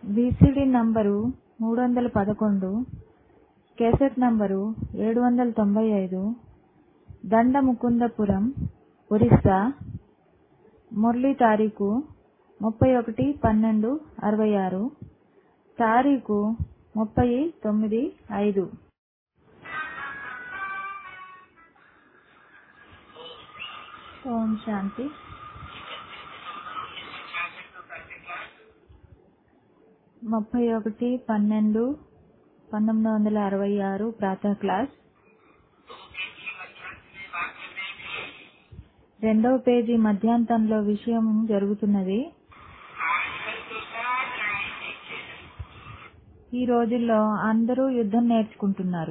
VCD number మూడు వందల పదకొండు కేసెట్ నంబరు ఏడు వందల తొంభై ఐదు దండముకుందపురం ఒరిస్సా మురళీ తారీఖు ముప్పై ఒకటి పన్నెండు అరవై ఆరు తారీఖు ముప్పై తొమ్మిది ఐదు ఓం శాంతి ముప్పై ఒకటి పన్నెండు పంతొమ్మిది వందల అరవై ఆరు ప్రాతः క్లాస్ రెండవ పేజీ మధ్యాంతంలో విషయం జరుగుతున్నది ఈ రోజుల్లో అందరూ యుద్ధం నేర్చుకుంటున్నారు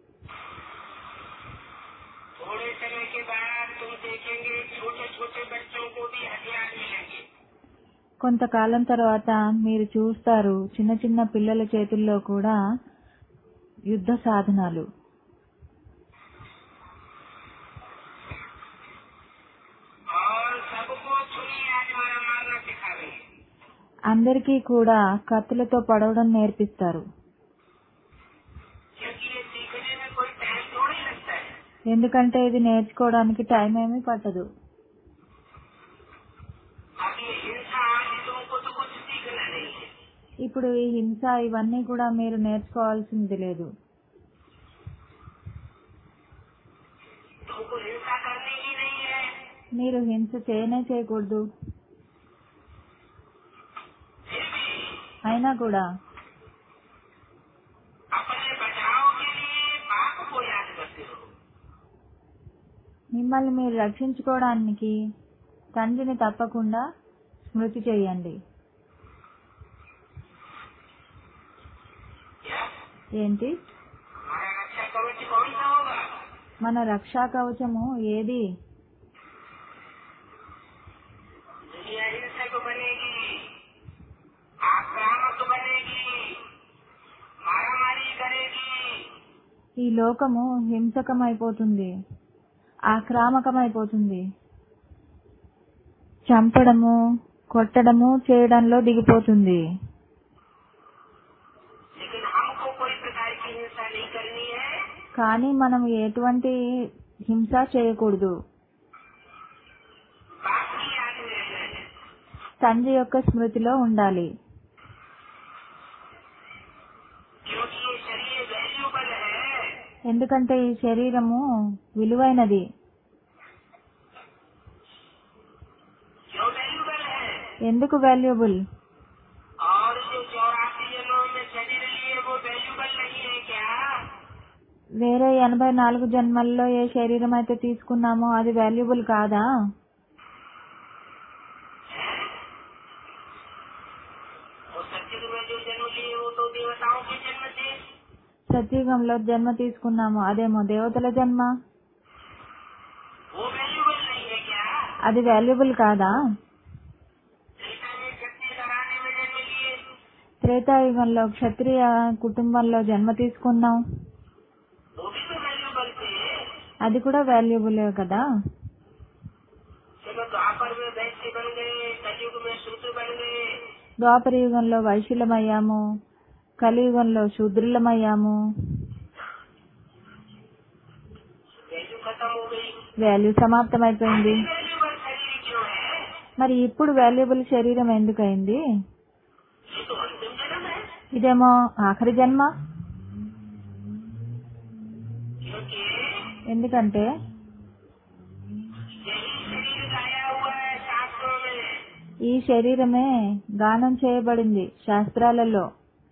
थोड़े समय के बाद तुम देखेंगे छोटे छोटे बच्चों को भी हथियार मिलेंगे కొంతకాలం తర్వాత మీరు చూస్తారు చిన్న చిన్న పిల్లల చేతుల్లో కూడా యుద్ధ సాధనాలు और सबको छुरी आज मारा मारना सिखावे అందరికీ కూడా కత్తులతో పడవడం నేర్పిస్తారు क्योंकि ये सीखने में कोई टाइम थोड़ी लगता है ఎందుకంటే ఇది నేర్చుకోవడానికి టైం ఏమీ పట్టదు अब ये हिंसा आज तुमको तो कुछ सीखना नहीं है ఇప్పుడు ఈ హింస ఇవన్నీ కూడా మీరు నేర్చుకోవాల్సింది లేదు तुमको हिंसा करनी ही नहीं है మీరు హింస చేయనే చేయకూడదు फिर भी అయినా కూడా अपने बचाव के लिए बाप को याद करते हो మిమ్మల్ని మీరు రక్షించుకోవడానికి తండ్రిని తప్పకుండా స్మృతి చేయండి क्या ఏంటి हमारा रक्षा कवच कौन सा होगा మన రక్షా कवचము ఏది दुनिया हिंसक बनेगी आक्रामक बनेगी मारामारी करेगी ఈ లోకము హింసకమైపోతుంది ఆక్రామకమైపోతుంది చంపడము కొట్టడము చేయడంలో దిగిపోతుంది लेकिन हमको कोई प्रकार की हिंसा नहीं करनी है కానీ మనం ఎటువంటి హింస చేయకూడదు बाप की याद में रहना है తండ్రి యొక్క స్మృతిలో ఉండాలి क्योंकि ये शरीर वैल्यूबल है ఎందుకంటే ఈ శరీరము విలువైనది क्यों वैल्यूबल है ఎందుకు వాల్యుబుల్ और जो चौरासी जन्मों में शरीर लिए वो वैल्यूबल नहीं है क्या వేరే ఎనభై నాలుగు జన్మల్లో ఏ శరీరం అయితే తీసుకున్నామో అది వాల్యుబుల్ కాదా वो सत्युग में जो जन्म लिए वो तो देवताओं के जन्म थे సత్యుగంలో జన్మ తీసుకున్నాము అదేమో దేవతల జన్మ वो वैल्यूबल नहीं है क्या అది వాల్యుబుల్ కాదా त्रेता में शक्ति लगाने में जन्म लिए త్రేతాయుగంలో క్షత్రియ కుటుంబంలో జన్మ తీసుకున్నాం वो भी तो वैल्यूबल थे అది కూడా వాల్యుబులే కదా जब द्वापर में वैश्य बन गए कलयुग में शूद्र बन गए ద్వాపర యుగంలో వైశ్యులమయ్యాము కలియుగంలో శూద్రులమయ్యాము वैल्यू खत्म हो गई వాల్యూ సమాప్తమైపోయింది वैल्यूबल शरीर क्यों है మరి ఇప్పుడు వాల్యుబుల్ శరీరం ఎందుకైంది ये तो अंतिम जन्म है ఇదేమో ఆఖరి జన్మ क्योंकि ఎందుకంటే यही शरीर गाया हुआ है शास्त्रों में ఈ శరీరమే గానం చేయబడింది శాస్త్రాలలో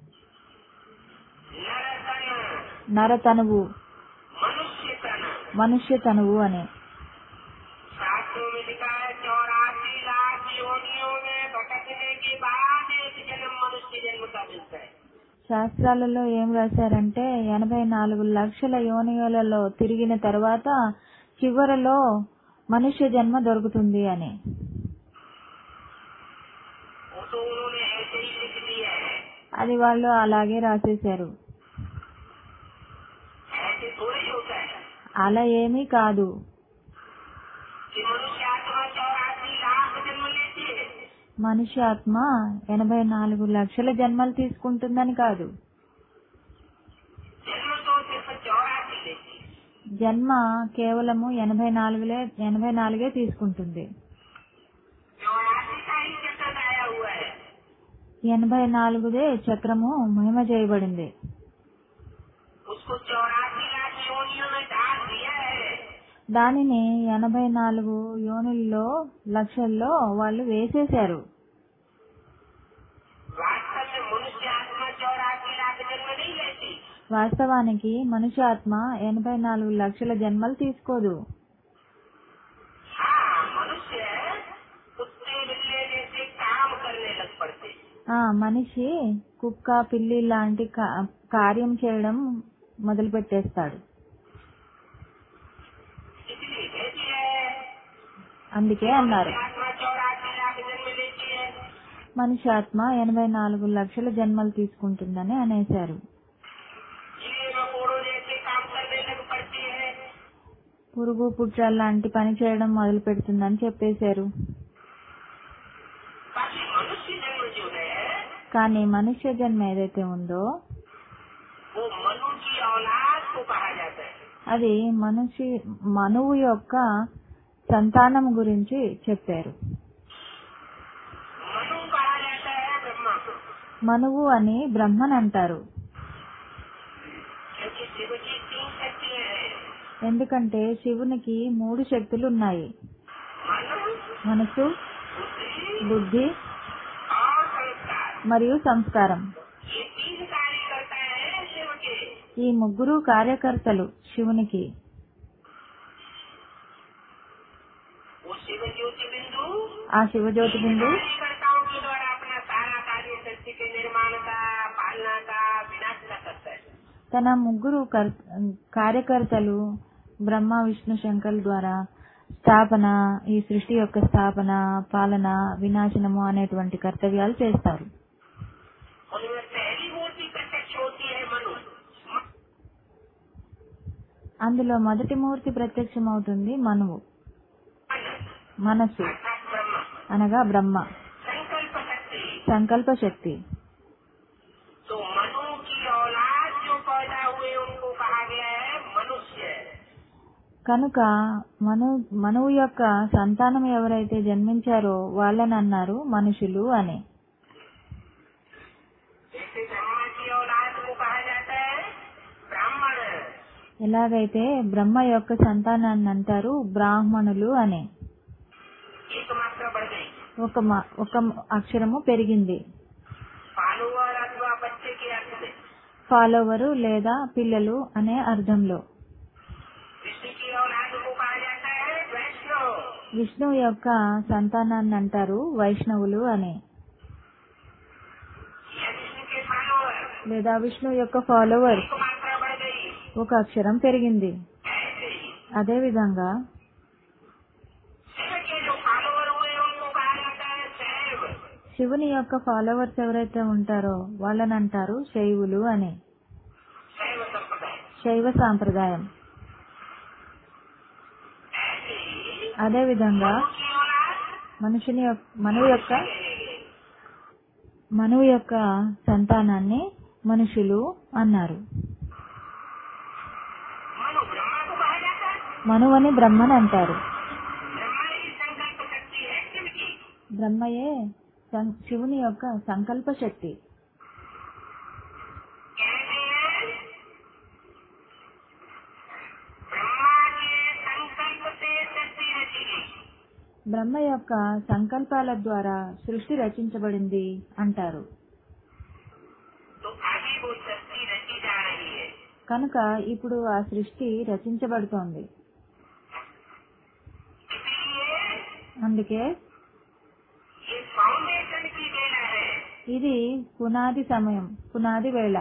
नरतन నరతనువు मनुष्य तन మనుష్య తనువు అని शास्त्रों में लिखा है चौरासी लाख योनियों में भटकने के बाद एक जन्म मनुष्य जन्म का मिलता है శాస్త్రాలలో ఏం రాశారంటే ఎనభై నాలుగు లక్షల యోనిలలో తిరిగిన తర్వాత చివరలో మనుష్య జన్మ దొరుకుతుంది అని वो तो उन्होंने ऐसे ही लिख दिया है అది వాళ్ళు అలాగే రాసేశారు ऐसे थोड़ा ही होता है అలా ఏమీ కాదు कि मनुष्य आत्मा चौरासी लाख जन्म लेती है మనిషి ఆత్మ ఎనభై నాలుగు లక్షల జన్మలు తీసుకుంటుందని కాదు जन्म तो सिर्फ चौरासी लेती है జన్మ కేవలము ఎనభై నాలుగులే ఎనభై నాలుగే తీసుకుంటుంది चौरासी का ही चक्कर आया हुआ है ఎనభై నాలుగుదే చక్రము మహిమ చేయబడింది उसको चौरासी लाख योनियों में डाल दिया है దానిని ఎనభై నాలుగు యోనుల్లో లక్షల్లో వాళ్ళు వేసేశారు वास्तव में मनुष्य आत्मा चौरासी लाख जन्म नहीं लेती వాస్తవానికి మనిషి ఆత్మ ఎనభై నాలుగు లక్షల జన్మలు తీసుకోదు हाँ मनुष्य कुत्ते बिल्ले जैसे काम करने लग पड़ते ఆ మనిషి కుక్క పిల్లి లాంటి కా- కార్యం చేయడం మొదలు పెట్టేస్తాడు इसलिए कहती है అందుకే అన్నారు आत्मा चौरासी लाख जन्म लेती है మనిషి ఆత్మ ఎనభై నాలుగు లక్షల జన్మలు తీసుకుంటుందని అనేశారు कीड़े मकोड़ों जैसे काम करने लग पड़ती है పురుగు పుట్ర లాంటి పని చేయడం మొదలు పెడుతుందని చెప్పేశారు बाकी मनुष्य जन्म जो है కానీ మనుష్య జన్మ ఏదైతే ఉందో वो मनु की औलाद को कहा जाता है అది మనిషి మనువు యొక్క సంతానం గురించి చెప్పారు मनु कहा जाता है ब्रह्मा को మనువు అని బ్రహ్మన్ అంటారు क्योंकि शिव की तीन शक्तियां हैं ఎందుకంటే శివునికి మూడు శక్తులు ఉన్నాయి मनु మనసు बुद्धि బుద్ధి और संस्कार మరియు సంస్కారం ये तीन कार्य करता है शिव के ఈ ముగ్గురు కార్యకర్తలు శివునికి वो शिव ज्योति बिंदु ఆ శివజ్యోతి బిందు कार्यकर्ताओं के द्वारा अपना सारा कार्य सृष्टि के निर्माण का पालना का विनाश का करता है తన ముగ్గురు కర్- కార్యకర్తలు బ్రహ్మ విష్ణు శంకర్ ద్వారా స్థాపన ఈ సృష్టి యొక్క స్థాపన పాలన వినాశనము అనేటువంటి కర్తవ్యాలు చేస్తారు उनमें पहली मूर्ति प्रत्यक्ष होती है मनु అందులో మొదటి మూర్తి ప్రత్యక్షమవుతుంది మనువు మనస్సు अर्थात ब्रह्म అనగా బ్రహ్మ संकल्प शक्ति సంకల్ప శక్తి तो मनु की औलाद जो पैदा हुए उनको कहा गया है मनुष्य కనుక మను మనువు యొక్క సంతానం ఎవరైతే జన్మించారో వాళ్ళని అన్నారు మనుషులు అని जैसे ब्रह्मा की औलाद को कहा जाता है ब्राह्मण ఎలాగైతే బ్రహ్మ యొక్క సంతానాన్ని అంటారు బ్రాహ్మణులు అని एक मात्रा बढ़ गई ఒక మ- ఒక అక్షరము పెరిగింది फॉलोअर अथवा बच्चे के अर्थ में ఫాలోవరు లేదా పిల్లలు అనే అర్థంలో विष्णु की औलाद को कहा जाता है वैष्णव విష్ణువు యొక్క సంతానాన్ని అంటారు వైష్ణవులు అని या विष्णु के फॉलोअर లేదా విష్ణువు యొక్క ఫాలోవర్ एक मात्रा बढ़ गई ఒక అక్షరం పెరిగింది ऐसे ही అదే విధంగా शिव के जो फॉलोअर हुए उनको कहा जाता है शैव శివుని యొక్క ఫాలోవర్స్ ఎవరైతే ఉంటారో వాళ్ళని అంటారు శైవులు అని शैव संप्रदाय శైవ సాంప్రదాయం ऐसे ही అదే విధంగా की औलाद మనుషుని యొక్క మనువు యొక్క మనువు యొక్క సంతానాన్ని మనుషులు అన్నారు मनु ब्रह्मा को कहा जाता है మనువని బ్రహ్మని అంటారు ब्रह्मा ही संकल्प शक्ति है शिव की బ్రహ్మయే సం- శివుని యొక్క సంకల్ప శక్తి कहते हैं ब्रह्मा के संकल्प से सृष्टि रची गई బ్రహ్మ యొక్క సంకల్పాల ద్వారా సృష్టి రచించబడింది అంటారు तो आगे वो सृष्टि रची जा रही है కనుక ఇప్పుడు ఆ సృష్టి రచించబడుతోంది इसलिए అందుకే ये फाउंडेशन की बेला है ఇది పునాది సమయం పునాది వేళ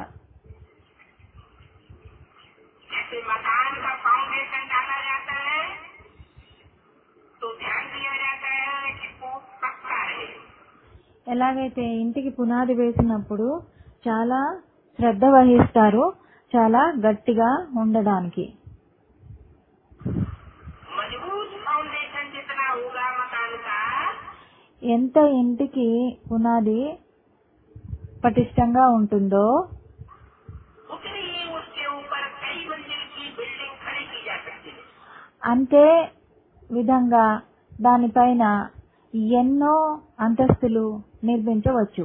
जैसे मकान का फाउंडेशन डाला जाता है तो ध्यान दिया जाता है कि वो पक्का है ఎలాగైతే ఇంటికి పునాది వేసినప్పుడు చాలా శ్రద్ధ వహిస్తారు చాలా గట్టిగా ఉండడానికి मजबूत फाउंडेशन जितना होगा मकान का ఎంత ఇంటికి పునాది పటిష్టంగా ఉంటుందో उतनी ही उसके ऊपर कई मंजिल की बिल्डिंग खड़ी की जा सकती है అంతే విధంగా దానిపైన ఎన్నో అంతస్తులు నిర్మించవచ్చు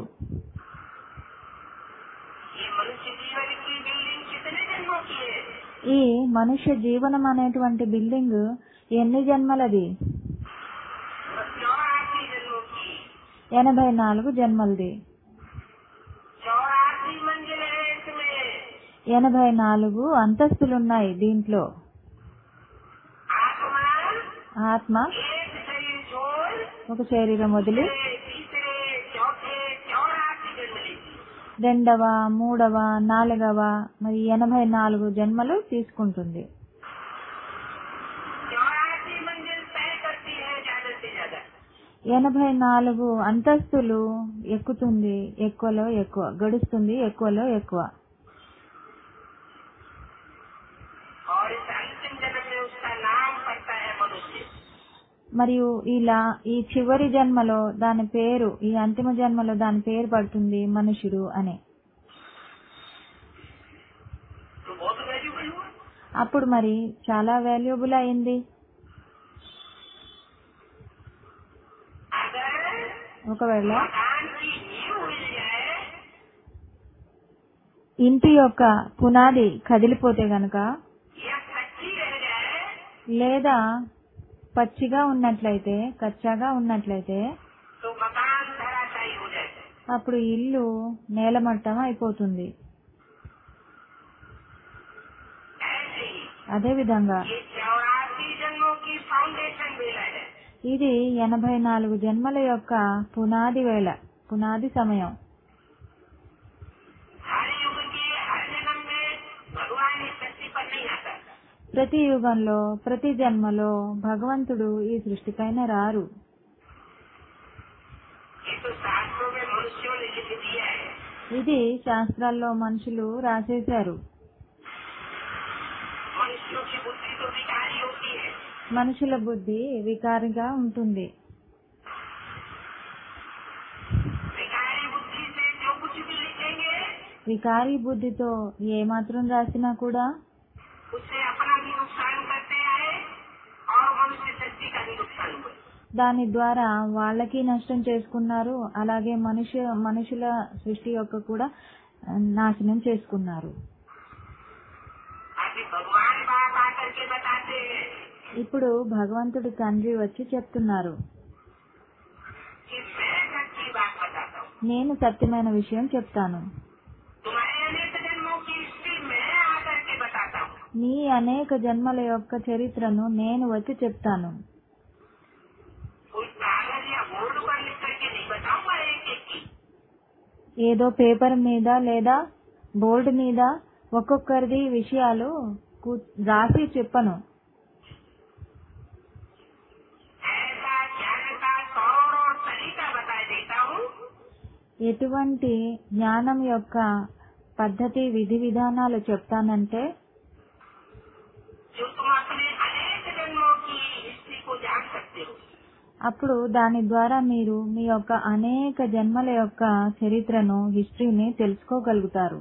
ये मनुष्य जीवन की बिल्डिंग कितने जन्मों की है ఈ మనుష్య జీవనం అనేటువంటి బిల్డింగ్ ఎన్ని జన్మలది चौरासी जन्मों की ఎనభై నాలుగు జన్మలది चौरासी मंजिल है इसमें ఎనభై నాలుగు అంతస్తులున్నాయి దీంట్లో आत्मा ఆత్మ एक शरीर छोड़ ఒక శరీరం వదిలి दूसरे, तीसरे चौथे चौरासी जन्म लेती రెండవ మూడవ నాలుగవ మరి ఎనభై నాలుగు జన్మలు తీసుకుంటుంది चौरासी मंजिल तय करती है ज्यादा से ज्यादा ఎనభై నాలుగు అంతస్తులు ఎక్కుతుంది ఎక్కువలో ఎక్కువ గడుస్తుంది ఎక్కువలో ఎక్కువ और इस अंतिम जन्म में उसका नाम पड़ता है मनुष्य మరియు ఇలా ఈ చివరి జన్మలో దాని పేరు ఈ అంతిమ జన్మలో దాని పేరు పడుతుంది మనుషుడు అని तो बहुत वैल्यूबल हुआ అప్పుడు మరి చాలా వాల్యుబుల్ అయింది अगर ఒకవేళ मकान की नींव हिल जाए ఇంటి యొక్క పునాది కదిలిపోతే గనక या कच्ची रह जाए లేదా పచ్చిగా ఉన్నట్లయితే కచ్చాగా ఉన్నట్లయితే तो मकान धराशायी हो जाए అప్పుడు ఇల్లు నేలమట్టం అయిపోతుంది ऐसे ही అదే విధంగా ये चौरासी जन्मों की फाउंडेशन बेला है ఇది ఎనభై నాలుగు జన్మల యొక్క పునాది వేళ పునాది సమయం हर युग के हर जन्म में भगवान इस धरती पर नहीं आता ప్రతి యుగంలో ప్రతి జన్మలో భగవంతుడు ఈ సృష్టిపైన రారు ये तो शास्त्रों में मनुष्यों ने लिख दिया है ఇది శాస్త్రాల్లో మనుషులు రాసేశారు मनुष्यों की बुद्धि तो विकारी होती है మనుషుల బుద్ధి వికారిగా ఉంటుంది विकारी बुद्धि से जो कुछ भी लिखेंगे వికారి బుద్ధితో ఏ మాత్రం రాసినా కూడా उससे अपना भी नुकसान करते आए और मनुष्य शक्ति का भी नुकसान हुआ దాని ద్వారా వాళ్ళకి నష్టం చేసుకున్నారు అలాగే మనుష్య మనుషుల సృష్టి యొక్క కూడా ఆ, నాశనం చేసుకున్నారు अभी भगवान बाप आकर के बताते हैं ఇప్పుడు భగవంతుడి తండ్రి వచ్చి చెప్తున్నారు कि मैं सच्ची बात बताता हूँ నేను సత్యమైన విషయం చెప్తాను तुम्हारे अनेक जन्मों की हिस्ट्री मैं आकर के बताता हूँ నీ అనేక జన్మల యొక్క చరిత్రను నేను వచ్చి చెప్తాను कोई कागज या बोर्ड पर लिख करके नहीं बताऊंगा एक एक की ఏదో పేపర్ మీద లేదా బోర్డు మీద ఒక్కొక్కరిది విషయాలు కూ- రాసి చెప్పను ऐसा ज्ञान का तौर और तरीका बता देता हूँ ఎటువంటి జ్ఞానం యొక్క పద్ధతి విధి విధానాలు చెప్తానంటే जो तुम अपने अनेक जन्मों की हिस्ट्री को जान सकते हो అప్పుడు దాని ద్వారా మీరు మీ యొక్క అనేక జన్మల యొక్క చరిత్రను హిస్టరీని తెలుసుకోగలుగుతారు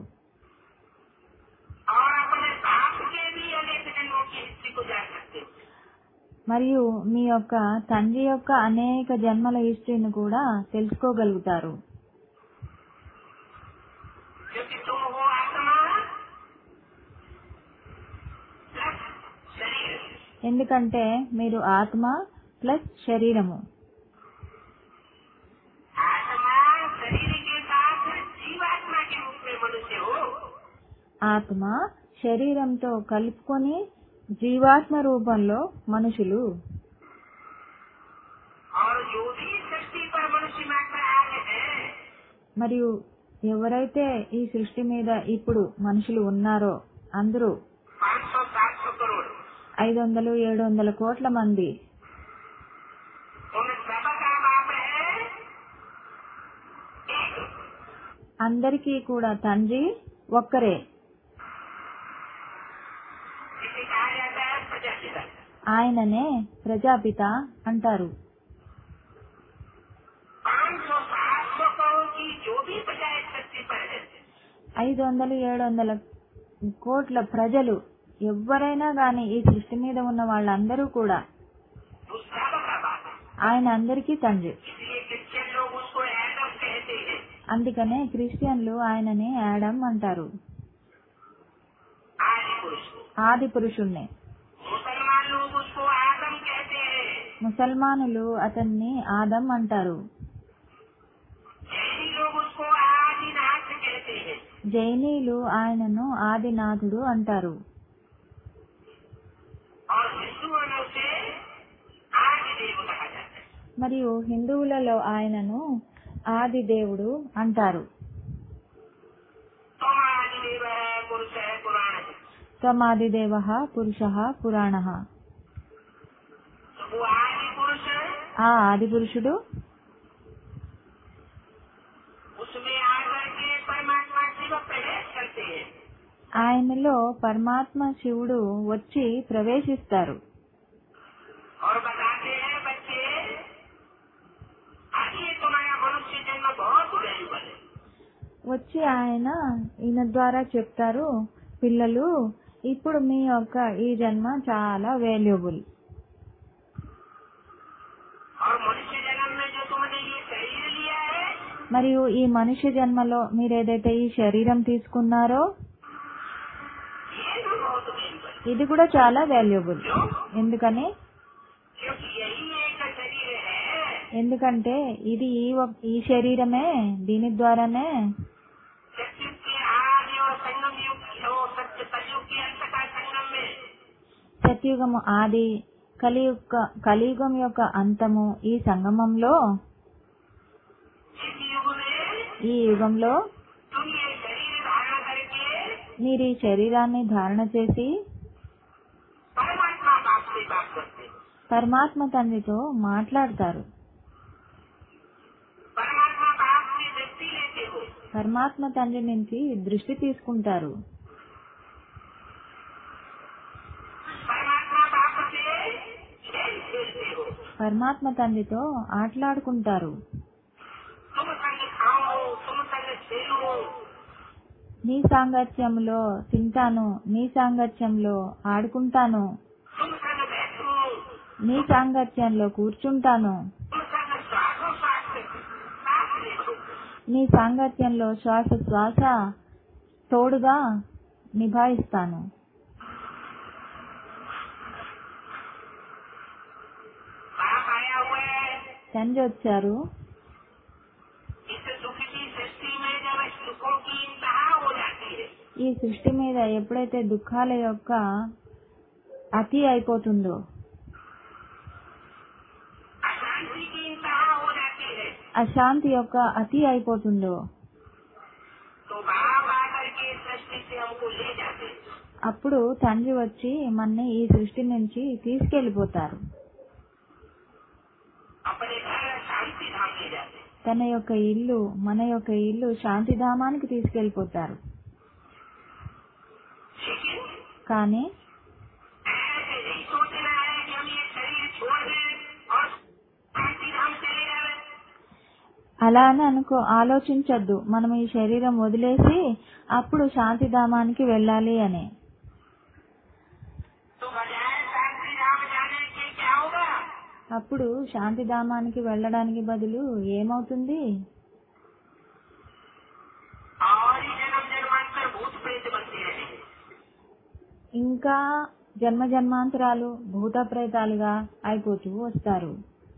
और अपने बाप के भी अनेक जन्मों की हिस्ट्री को जान सकते हो మరియు మీ యొక్క తండ్రి యొక్క అనేక జన్మల హిస్టరీని కూడా తెలుసుకోగలుగుతారు क्योंकि तुम हो आत्मा प्लस शरीर ఎందుకంటే మీరు ఆత్మ ప్లస్ శరీరము आत्मा शरीर के साथ जीवात्मा के रूप में मनुष्य हो ఆత్మ శరీరంతో కలుపుకొని జీవాత్మ రూపంలో మనుషులు और जो भी सृष्टि पर मनुष्य मात्र आए हैं మరియు ఎవరైతే ఈ సృష్టి మీద ఇప్పుడు మనుషులు ఉన్నారో అందరూ पाँच सौ सात सौ करोड़ ఐదు వందలు ఏడు వందల కోట్ల మంది उन सबका बाप है एक అందరికీ కూడా తండ్రి ఒక్కరే जिसे कहा जाता है प्रजापिता ఆయననే ప్రజాపిత అంటారు ఐదు వందలు ఏడు వందల కోట్ల ప్రజలు ఎవరైనా గాని ఈ సృష్టి మీద ఉన్న వాళ్ళందరూ కూడా वो सब का बाप है ఆయన అందరికీ తండ్రి इसलिए क्रिश्चियन लोग उसको एडम कहते हैं అందుకనే క్రిస్టియన్లు ఆయనని యాడమ్ అంటారు आदि पुरुष को ఆది పురుషుణ్ణి मुसलमान लोग उसको आदम कहते हैं ముసల్మానులు అతన్ని ఆదం అంటారు जैनी लोग उसको आदिनाथ कहते हैं జైనీలు ఆయనను ఆదినాథుడు అంటారు और हिंदुओं में उसे आदि देव कहा जाता है మరియు హిందువులలో ఆయనను ఆది దేవుడు అంటారు तुम आदि देव है पुरुष है पुराण है త్వమాదిదేవ పురుష పురాణ तो वो आदि पुरुष है ఆ ఆది పురుషుడు उसमें आकर के परमात्मा शिव प्रवेश करते हैं ఆయనలో పరమాత్మ శివుడు వచ్చి ప్రవేశిస్తారు और बताते हैं बच्चे आज ये तुम्हारा मनुष्य जन्म बहुत वैल्यूबल है వచ్చి ఆయన ఈయన ద్వారా చెప్తారు పిల్లలు ఇప్పుడు మీ యొక్క ఈ జన్మ చాలా వాల్యుబుల్ और मनुष्य जन्म में जो तुमने ये शरीर लिया है మరియు ఈ మనుష్య జన్మలో మీరు ఏదైతే ఈ శరీరం తీసుకున్నారో ये भी बहुत वैल्यूबल है ఇది కూడా చాలా వాల్యుబుల్ क्यों ఎందుకని क्योंकि यही एक शरीर है ఎందుకంటే ఇది ఈ ఒక్- ఈ శరీరమే దీని ద్వారానే सत्युग के आदि और संगम युग और सत्य कलयुग के अंत का संगम में సత్యుగము ఆది కలియుగ కలియుగం యొక్క అంతము ఈ సంగమంలో इस युग में ఈ యుగంలో तुम ये शरीर धारण करके మీరు ఈ శరీరాన్ని ధారణ చేసి परमात्मा बाप से बात करते हो పరమాత్మ తండ్రితో మాట్లాడతారు परमात्मा बाप की दृष्टि लेते हो పరమాత్మ తండ్రి నుంచి దృష్టి తీసుకుంటారు परमात्मा बाप से खेल खेलते हो పరమాత్మ తండ్రితో ఆటలాడుకుంటారు तुम संग खाओ तुम संग खेलो నీ సాంగత్యంలో తింటాను నీ సాంగత్యంలో ఆడుకుంటాను तुम संग बैठो నీ సాంగత్యంలో కూర్చుంటాను तुम संग श्वासो श्वास सांस लेो నీ సాంగత్యంలో శ్వాస శ్వాస తోడుగా నిభాయిస్తాను बाप आया हुआ है తండ్రి వచ్చారు इस सुख की सृष्टि में जब सुखों की इंतहा हो जाती है ఈ సృష్టి మీద ఎప్పుడైతే దుఃఖాల యొక్క అతి అయిపోతుందో अशांति की इंतहा हो जाती है అశాంతి యొక్క అతి అయిపోతుందో तो बाप आकर के इस सृष्टि से हमको ले जाते हैं అప్పుడు తండ్రి వచ్చి మన్ని ఈ సృష్టి నుంచి తీసుకెళ్లిపోతారు अपने घर शांति धाम ले जाते हैं తన యొక్క ఇల్లు మన యొక్క ఇల్లు శాంతిధామానికి తీసుకెళ్లిపోతారు लेकिन కానీ ऐसे नहीं सोचना है कि हम ये शरीर छोड़ दें और शांति धाम चले जाए అలా అని అనుకో ఆలోచించొద్దు మనం ఈ శరీరం వదిలేసి అప్పుడు శాంతిధామానికి వెళ్ళాలి అని तो बजाय शांति धाम जाने के क्या होगा అప్పుడు శాంతిధామానికి వెళ్ళడానికి బదులు ఏమవుతుంది और ही जन्म जन्मांतर भूत प्रेत बनते रहेंगे ఇంకా జన్మ జన్మాంతరాలు భూత ప్రేతాలుగా అయిపోతూ వస్తారు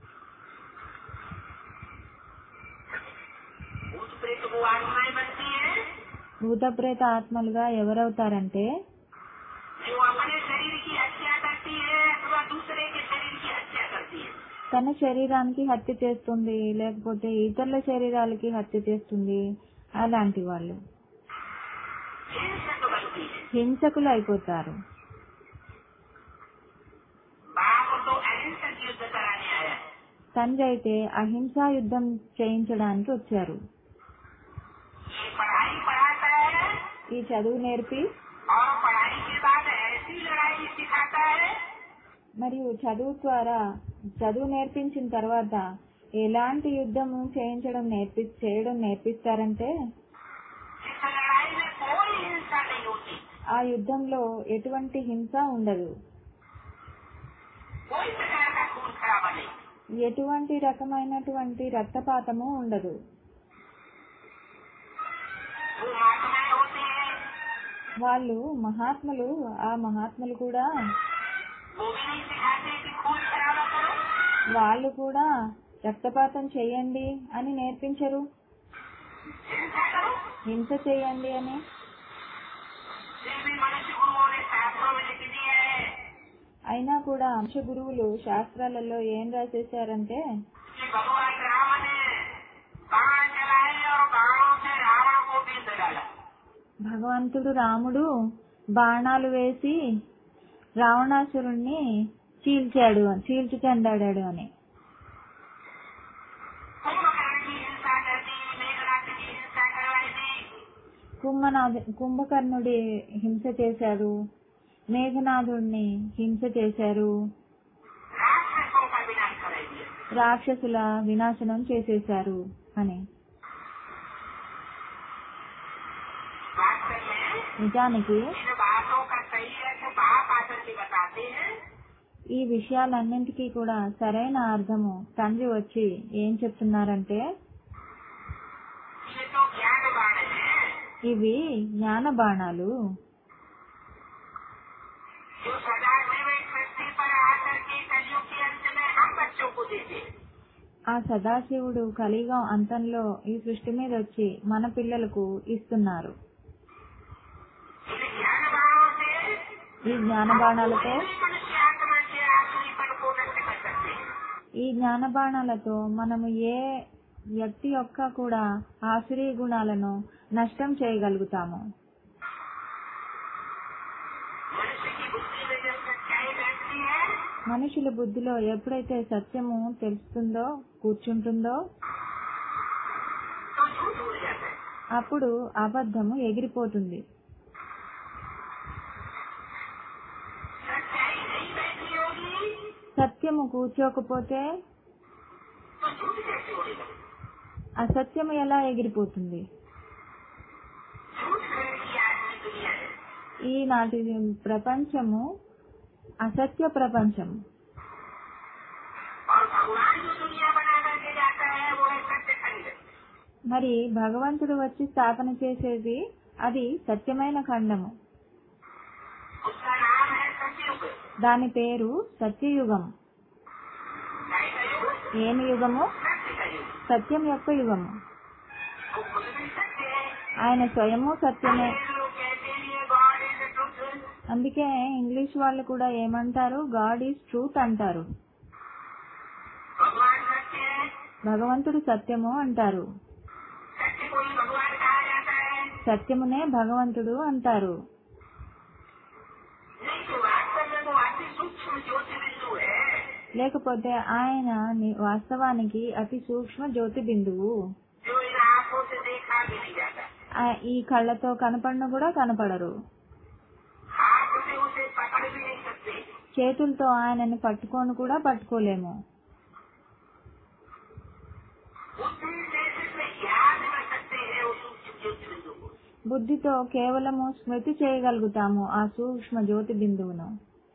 भूत प्रेत वो आत्माएं बनती है భూత ప్రేత ఆత్మలుగా ఎవరవుతారంటే जो अपने शरीर की हत्या करती है अथवा दूसरे के शरीर की हत्या करती है తన శరీరానికి హత్య చేస్తుంది లేకపోతే ఇతరుల శరీరాలకి హత్య చేస్తుంది అలాంటి వాళ్ళు हिंसक बनती है హింసకులు అయిపోతారు बाप तो अहिंसक युद्ध कराने आया है తండ్రి అయితే అహింసా యుద్ధం చేయించడానికి వచ్చారు ये पढ़ाई पढ़ाता है ఈ చదువు నేర్పి और पढ़ाई के बाद ऐसी लड़ाई सिखाता है మరియు చదువు ద్వారా చదువు నేర్పించిన తర్వాత ఎలాంటి యుద్ధం చేయించడం నేర్పి చేయడం నేర్పిస్తారంటే जिस लड़ाई में ఆ యుద్ధంలో ఎటువంటి హింస ఉండదు कोई प्रकार का खून खराबा नहीं ఎటువంటి రకమైనటువంటి రక్తపాతము ఉండదు वो महात्माएं होते हैं వాళ్ళు మహాత్ములు ఆ మహాత్ములు కూడా वो भी नहीं सिखाते कि खून खराबा करो వాళ్ళు కూడా రక్తపాతం చేయండి అని నేర్పించరు हिंसा करो హింస చేయండి అని फिर भी मनुष्य गुरुओं ने शास्त्रों में लिख दिया है అయినా కూడా అంశ గురువులు శాస్త్రాలలో ఏం రాసేశారంటే कि भगवान राम ने बाण चलाए और बाणों से रावण को बीत डाला భగవంతుడు రాముడు బాణాలు వేసి రావణాసురుణ్ణి చీల్చాడు చీల్చి చెందాడాడు అని कुंभकर्ण की हिंसा कर दी मेघनाथ की हिंसा करवाई दी కుంభనాథ కుంభకర్ణుడి హింస చేశాడు మేఘనాథుడిని హింస చేశారు राक्षसों का विनाश कराई दिया రాక్షసుల వినాశనం చేసేశారు అని वास्तव में నిజానికి इन बातों का सही अर्थ बाप आकर के बताते हैं ఈ విషయాలన్నింటికీ కూడా సరైన అర్థము తండ్రి వచ్చి ఏం చెప్తున్నారంటే ये तो ज्ञान बाण है ఇవి జ్ఞాన బాణాలు जो सदा शिव इस पृथ्वी पर आकर के कलयुग के अंत में हम बच्चों को देते हैं ఆ సదాశివుడు కలియుగం అంతంలో ఈ సృష్టి మీద వచ్చి మన పిల్లలకు ఇస్తున్నారు इन ज्ञान बाणों से ఈ జ్ఞాన బాణాలతో कोई भी मनुष्य आत्मा के आखिरीपन को नष्ट कर सकते हैं ఈ జ్ఞాన బాణాలతో మనము ఏ వ్యక్తి యొక్క కూడా ఆశ్రయ గుణాలను నష్టం చేయగలుగుతాము मनुष्य की बुद्धि में जब सच्चाई बैठती है మనుషుల బుద్ధిలో ఎప్పుడైతే సత్యము తెలుస్తుందో కూర్చుంటుందో तो झूठ उड़ जाता है అప్పుడు అబద్ధము ఎగిరిపోతుంది सच्चाई नहीं बैठी होगी సత్యము కూర్చోకపోతే तो झूठ कैसे उड़ेगा అసత్యము ఎలా ఎగిరిపోతుంది झूठ ग्रहण की आज की दुनिया है ఈనాటి ప్రపంచము అసత్య ప్రపంచం और भगवान जो दुनिया बना करके जाता है वो है सत्य खंड మరి భగవంతుడు వచ్చి స్థాపన చేసేది అది సత్యమైన ఖండము उसका नाम है सत्युग దాని పేరు సత్యయుగం गाय का युग ఏమి యుగము सत्य का युग సత్యం యొక్క యుగము वो खुद भी सत्य है ఆయన స్వయము సత్యమే अंग्रेज लोग कहते हैं गॉड इज ट्रुथ అందుకే ఇంగ్లీష్ వాళ్ళు కూడా ఏమంటారు గాడ్ ఈజ్ ట్రూత్ అంటారు भगवान सत्य है భగవంతుడు సత్యము అంటారు सत्य को ही भगवान कहा जाता है సత్యమునే భగవంతుడు అంటారు नहीं तो वास्तव में वो अति सूक्ष्म ज्योति बिंदु है లేకపోతే ఆయన ని- వాస్తవానికి అతి సూక్ష్మ జ్యోతి బిందువు जो इन आंखों से देखा भी नहीं जाता ఆ- ఈ కళ్ళతో కనపడిన కూడా కనపడరు हाथ से उसे पकड़ भी नहीं सकते చేతులతో ఆయనని పట్టుకొని కూడా పట్టుకోలేము बुद्धि से सिर्फ याद कर सकते हैं उस सूक्ष्म ज्योति बिंदु को బుద్ధితో కేవలము స్మృతి చేయగలుగుతాము ఆ సూక్ష్మ జ్యోతి బిందువును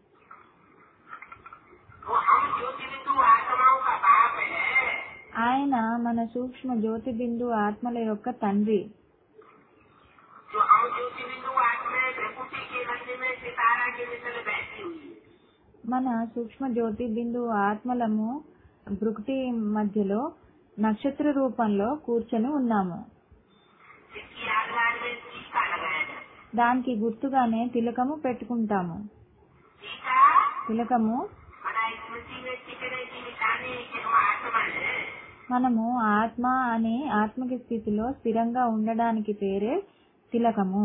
वो हम ज्योति बिंदु आत्माओं का बाप है ఆయన మన సూక్ష్మ జ్యోతి బిందు ఆత్మల యొక్క తండ్రి जो हम ज्योति बिंदु आत्माएं प्रकृति के मंदिर में सितारा के मिसल बैठी हुई है మన సూక్ష్మ జ్యోతి బిందు ఆత్మలము భృకుటి మధ్యలో నక్షత్ర రూపంలో కూర్చొని ఉన్నాము जिसकी आधार में टीका लगाया जाता है దానికి గుర్తుగానే తిలకము పెట్టుకుంటాము टीका తిలకము मना स्मृति में टिकने की निशानी कि हम आत्मा है మనము ఆత్మ అనే ఆత్మకి స్థితిలో స్థిరంగా ఉండడానికి పేరే తిలకము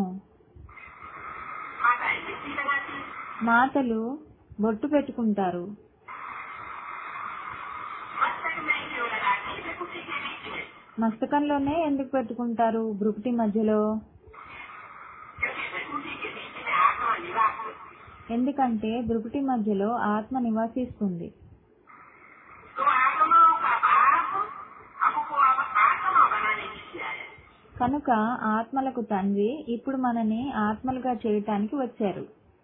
माता स्मृति लगाती है। మాతలు బొట్టు పెట్టుకుంటారు मस्तक में क्यों लगाती है प्रकृति के बीच में మస్తకంలోనే ఎందుకు పెట్టుకుంటారు భృకుటి మధ్యలో क्योंकि प्रकृति के बीच में आत्मा निवास करती है। ఎందుకంటే భృకుటి మధ్యలో ఆత్మ నివసిస్తుంది तो आत्माओं का बाप हमको अब आत्मा बनाने के लिए आया కనుక ఆత్మలకు తండ్రి ఇప్పుడు మనని ఆత్మలుగా చేయటానికి వచ్చారు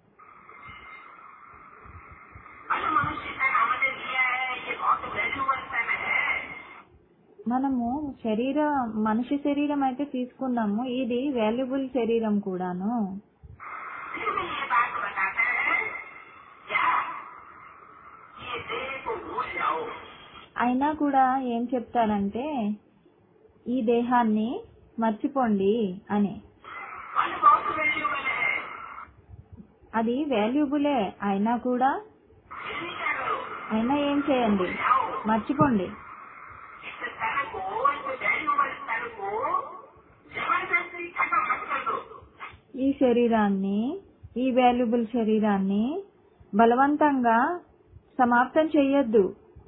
अरे मनुष्य तन हमने लिया है ये बहुत वैल्यूबल तन है మనము శరీర మనిషి శరీరం అయితే తీసుకున్నాము ఇది వాల్యుబుల్ శరీరం కూడాను फिर भी ये बात बताता है क्या ये देह को भूल जाओ అయినా కూడా ఏం చెప్తారంటే ఈ దేహాన్ని మర్చిపోండి అని मन बहुत वैल्यूबल है అది వాల్యుబులే అయినా కూడా फिर भी क्या करो అయినా ఏం చేయండి जाओ మర్చిపోండి इस तन को इस वैल्यूबल तन को जबरदस्ती खत्म मत कर दो ఈ శరీరాన్ని ఈ వాల్యుబుల్ శరీరాన్ని బలవంతంగా సమాప్తం చెయ్యొద్దు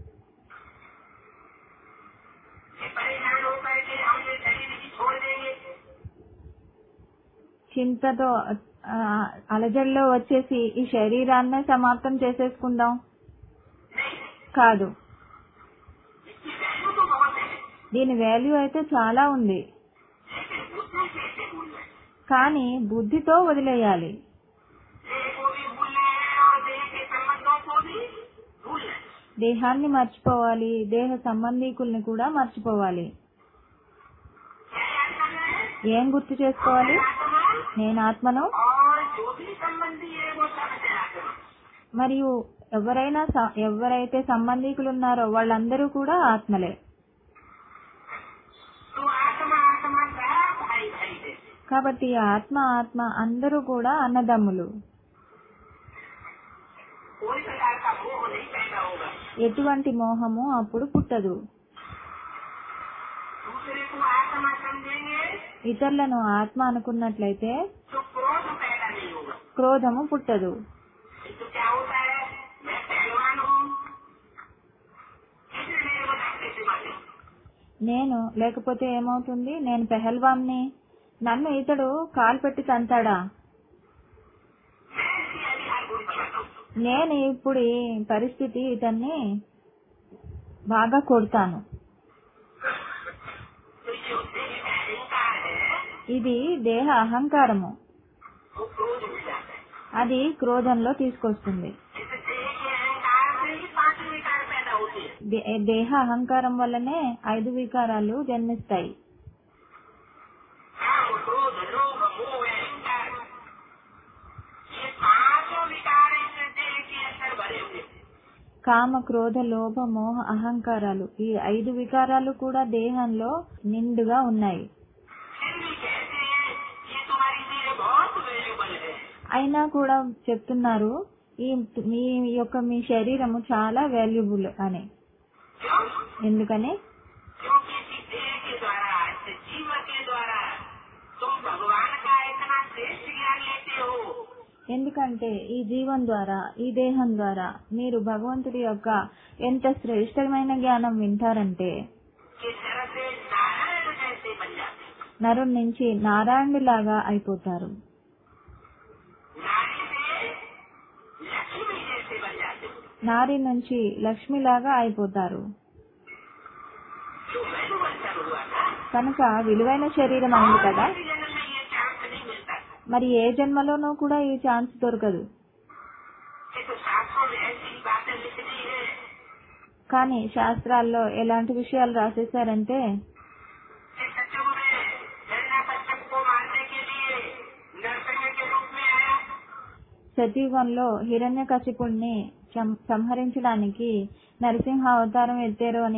ये परेशान होकर के हम ये शरीर की छोड़ देंगे చింతతో ఆ, అలజడిలో వచ్చేసి ఈ శరీరాన్నే సమాప్తం చేసేసుకుందాం नहीं కాదు इसकी वैल्यू तो बहुत है దీని వాల్యూ అయితే చాలా ఉంది लेकिन बुद्धि से इसे भूल जाए కానీ బుద్ధితో వదిలేయాలి देह को भी भूलना है और देह के संबंधों को भी भूलना है దేహాన్ని మర్చిపోవాలి దేహ సంబంధీకుల్ని కూడా మర్చిపోవాలి क्या याद करना है ఏం గుర్తు చేసుకోవాలి आत्मा నేను ఆత్మను और जो भी संबंधी है वो सब है आत्मा మరియు ఎవరైనా స- ఎవరైతే సంబంధీకులు ఉన్నారో వాళ్ళందరూ కూడా ఆత్మలే तो आत्मा आत्मा का भाई भाई है కాబట్టి ఆత్మ ఆత్మ అందరూ కూడా అన్నదమ్ములు कोई प्रकार का मोह नहीं पैदा होगा ఎటువంటి మోహము అప్పుడు పుట్టదు दूसरे को आत्मा समझेंगे ఇతరులను ఆత్మ అనుకున్నట్లయితే तो क्रोध पैदा नहीं होगा క్రోధము పుట్టదు तो क्या होता है मैं पहलवान हूँ इसलिए मेरे को डॉक्टर से मारे నేను లేకపోతే ఏమవుతుంది నేను పెహల్వాన్ని నన్ను ఇతడు కాలు పెట్టి తంతాడా मैं इसकी अधिकार गुण बनाता हूँ నేను ఇప్పుడు ఈ పరిస్థితి ఇతన్ని బాగా కొడతాను तो जो देह का अहंकार है ఇది దేహ అహంకారము वो क्रोध मिल जाता है అది క్రోధంలో తీసుకొస్తుంది इस देह के अहंकार से ही पांच विकार पैदा होते हैं దే- దేహ అహంకారం వల్లనే ఐదు వికారాలు జన్మిస్తాయి काम क्रोध लोभ मोह अहंकार ये पांचों विकार इस देह के अंदर भरे हुए हैं। కామ క్రోధ లోభ మోహ అహంకారాలు ఈ ఐదు వికారాలు కూడా దేహంలో నిండుగా ఉన్నాయి फिर भी कहते हैं ये तुम्हारी देह बहुत वैल्यूबल है అయినా కూడా చెప్తున్నారు ఈ మీ యొక్క మీ శరీరము చాలా వాల్యుబుల్ అని क्यों ఎందుకని क्योंकि इसी देह के द्वारा इस जीवन के द्वारा तुम भगवान का इतना श्रेष्ठ ज्ञान लेते हो ఎందుకంటే ఈ జీవం ద్వారా ఈ దేహం ద్వారా మీరు భగవంతుడి యొక్క ఎంత శ్రేష్టమైన జ్ఞానం వింటారంటే कि नर से नारायण जैसे बन जाते हो। నరుడి నుంచి నారాయణుడిలాగా అయిపోతారు नारी से लक्ष्मी जैसे बन जाते हो నారి నుంచి లక్ష్మిలాగా అయిపోతారు जो वैल्यूबल कर हुआ था కనుక విలువైన శరీరం అయింది కదా किसी जन्म में ये चांस नहीं मिलता మరి ఏ జన్మలోనూ కూడా ఈ ఛాన్స్ దొరకదు ये तो शास्त्रों में ऐसी बातें लिख दी है కానీ శాస్త్రాల్లో ఎలాంటి విషయాలు రాసేశారంటే कि सत्युग में हिरणा को मारने के लिए नरसिंह के रूप में आया సతయుగంలో హిరణ్య కశిపుణ్ణి సంహరించడానికి నరసింహ అవతారం ఎత్తారు అని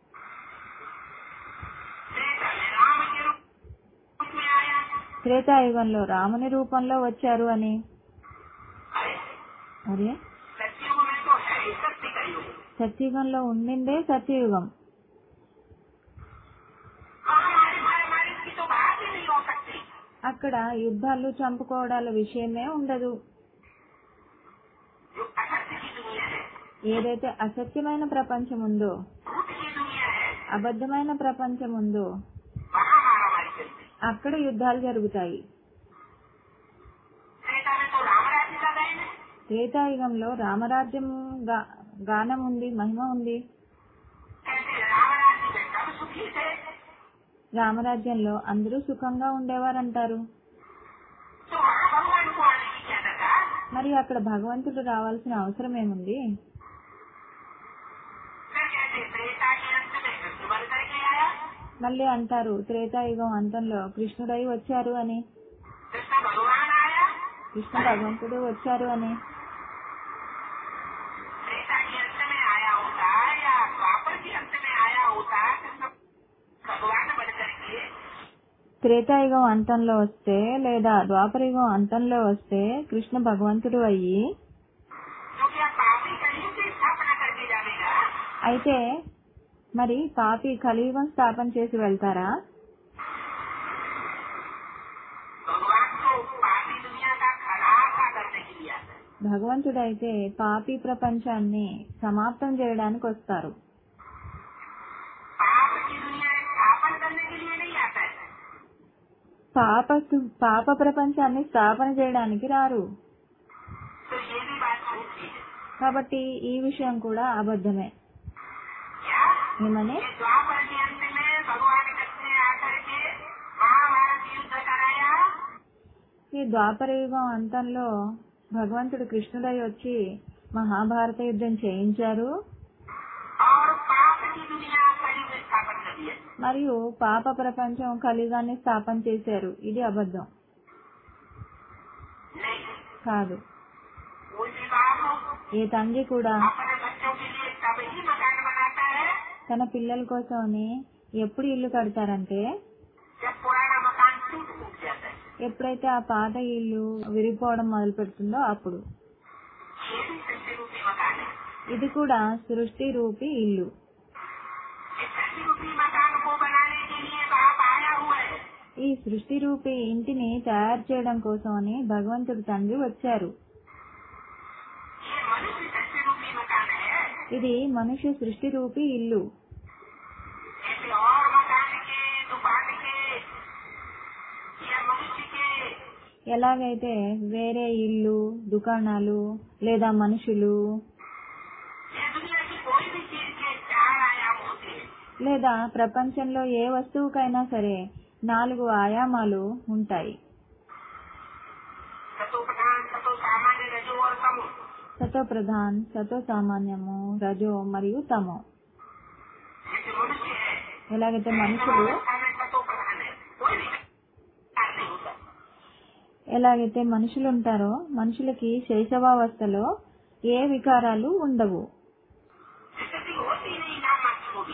त्रेता में राम के रूप में आया త్రేతాయుగంలో రాముని రూపంలో వచ్చారు అని अरे అరే सत्युग में तो है ही सत्य का युग సత్యుగంలో ఉండిందే సత్యయుగం वहाँ हमारे मारे मारे की तो बात ही नहीं हो सकती అక్కడ యుద్ధాలు చంపుకోవడాల విషయమే ఉండదు जो असत्य की दुनिया है ఏదైతే అసత్యమైన ప్రపంచం ఉందో झूठ की दुनिया है అబద్ధమైన ప్రపంచం ఉందో वहाँ मारा मारी चलती అక్కడ యుద్ధాలు జరుగుతాయి त्रेता में तो राम राज्य का गए हैं త్రేతాయుగంలో రామరాజ్యం గా- గానం ఉంది మహిమ ఉంది कैसे राम राज्य में सब सुखी थे రామరాజ్యంలో అందరూ సుఖంగా ఉండేవారంటారు तो वहाँ भगवान को आने की क्या दरकार మరి అక్కడ భగవంతుడు రావాల్సిన అవసరం ఏముంది फिर कहते त्रेता के अंत में कृष्ण बन करके आया మళ్ళీ అంటారు త్రేతాయుగం అంతంలో కృష్ణుడై వచ్చారు అని कृष्ण भगवान आया కృష్ణ భగవంతుడు వచ్చారు అని त्रेता के अंत में आया होता या द्वापर के अंत में आया होता कृष्ण भगवान बन करके త్రేతాయుగం అంతంలో వస్తే లేదా ద్వాపరయుగం అంతంలో వస్తే కృష్ణ భగవంతుడు అయ్యి जो क्या पापी कलयुग की स्थापना करके जाएगा అయితే మరి పాపి కలియుగం స్థాపన చేసి వెళ్తారా भगवान को पापी दुनिया का खलासा करने के लिए आता है భగవంతుడైతే పాపి ప్రపంచాన్ని సమాప్తం చేయడానికి వస్తారు पाप की दुनिया स्थापन करने के लिए नहीं आता है పాప పాప ప్రపంచాన్ని స్థాపన చేయడానికి రారు तो ये भी बात झूठी है కాబట్టి ఈ విషయం కూడా అబద్ధమే क्या ఏమని ये द्वापर के अंत में भगवान कृष्ण ने आकर के महाभारत युद्ध कराया ఈ ద్వాపర యుగం అంతంలో భగవంతుడు కృష్ణుడై వచ్చి మహాభారత యుద్ధం చేయించారు और पाप की दुनिया कलयुग स्थापन कर दिया మరియు పాప ప్రపంచం కలియుగాన్ని స్థాపన చేశారు ఇది అబద్ధం नहीं కాదు कोई भी बाप ఏ తండ్రి కూడా अपने बच्चों के लिए तब ही मकान बनाता है తన పిల్లల కోసమని ఎప్పుడు ఇల్లు కడతారంటే जब पुराना मकान टूट फूट जाता है ఎప్పుడైతే ఆ పాత ఇల్లు విరిగిపోవడం మొదలు పెడుతుందో అప్పుడు ये भी सृष्टि रूपी मकान है ఇది కూడా సృష్టి రూపి ఇల్లు इस सृष्टि रूपी मकान को बनाने के लिए बाप आया हुआ है ఈ సృష్టి రూపి ఇంటిని తయారు చేయడం కోసమని భగవంతుడు తండ్రి వచ్చారు ये मनुष्य सृष्टि रूपी मकान है ఇది మనుష్య సృష్టి రూపి ఇల్లు किसी और मकान के दुकान के या मनुष्य के ఎలాగైతే వేరే ఇల్లు దుకాణాలు లేదా మనుషులు ये दुनिया की कोई भी चीज के चार आयाम होते हैं లేదా ప్రపంచంలో ఏ వస్తువుకైనా సరే నాలుగు ఆయామాలు ఉంటాయి सतो प्रधान सतो सामान्य रजो और तमो సతో ప్రధాన్ సతో సామాన్యము రజో మరియు తమో जैसे मनुष्य है ఎలాగైతే మనుషులు अवस्था में सतो प्रधान है कोई भी कार्य नहीं होता ఎలాగైతే మనుషులు ఉంటారో మనుషులకి శైశవావస్థలో ఏ వికారాలు ఉండవు विकृति होती नहीं नाम मात्र होगी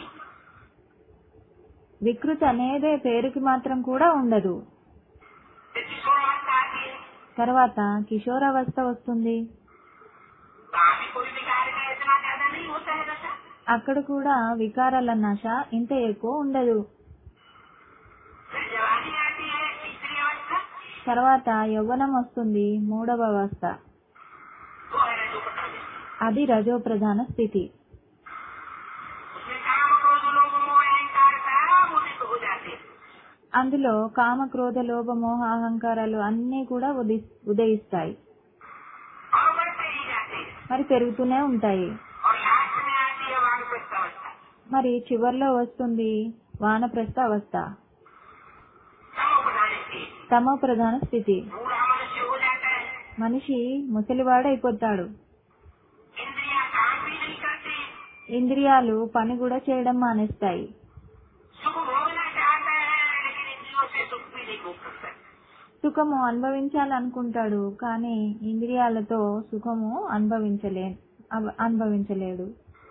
వికృతి అనేదే పేరుకి మాత్రం కూడా ఉండదు फिर किशोरावस्था आती है తర్వాత కిషోరావస్థ వస్తుంది वहाँ भी कोई विकार का इतना ज्यादा नहीं होता है दशा అక్కడ కూడా వికారాల నశ ఇంత ఎక్కువ ఉండదు फिर जवानी आती है तीसरी अवस्था తర్వాత యవ్వనం వస్తుంది మూడవ అవస్థ वो है रजो प्रधान అది రజో ప్రధాన స్థితి उसमें काम क्रोध लोग मोह अहंकार सब उदित हो जाते हैं అందులో కామ క్రోధ లోభ మోహ అహంకారాలు అన్నీ కూడా ఉది- ఉదయిస్తాయి और बढ़ते ही जाते हैं మరి పెరుగుతూనే ఉంటాయి और लास्ट में आती है वानप्रस्थ अवस्था మరి చివర్లో వస్తుంది వానప్రస్థ అవస్థ तमो प्रधान की తమో ప్రధాన స్థితి बूढ़ा मनुष्य हो जाता है మనిషి ముసలివాడైపోతాడు इंद्रिया काम भी नहीं करती ఇంద్రియాలు పని కూడా చేయడం మానేస్తాయి सुख भोगना चाहता है लेकिन इंद्रियों से सुख भी नहीं भोग सकता సుఖము అనుభవించాలనుకుంటాడు కానీ ఇంద్రియాలతో సుఖము అనుభవించలే అవ- అనుభవించలేడు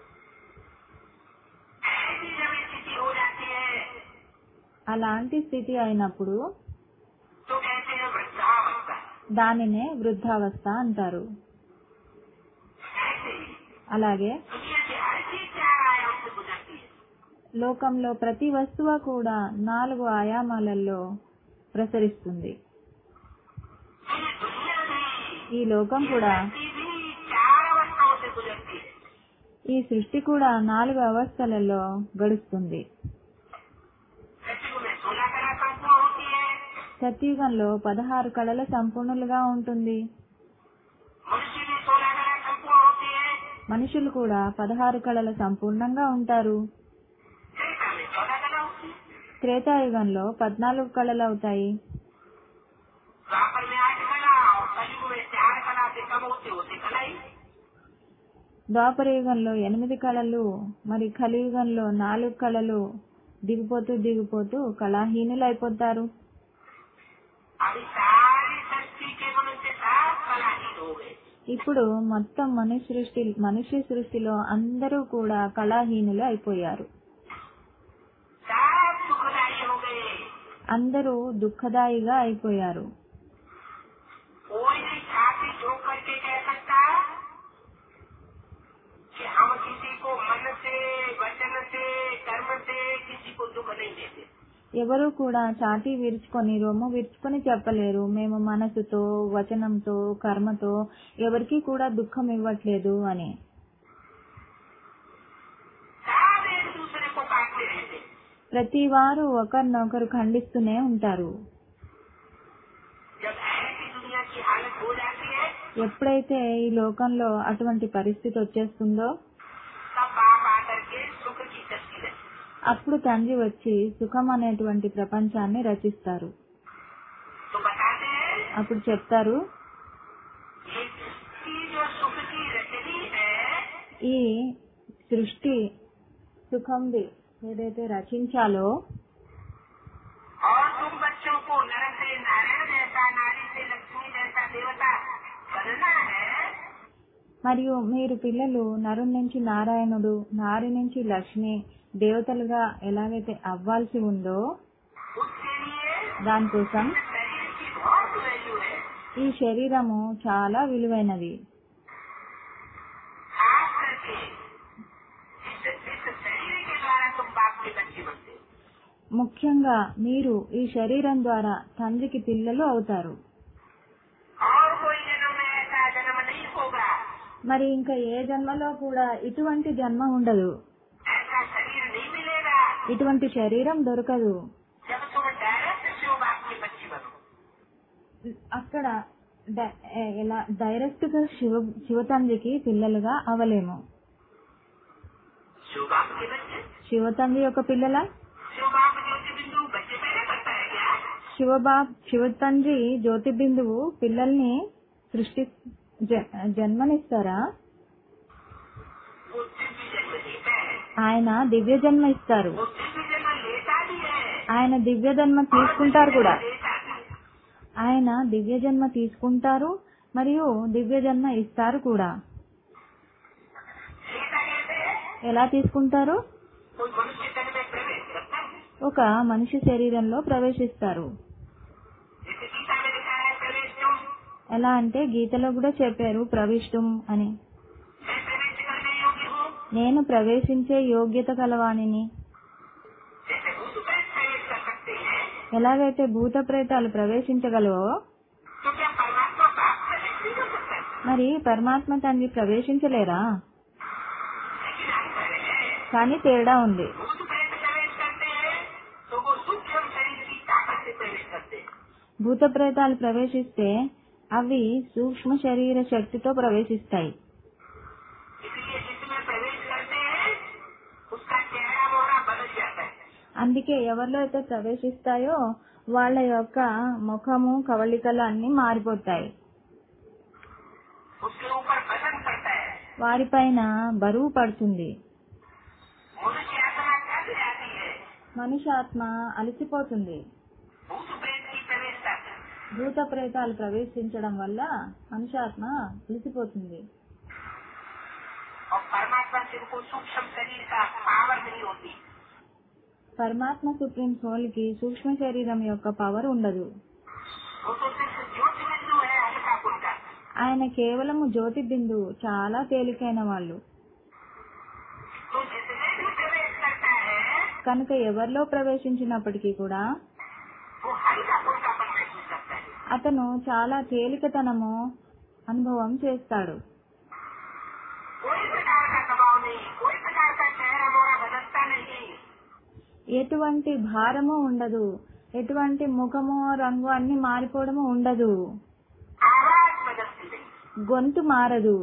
ऐसी जब स्थिति हो जाती है అలాంటి స్థితి అయినప్పుడు तो कहते हैं वृद्धावस्था దానినే వృద్ధావస్థ అంటారు ऐसे ही అలాగే दुनिया की हर चीज चार आयाम से गुजरती है లోకంలో ప్రతి వస్తువు కూడా నాలుగు ఆయామాలలో ప్రసరిస్తుంది तो ये दुनिया भी ఈ లోకం కూడా धरती भी चार अवस्थाओं से गुजरती है ఈ సృష్టి కూడా నాలుగు అవస్థలలో గడుస్తుంది सचिव में सोलह कला संपूर्ण होती है సత్యుగంలో పదహారు కళల సంపూర్ణులుగా ఉంటుంది मनुष्य में सोलह कला संपूर्ण होती है మనుషులు కూడా పదహారు కళల సంపూర్ణంగా ఉంటారు त्रेता में चौदह कला होती है త్రేతాయుగంలో పద్నాలుగు కళలు అవుతాయి द्वापर में आठ कला और कलयुग में चार कला से कम होते होते कला ही ద్వాపర యుగంలో ఎనిమిది కళలు మరి కలియుగంలో నాలుగు కళలు దిగిపోతూ దిగిపోతూ కళాహీనులు అయిపోతారు अभी सारी सृष्टि के मनुष्य सब कलाहीन हो गए ఇప్పుడు మొత్తం మనుష్య సృష్టి మనుష్య సృష్టిలో అందరూ కూడా కళాహీనులు అయిపోయారు सब सुखदायी हो गए అందరూ దుఃఖదాయిగా అయిపోయారు कोई भी छाती ठोक करके कह सकता कि हम किसी को मन से वचन से कर्म से किसी को दुख नहीं देते ఎవరు కూడా చాటి విరుచుకొని రొమ్ము విరుచుకొని చెప్పలేరు మేము మనసుతో వచనంతో కర్మతో ఎవరికీ కూడా దుఃఖం ఇవ్వట్లేదు అని सब एक दूसरे को काटते रहते ప్రతి వారు ఒకరినొకరు ఖండిస్తూనే ఉంటారు जब ऐसी दुनिया की हालत हो जाती है ఎప్పుడైతే ఈ లోకంలో అటువంటి పరిస్థితి వచ్చేస్తుందో तब बाप आकर के सुख की सृष्टि रची అప్పుడు తండ్రి వచ్చి సుఖం అనేటువంటి ప్రపంచాన్ని రచిస్తారు तो बताते हैं అప్పుడు చెప్తారు ये सृष्टि जो सुख की रचनी है ఈ సృష్టి సుఖంది ఏదైతే రచించాలో और तुम बच्चों को नर से नारायण जैसा नारी से लक्ष्मी जैसा देवता बनना है మరియు మీరు పిల్లలు నరుని నుంచి నారాయణుడు నారి నుంచి లక్ష్మి దేవతలుగా ఎలాగైతే అవ్వాల్సి ఉందో उसके लिए దానికోసం शरीर की बहुत वैल्यू है ఈ శరీరము చాలా విలువైనది खास करके इस, इस शरीर के द्वारा तुम बाप के बच्चे बनते हो ముఖ్యంగా మీరు ఈ శరీరం ద్వారా తండ్రికి పిల్లలు అవుతారు और कोई जन्म में ऐसा जन्म नहीं होगा మరి ఇంకా ఏ జన్మలో కూడా ఇటువంటి జన్మ ఉండదు ऐसा शरीर नहीं मिलेगा ఇటువంటి శరీరం దొరకదు जब तुम डायरेक्ट शिव बाप के बच्चे बनो అక్కడ డ- ఎ- ఎలా డైరెక్ట్ గా శివ శివతండ్రికి పిల్లలుగా అవలేము शिव बाप के बच्चे శివతండ్రి యొక్క పిల్లల शिव बाप ज्योति बिंदु बच्चे पैदा करता है क्या శివబా శివతండ్రి జ్యోతి బిందువు పిల్లల్ని సృష్టి జ- జన్మనిస్తారా वो दिव्य जन्म देता है ఆయన దివ్య జన్మ ఇస్తారు वो दिव्य जन्म लेता भी है ఆయన దివ్య జన్మ తీసుకుంటారు కూడా देता भी है ఆయన దివ్య జన్మ తీసుకుంటారు మరియు దివ్య జన్మ ఇస్తారు కూడా लेता कैसे है ఎలా తీసుకుంటారు कोई मनुष्य तन में प्रवेश करता है ఒక మనిషి శరీరంలో ప్రవేశిస్తారు जैसे गीता में लिखा है प्रवेश तुम ఎలా అంటే గీతలో కూడా చెప్పారు ప్రవిష్టం అని मैं प्रवेश करने योग्य हूँ నేను ప్రవేశించే యోగ్యత కలవాణిని जैसे भूत प्रेत प्रवेश कर सकते हैं ఎలాగైతే భూత ప్రేతాలు ప్రవేశించగలవో तो क्या परमात्मा बाप प्रवेश नहीं कर सकता మరి పరమాత్మ తండ్రి ప్రవేశించలేరా लेकिन अंतर है కానీ తేడా ఉంది भूत प्रेत प्रवेश करते हैं तो वो सूक्ष्म शरीर की ताकत से प्रवेश करते हैं భూత ప్రేతాలు ప్రవేశిస్తే అవి సూక్ష్మ శరీర శక్తితో ప్రవేశిస్తాయి इसलिए जिसमें प्रवेश करते हैं उसका चेहरा मोहरा बदल जाता है అందుకే ఎవరిలో అయితే ప్రవేశిస్తాయో వాళ్ళ యొక్క ముఖము కవళికలు అన్ని మారిపోతాయి उसके ऊपर वजन पड़ता है వారిపైన బరువు పడుతుంది मनुष्य आत्मा थक जाती है మనుషాత్మ అలసిపోతుంది भूत प्रेत की प्रवेशता से భూత ప్రేతాలు ప్రవేశించడం వల్ల మనుషాత్మ అలసిపోతుంది और परमात्मा से उनको सूक्ष्म शरीर का पावर नहीं होती పరమాత్మ సుప్రీం సోల్ కి సూక్ష్మ శరీరం యొక్క పవర్ ఉండదు वो तो सिर्फ ज्योति बिंदु है हल्का फुल्का ఆయన కేవలం జ్యోతి బిందువు చాలా తేలికైన వాళ్ళు तो जिसमें भी प्रवेश करता है కనుక ఎవరిలో ప్రవేశించినప్పటికీ కూడా वो हल्का फुल्का पर महसूस करता है అతను చాలా తేలికతనము అనుభవం చేస్తాడు कोई प्रकार का दबाव नहीं कोई प्रकार का चेहरा मोहरा बदलता नहीं ఎటువంటి భారము ఉండదు ఎటువంటి ముఖము రంగు అన్ని మారిపోవడము ఉండదు आवाज बदलती नहीं గొంతు మారదు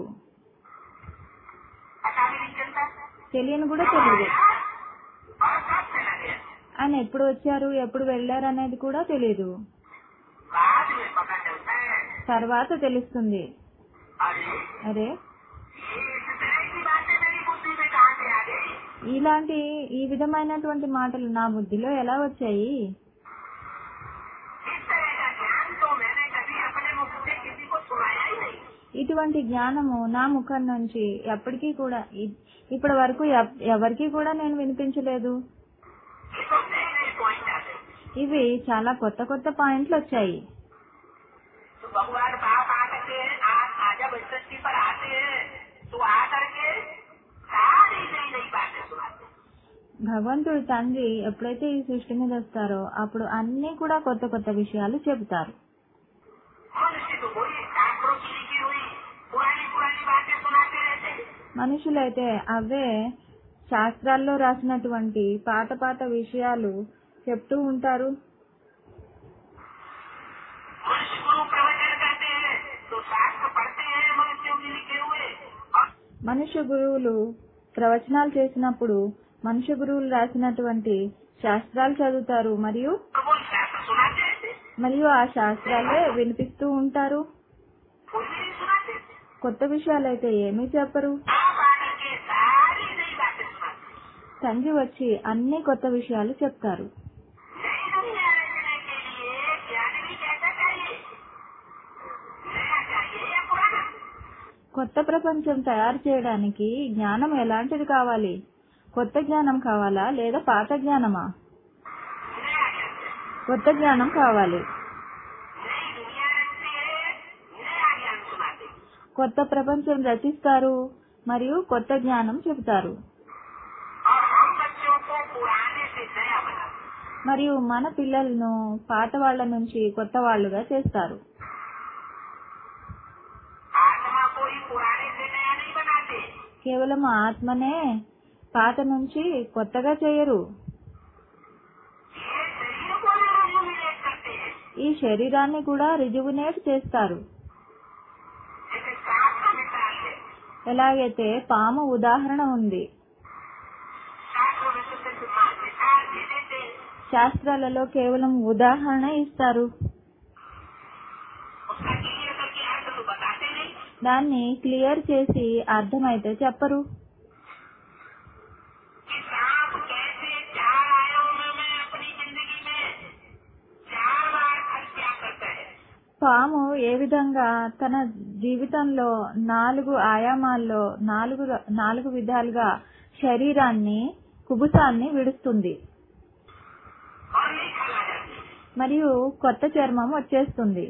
पता भी नहीं चलता తెలియని కూడా कब తెలియదు आया और कब चला गया ఆయన ఎప్పుడు వచ్చారు ఎప్పుడు వెళ్ళారు అనేది కూడా తెలియదు बाद में पता चलता है తర్వాత తెలుస్తుంది अरे అరే ये इस तरह की बातें मेरी बुद्धि में कहाँ से आ गई ఇలాంటి ఈ విధమైనటువంటి మాటలు నా బుద్ధిలో ఎలా వచ్చాయి इस तरह का ज्ञान तो मैंने कभी अपने मुख से किसी को सुनाया ही नहीं ఇటువంటి జ్ఞానము నా ముఖం నుంచి ఎప్పటికీ కూడా ఇ- ఇప్పటి వరకు ఎవ్- ఎవరికీ కూడా నేను వినిపించలేదు ये तो नए नए पॉइंट आते हैं। ఇవి చాలా కొత్త కొత్త పాయింట్లు వచ్చాయి तो भगवान बाप आ करके आज आजा सृष्टि पर आते हैं तो आ करके सारी नई नई बातें सुनाते हैं భగవంతుడు తండ్రి ఎప్పుడైతే ఈ సృష్టి మీద వస్తారో అప్పుడు అన్ని కూడా కొత్త కొత్త విషయాలు చెబుతారు मनुष्य तो वही शास्त्रों की लिखी हुई पुरानी पुरानी बातें सुनाते रहते हैं మనుషులైతే అవే శాస్త్రాల్లో రాసినటువంటి పాత పాత విషయాలు చెప్తూ ఉంటారు मनुष्य गुरु प्रवचन करते हैं तो शास्त्र पढ़ते हैं मनुष्यों के लिखे हुए और మనుష్య గురువులు ప్రవచనాలు చేసినప్పుడు మనుష్య గురువులు రాసినటువంటి శాస్త్రాలు చదువుతారు మరియు वो शास्त्र सुनाते रहते हैं। మరియు ఆ శాస్త్రాలే వినిపిస్తూ ఉంటారు कोई भी नहीं सुनाते కొత్త విషయాలైతే ఏమీ చెప్పరు आप आकर के सारी नई बातें सुनाते हैं। తండ్రి వచ్చి అన్ని కొత్త విషయాలు చెప్తారు नई दुनिया रचने के लिए ज्ञान भी कैसा चाहिए नया चाहिए या पुराना కొత్త ప్రపంచం తయారు చేయడానికి జ్ఞానం ఎలాంటిది కావాలి కొత్త జ్ఞానం కావాలా లేదా పాత జ్ఞానమా नया ज्ञान चाहिए। కొత్త జ్ఞానం కావాలి नई दुनिया रचते हैं नया ज्ञान सुनाते हैं। కొత్త ప్రపంచం రచిస్తారు మరియు కొత్త జ్ఞానం చెబుతారు और हम बच्चों को पुराने से नया बनाते हैं। మరియు మన పిల్లలను పాత వాళ్ళ నుంచి కొత్త వాళ్ళుగా చేస్తారు आत्मा कोई पुराने से नया नहीं बनाते కేవలం ఆత్మనే పాత నుంచి కొత్తగా చేయరు ये शरीर को भी रेजुमिनेट करते हैं ఈ శరీరాన్ని కూడా రిజువినేట్ చేస్తారు जैसे सांप का मिसाल है ఎలాగైతే పాము ఉదాహరణ ఉంది शास्त्रों में तो सिर्फ मा- मिसाल दे देते हैं శాస్త్రాలలో కేవలం ఉదాహరణ ఇస్తారు उसका क्लियर करके अर्थ तो बताते नहीं దాన్ని క్లియర్ చేసి అర్థమైతే చెప్పరు कि सांप कैसे चार आयामों में अपनी जिंदगी में चार बार हत्या करता है పాము ఏ విధంగా తన జీవితంలో నాలుగు ఆయామాల్లో నాలుగు నాలుగు విధాలుగా శరీరాన్ని కుబుసాన్ని విడుస్తుంది और नहीं खाना जाती మరియు కొత్త చర్మం వచ్చేస్తుంది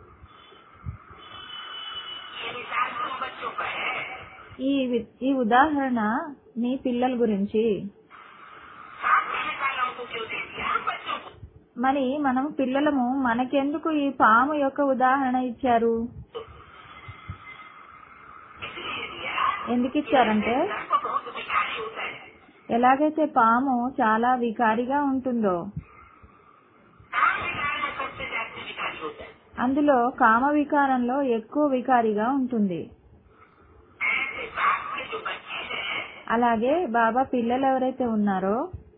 ये मिसाल तुम बच्चों का है ఈ వి- ఈ ఉదాహరణ మీ పిల్లల గురించి सांप की मिसाल हमको क्यों दे दिया हम बच्चों को మరి మనం పిల్లలము మనకెందుకు ఈ పాము యొక్క ఉదాహరణ ఇచ్చారు इसलिए दिया ఎందుకు ఇచ్చారంటే सर्प बहुत विकारी होता है ఎలాగైతే పాము చాలా వికారిగా ఉంటుందో काम विकार में सबसे ज्यादा विकारी होता है అందులో కామ వికారంలో ఎక్కువ వికారిగా ఉంటుంది ऐसे बाप के जो बच्चे हैं అలాగే బాబా పిల్లలు ఎవరైతే ఉన్నారో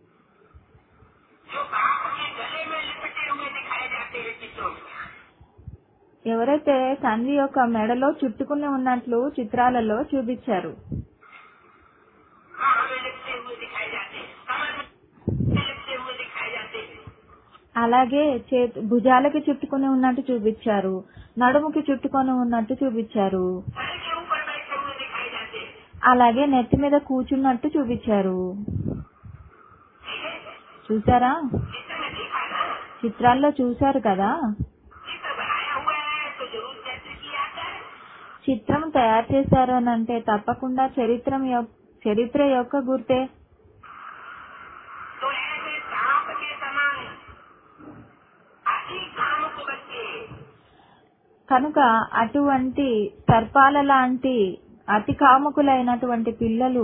जो बाप के गले में लिपटे हुए दिखाए जाते हैं चित्रों में ఎవరైతే తండ్రి యొక్క మెడలో చుట్టుకుని ఉన్నట్లు చిత్రాలలో చూపించారు हाँ हमें लिपटे हुए दिखाए जाते हैं कमर में लिपटे हुए दिखाए जाते हैं అలాగే చేతు భుజాలకి చుట్టుకుని ఉన్నట్టు చూపించారు నడుముకి చుట్టుకొని ఉన్నట్టు చూపించారు सर के ऊपर बैठे हुए दिखाए जाते हैं అలాగే నెత్తి మీద కూర్చున్నట్టు చూపించారు ठीक है చూసారా चित्र में देखा ना చిత్రాల్లో చూశారు కదా चित्र बनाया हुआ है तो जरूर चरित्र किया जाता है చిత్రం తయారు చేశారు అని అంటే తప్పకుండా చరిత్రం యొ- చరిత్ర యొక్క గుర్తే तो ऐसे सांप के समान अति काम को बच्चे కనుక అటువంటి సర్పాల లాంటి అతి కాముకులైనటువంటి పిల్లలు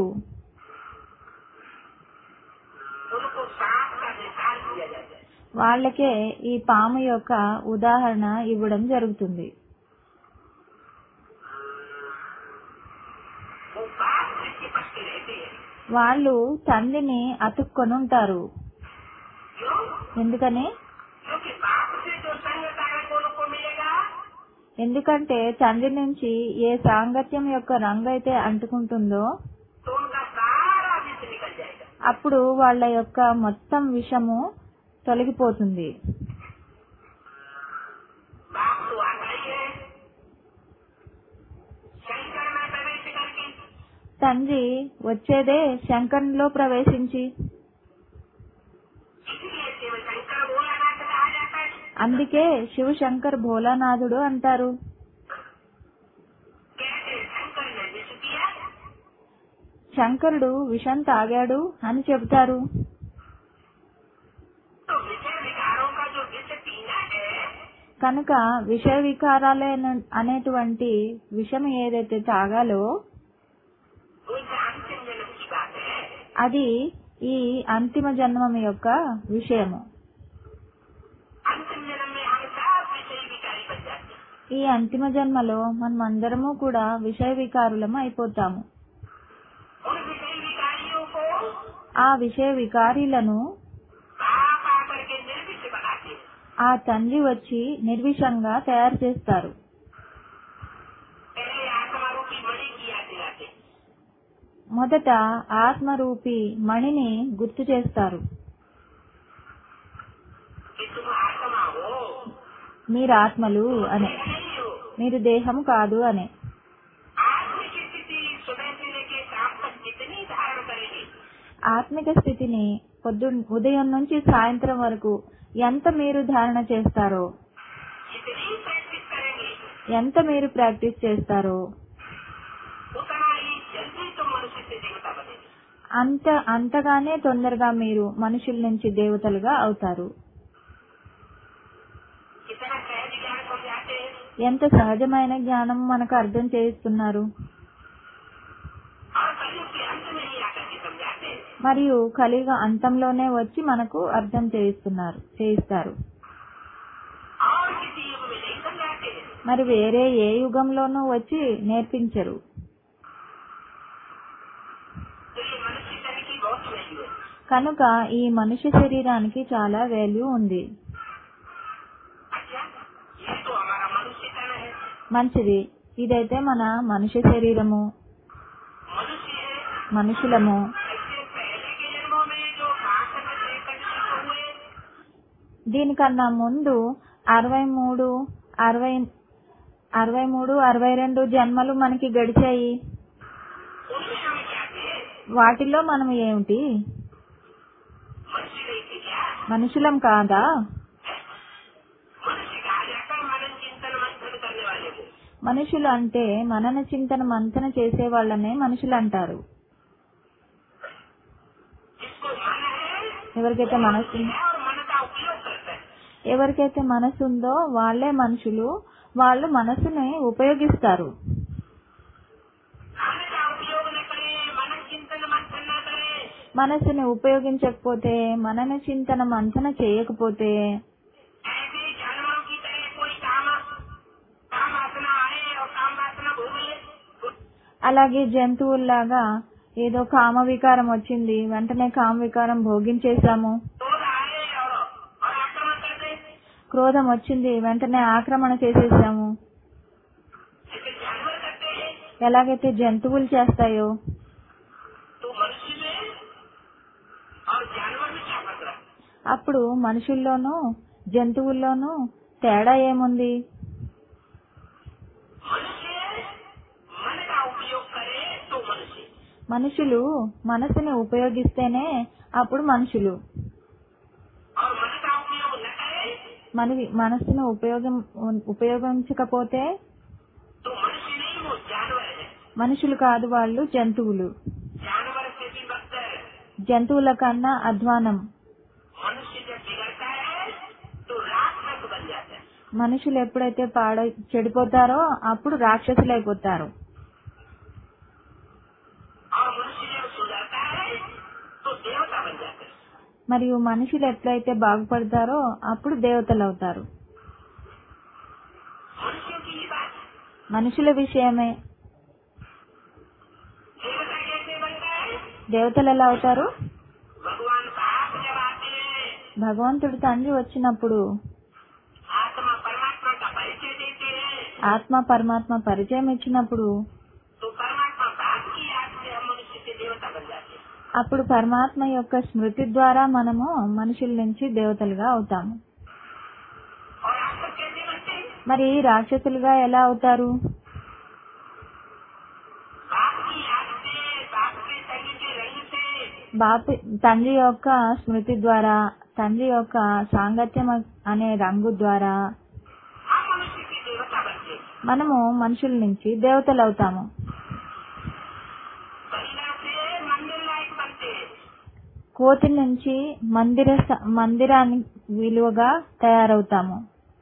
उनको सांप का मिसाल दिया जाता है వాళ్ళకే ఈ పాము యొక్క ఉదాహరణ ఇవ్వడం జరుగుతుంది वो बाप से चिपक के रहते हैं వాళ్ళు తండ్రిని అతుక్కొని ఉంటారు क्यों ఎందుకని क्योंकि बाप से जो संग कारण को लोग को मिलेगा ఎందుకంటే తండ్రి నుంచి ఏ సాంగత్యం యొక్క రంగు అయితే అంటుకుంటుందో तो उनका सारा विष निकल जाएगा అప్పుడు వాళ్ళ యొక్క మొత్తం విషము తొలగిపోతుంది बाप तो आता ही है शंकर में प्रवेश करके తండ్రి వచ్చేదే శంకరునిలో ప్రవేశించి इसलिए शिव शंकर भोलानाथ कहा जाता है అందుకే శివ శంకర్ భోలానాథుడు అంటారు कहते हैं, शंकर ने विष किया శంకరుడు విషం తాగాడు అని చెబుతారు तो विषय विकारों का जो विष पीना है కనుక విషయ వికారాలే అనేటువంటి విషం ఏదైతే తాగాలో वो इस अंतिम जन्म की बात है అది ఈ అంతిమ జన్మం యొక్క విషయము अंतिम जन्म में हम सब विषय विकारी बन जाते हैं ఈ అంతిమ జన్మలో మనం అందరము కూడా విషయ వికారులం అయిపోతాము उन विषय विकारियों को ఆ విషయ వికారీలను बाप आकर के निर्विष बनाते हैं ఆ తండ్రి వచ్చి నిర్విషంగా తయారు చేస్తారు पहले आत्मा रूपी मणि की याद दिलाते हैं। మొదట ఆత్మరూపి మణిని గుర్తు చేస్తారు कि तुम आत्मा हो మీరు ఆత్మలు అనే देह नहीं हो మీరు దేహం కాదు అనే आत्म की स्थिति सुबह से लेके शाम तक कितनी धारण करेगी ఆత్మిక స్థితిని పొద్దు ఉదయం నుంచి సాయంత్రం వరకు ఎంత మీరు ధారణ చేస్తారో जितनी प्रैक्टिस करेंगे ఎంత మీరు ప్రాక్టీస్ చేస్తారో उतना ही जल्दी तुम मनुष्य से देवता बनेगी అంత అంతగానే తొందరగా మీరు మనుషుల నుంచి దేవతలుగా అవుతారు कितना सहज ज्ञान समझाते हैं ఎంత సహజమైన జ్ఞానం మనకు అర్థం చేయిస్తున్నారు और कलयुग के अंत में ही आकर के समझाते हैं మరియు కలియుగ అంతంలోనే వచ్చి మనకు అర్థం చేయిస్తున్నారు చేయిస్తారు और किसी युग में नहीं समझाते हैं మరి వేరే ఏ యుగంలోనూ వచ్చి నేర్పించరు तो ये मनुष्य शरीर की बहुत वैल्यू है కనుక ఈ మనుష్య శరీరానికి చాలా వాల్యూ ఉంది अच्छा ये तो हमारा मनुष्य तन है మంచిది ఇదైతే మన మనుష్య శరీరము मनुष्य है మనుషులము इससे पहले के जन्मों में जो बासठ तिरसठ युग हुए దీనికన్నా ముందు అరవై మూడు అరవై అరవై మూడు అరవై రెండు జన్మలు మనకి గడిచాయి उनमें हम क्या थे వాటిలో మనం ఏమిటి मनुष्य नहीं थे क्या మనుషులం కాదా मनुष्य कहा जाता है मनन चिंतन मंथन करने वाले को మనుషులు అంటే మనన చింతన మంతన చేసే వాళ్ళనే మనుషులు అంటారు जिसको मन है ఎవరికైతే మనసు है और मन का उपयोग करता है ఎవరికైతే మనసు ఉందో వాళ్ళే మనుషులు వాళ్ళు మనసుని ఉపయోగిస్తారు मन का उपयोग न करे मनन चिंतन मंथन न करे మనసుని ఉపయోగించకపోతే మనన చింతన మంతన చేయకపోతే ऐसे जानवरों की तरह कोई काम काम वासना आए और काम वासना भोग ले అలాగే జంతువుల్లాగా ఏదో కామ వికారం వచ్చింది వెంటనే కామ వికారం భోగించేశాము क्रोध आए और और आक्रमण कर दे క్రోధం వచ్చింది వెంటనే ఆక్రమణ చేసేసాము जैसे जानवर करते हैं ఎలాగైతే జంతువులు చేస్తాయో तो मनुष्य में और जानवर में क्या फर्क रहा అప్పుడు మనుషుల్లోనూ జంతువుల్లోనూ తేడా ఏముంది मनुष्य मन का उपयोग करे तो मनुष्य మనుషులు మనసుని ఉపయోగిస్తేనే అప్పుడు మనుషులు और मन का उपयोग न करे మన మనసును ఉపయోగం ఉపయోగించకపోతే तो मनुष्य नहीं वो जानवर है మనుషులు కాదు వాళ్ళు జంతువులు जानवर से भी बदतर జంతువుల కన్నా అధ్వానం मनुष्य जब बिगड़ता है तो राक्षस बन जाता है మనుషులు ఎప్పుడైతే పాడ చెడిపోతారో అప్పుడు రాక్షసులు అయిపోతారు और मनुष्य जब सुधरता है तो देवता बन जाता है మరియు మనుషులు ఎట్లయితే బాగుపడతారో అప్పుడు దేవతలు అవుతారు मनुष्यों की ही बात है। మనుషుల విషయమే देवता कैसे बनता है దేవతలు ఎలా అవుతారు भगवान बाप जब आते हैं భగవంతుడి తండ్రి వచ్చినప్పుడు आत्मा परमात्मा का परिचय देते हैं ఆత్మ పరమాత్మ పరిచయం ఇచ్చినప్పుడు तो परमात्मा बाप की याद से हम मनुष्य से देवता बन जाते हैं అప్పుడు పరమాత్మ యొక్క స్మృతి ద్వారా మనము మనుషుల నుంచి దేవతలుగా అవుతాము और आप सब कैसे बनते हैं మరి రాక్షసులుగా ఎలా అవుతారు बाप की याद से बाप के संग के रंग से బాపి తండ్రి యొక్క స్మృతి ద్వారా తండ్రి యొక్క సాంగత్యం అనే రంగు ద్వారా हम मनुष्य के देवता बनते हैं మనము మనుషుల నుంచి దేవతలు అవుతాము महिला से मंदिर लायक बनते हैं కోతి నుంచి మందిర స- మందిరానికి విలువగా తయారవుతాము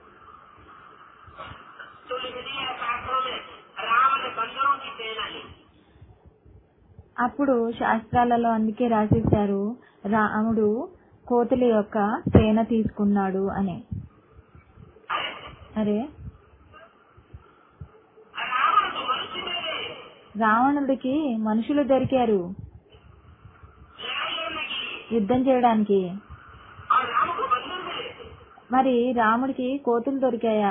तो लिख दिया शास्त्रों में राम ने बंदरों की सेना ली అప్పుడు శాస్త్రాలలో అందుకే రాసేశారు రాముడు కోతుల యొక్క సేన తీసుకున్నాడు అని అరే रावण को मनुष्य दे गए రావణుడికి మనుషులు దొరికారు लड़ाई लड़ने के लिए యుద్ధం చేయడానికి और राम को बंदर मिले మరి రాముడికి కోతులు దొరికాయా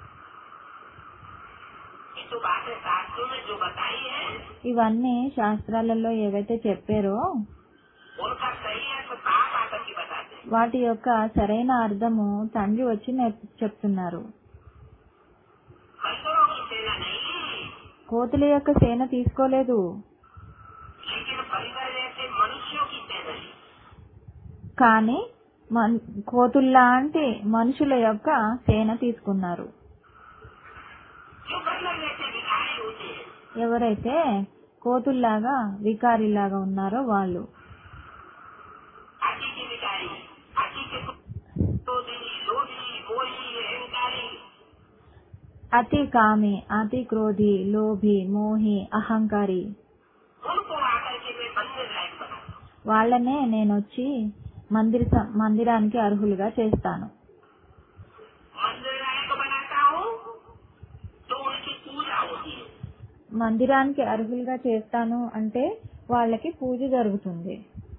ये तो बातें शास्त्रों में जो बताई है ఇవన్నీ శాస్త్రాలలో ఏవైతే చెప్పారో उनका सही अर्थ बाप आकर के बताते हैं వాటి యొక్క సరైన అర్థము తండ్రి వచ్చి నేర్ప- చెప్తున్నారు बंदरों की सेना नहीं కోతుల యొక్క సేన తీసుకోలేదు लेकिन बंदर जैसे मनुष्यों की सेना ली కానీ మన్- కోతుల్లాంటి మనుషుల యొక్క సేన తీసుకున్నారు जो बंदर जैसे भिखारी होते हैं ఎవరైతే కోతుల్లాగా వికారిలాగా ఉన్నారో వాళ్ళు अति की भिखारी अति के क्रोधी लोभी मोही अहंकारी అతి కామి అతి క్రోధి లోభి మోహి అహంకారి उनको आकर के मैं मंदिर लायक बनाता हूँ వాళ్ళనే నేను వచ్చి మందిర స- మందిరానికి అర్హులుగా చేస్తాను मंदिर लायक बनाता हूँ तो उनकी पूजा होती है మందిరానికి అర్హులుగా చేస్తాను అంటే వాళ్ళకి పూజ జరుగుతుంది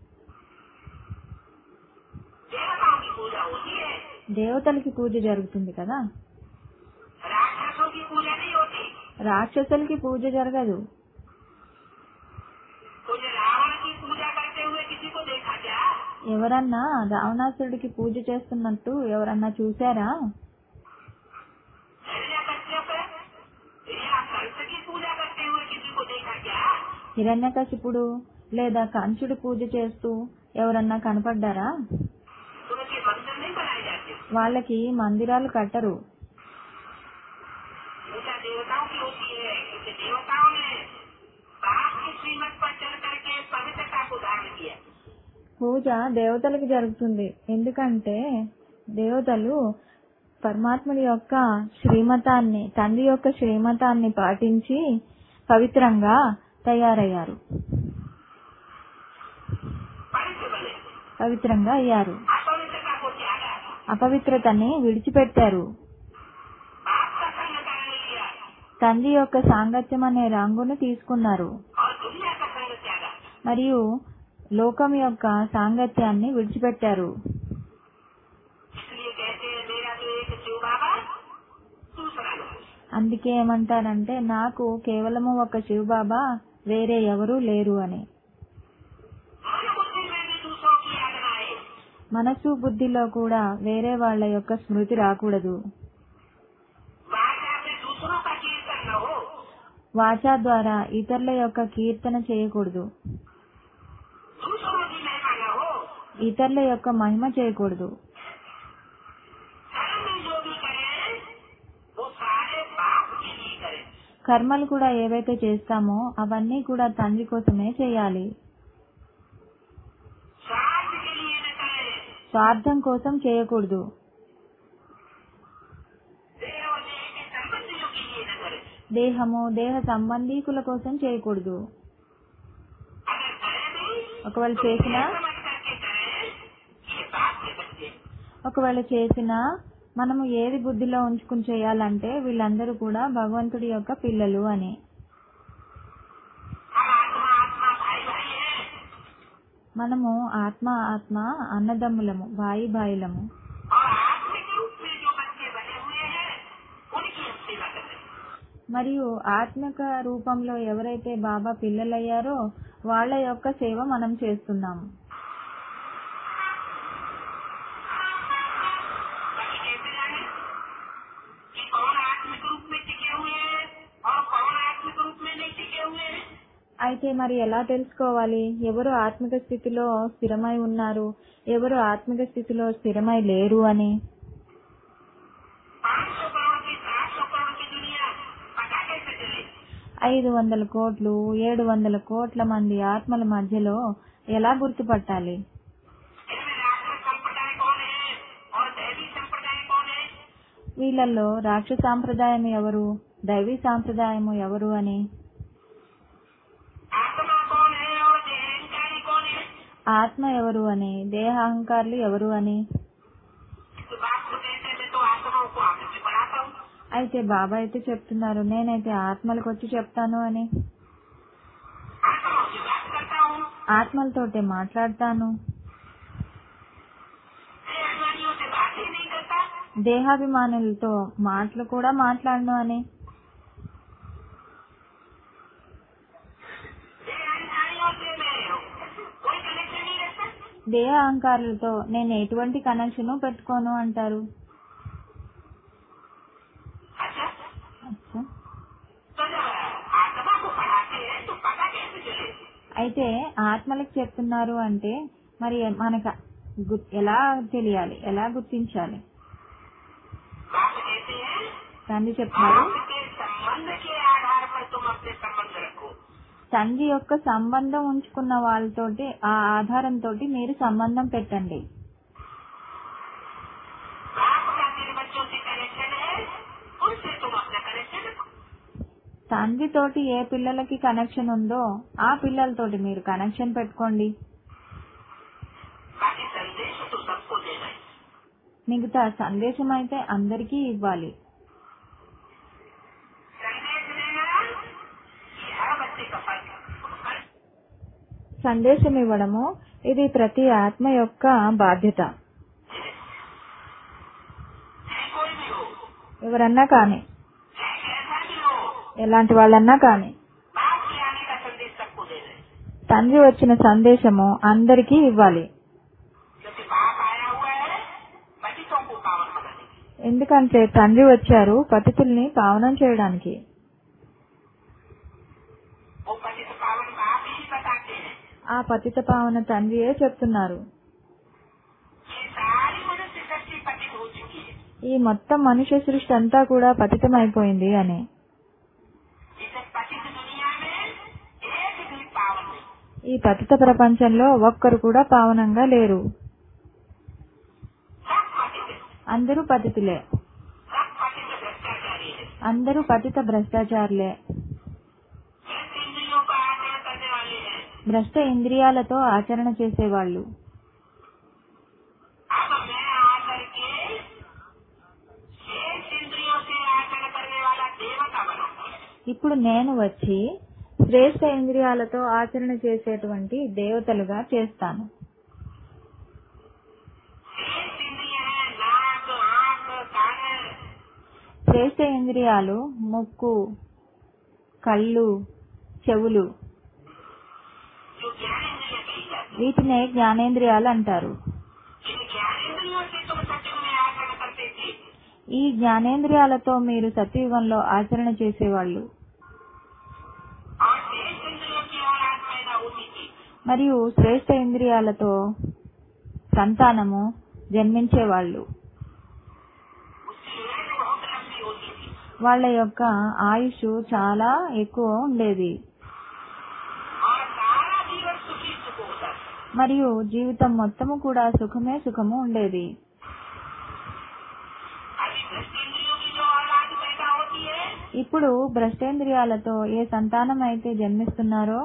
देवताओं की पूजा होती है దేవతలకి పూజ జరుగుతుంది కదా राक्षसों की पूजा नहीं होती రాక్షసులకి పూజ జరగదు तुझे रावण की पूजा करते हुए किसी को देखा क्या ఎవరన్నా రావణాసురుడికి పూజ చేస్తున్నట్టు ఎవరన్నా చూసారా हिरण्य कश्यप या कंस की पूजा करते हुए किसी को देखा क्या హిరణ్యకశిపుడు లేదా కంసుడు పూజ చేస్తూ ఎవరన్నా కనపడ్డారా उनके मंदिर नहीं बनाए जाते వాళ్ళకి మందిరాలు కట్టరు पूजा देवताओं की होती है क्योंकि देवताओं ने बाप की श्रीमत पर चल करके पवित्रता को धारण किया పూజ దేవతలకు జరుగుతుంది ఎందుకంటే దేవతలు పరమాత్ముడి యొక్క శ్రీమతాన్ని తండ్రి యొక్క శ్రీమతాన్ని పాటించి పవిత్రంగా తయారయ్యారు पवित्र बने పవిత్రంగా అయ్యారు अपवित्रता को त्यागा అపవిత్రతని విడిచిపెట్టారు बाप का संग करने लिया తండ్రి యొక్క సాంగత్యం అనే రంగును తీసుకున్నారు और दुनिया का संग त्यागा మరియు లోకం యొక్క సాంగత్యాన్ని విడిచిపెట్టారు इसलिए कहते हैं मेरा तो एक शिव बाबा दूसरा नहीं అందుకే ఏమంటారంటే నాకు కేవలము ఒక శివబాబా వేరే ఎవరూ లేరు అని मन बुद्धि में भी दूसरों की याद न आए మనసు బుద్ధిలో కూడా వేరే వాళ్ళ యొక్క స్మృతి రాకూడదు वाचा से दूसरों का कीर्तन न हो వాచా ద్వారా ఇతరుల యొక్క కీర్తన చేయకూడదు दूसरों की महिमा न हो ఇతరుల యొక్క మహిమ చేయకూడదు कर्म जो भी करें वो सारे बाप के लिए करें కర్మలు కూడా ఏవైతే చేస్తామో అవన్నీ కూడా తండ్రి కోసమే చేయాలి स्वार्थ के लिए न करें స్వార్థం కోసం చేయకూడదు देह और देह के संबंधियों के लिए न करें దేహము దేహ సంబంధీకుల కోసం చేయకూడదు अगर करें भी ఒకవేళ तो చేసినా ये समझ करके करें ये बाप के बच्चे ఒకవేళ చేసినా మనము ఏది బుద్ధిలో ఉంచుకుని చేయాలంటే వీళ్ళందరూ కూడా భగవంతుడి యొక్క పిల్లలు అని हम आत्मा आत्मा भाई भाई हैं మనము ఆత్మ ఆత్మ అన్నదమ్ములము బాయి బాయిలము और आत्मिक रूप में जो बच्चे बने हुए हैं उनकी हम सेवा कर रहे हैं మరియు ఆత్మిక రూపంలో ఎవరైతే బాబా పిల్లలయ్యారో వాళ్ళ యొక్క సేవ మనం చేస్తున్నాము बाकी कैसे जाने कि कौन आत्मिक रूप में टिके हुए हैं और कौन आत्मिक रूप में नहीं टिके हुए हैं అయితే మరి ఎలా తెలుసుకోవాలి ఎవరు ఆత్మిక స్థితిలో స్థిరమై ఉన్నారు ఎవరు ఆత్మిక స్థితిలో స్థిరమై లేరు అని पाँच सौ करोड़ की सात सौ करोड़ की दुनिया पता कैसे चले ఐదు వందల కోట్లు ఏడు వందల కోట్ల మంది ఆత్మల మధ్యలో ఎలా గుర్తుపట్టాలి इनमें राष्ट्र संप्रदाय कौन है और दैवी संप्रदाय कौन है వీళ్ళల్లో రాక్ష సాంప్రదాయం ఎవరు దైవీ సాంప్రదాయము ఎవరు అని आत्मा कौन है और देहंकारी कौन है ఆత్మ ఎవరు అని దేహాహంకారులు ఎవరు అని तो बात को कहते हैं मैं तो आत्माओं को आगे से बढ़ाता हूँ అయితే బాబా అయితే చెప్తున్నారు నేనైతే ఆత్మలకు వచ్చి చెప్తాను అని आत्माओं से बात करता हूँ ఆత్మలతోటే మాట్లాడతాను देहवानियों से बात ही नहीं करता దేహాభిమానులతో మాటలు కూడా మాట్లాడను అని देहंकारियों से मैं कोई कनेक्शन नहीं रखता దేహ అహంకారులతో నేను ఎటువంటి కనెక్షన్ పెట్టుకోను అంటారు अच्छा అచ్చా. तो जब आत्मा को पढ़ाते हैं तो पता कैसे चले అయితే ఆత్మలకు చెప్తున్నారు అంటే మరి మనకు గు- ఎలా తెలియాలి ఎలా గుర్తించాలి बाप कहते हैं తండ్రి చెప్తున్నారు आपके संबंध के आधार पर तुम अपने संबंध रखो తండ్రి యొక్క సంబంధం ఉంచుకున్న వాళ్ళతోటి ఆ ఆధారంతో మీరు సంబంధం పెట్టండి बाप का जिन बच्चों से कनेक्शन है उनसे तुम अपना कनेक्शन रखो తండ్రి తోటి ఏ పిల్లలకి కనెక్షన్ ఉందో ఆ పిల్లలతోటి మీరు కనెక్షన్ పెట్టుకోండి बाकी संदेश तो सबको देना है మిగతా సందేశం అయితే అందరికీ ఇవ్వాలి संदेश देना ये हर बच्चे का फर्ज है సందేశం ఇవ్వడము ఇది ప్రతి ఆత్మ యొక్క బాధ్యత चाहे कोई भी हो ఎవరన్నా కానీ चाहे कैसा भी हो ఎలాంటి వాళ్ళన్నా కానీ बाप के आने का संदेश सबको देना है తండ్రి వచ్చిన సందేశము అందరికీ ఇవ్వాలి क्योंकि बाप आया हुआ है पतितों को पावन बनाने के लिए। ఎందుకంటే తండ్రి వచ్చారు పతితుల్ని పావనం చేయడానికి वो पतित पावन बाप ही बताते हैं ఆ పతిత పావన తండ్రియే చెప్తున్నారు ये सारी मनुष्य सृष्टि पतित हो चुकी है ఈ మొత్తం మనుష్య సృష్టి అంతా కూడా పతితమైపోయింది అని इस पतित दुनिया में एक भी पावन नहीं ఈ పతిత ప్రపంచంలో ఒక్కరు కూడా పావనంగా లేరు सब पतित है। అందరూ పతితులే सब पतित भ्रष्टाचारी है అందరూ పతిత భ్రష్టాచారులే भ्रष्ट इंद्रियों का आचरण करने वाले हैं భ్రష్ట ఇంద్రియాలతో ఆచరణ చేసేవాళ్ళు अब मैं आकर के शेष इंद्रियों से आचरण करने वाला देवता बनाऊंगा ఇప్పుడు నేను వచ్చి శ్రేష్ట ఇంద్రియాలతో ఆచరణ చేసేటువంటి దేవతలుగా చేస్తాను शेष इंद्रिया है नाक आंख कान శ్రేష్ట ఇంద్రియాలు ముక్కు కళ్ళు చెవులు जो ज्ञान इंद्रिया कही जाती వీటినే జ్ఞానేంద్రియాలు అంటారు है इन ज्ञान इंद्रियों से तुम सत्य में आचरण करते थे ఈ జ్ఞానేంద్రియాలతో మీరు సత్యుగంలో ఆచరణ చేసేవాళ్ళు और शेष इंद्रियों की औलाद पैदा होती थी మరియు శ్రేష్ట ఇంద్రియాలతో సంతానము జన్మించేవాళ్ళు उसकी एज बहुत लंबी होती थी వాళ్ళ యొక్క ఆయుష్ చాలా ఎక్కువ ఉండేది और सारा जीवन सुखी सुख होता था మరియు జీవితం మొత్తము కూడా సుఖమే సుఖము ఉండేది अभी भ्रष्ट इंद्रियों की जो औलाद पैदा होती है ఇప్పుడు భ్రష్టేంద్రియాలతో ఏ సంతానం అయితే జన్మిస్తున్నారో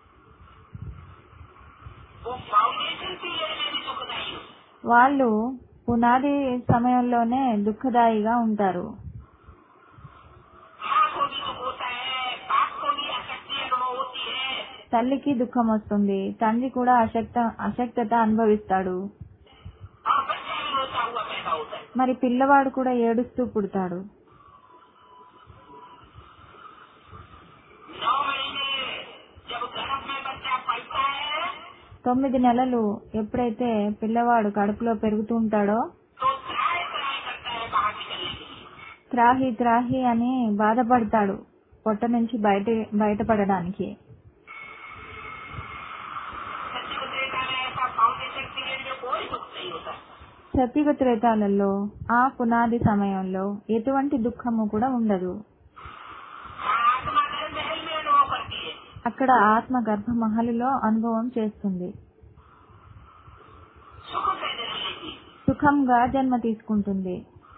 वो फाउंडेशन पीरियड में भी दुखदायी होती है వాళ్ళు పునాది సమయంలోనే దుఃఖదాయిగా ఉంటారు माँ को भी दुख होता है बाप को भी आसक्ति अनुभव होती है తల్లికి దుఃఖం వస్తుంది తండ్రి కూడా అశక్త అశక్తత అనుభవిస్తాడు और बच्चा भी रोता हुआ पैदा होता है మరి పిల్లవాడు కూడా ఏడుస్తూ పుడతాడు नौ महीने जब गर्भ में बच्चा पलता है తొమ్మిది నెలలు ఎప్పుడైతే పిల్లవాడు కడుపులో పెరుగుతూ ఉంటాడో तो त्राय त्राय करता है बाहर निकलने के लिए త్రాహి త్రాహి అని బాధపడతాడు పొట్ట నుంచి బయట బయటపడడానికి सचिव त्रेता में ऐसा फाउंडेशन पीरियड में कोई दुख नहीं होता సతీగ త్రేతాలలో ఆ పునాది సమయంలో ఎటువంటి దుఃఖము కూడా ఉండదు आत्मा गर्भ महल में अनुभव करती है అక్కడ ఆత్మ గర్భ మహలులో అనుభవం చేస్తుంది सुख से जन्म लेती है సుఖంగా జన్మ తీసుకుంటుంది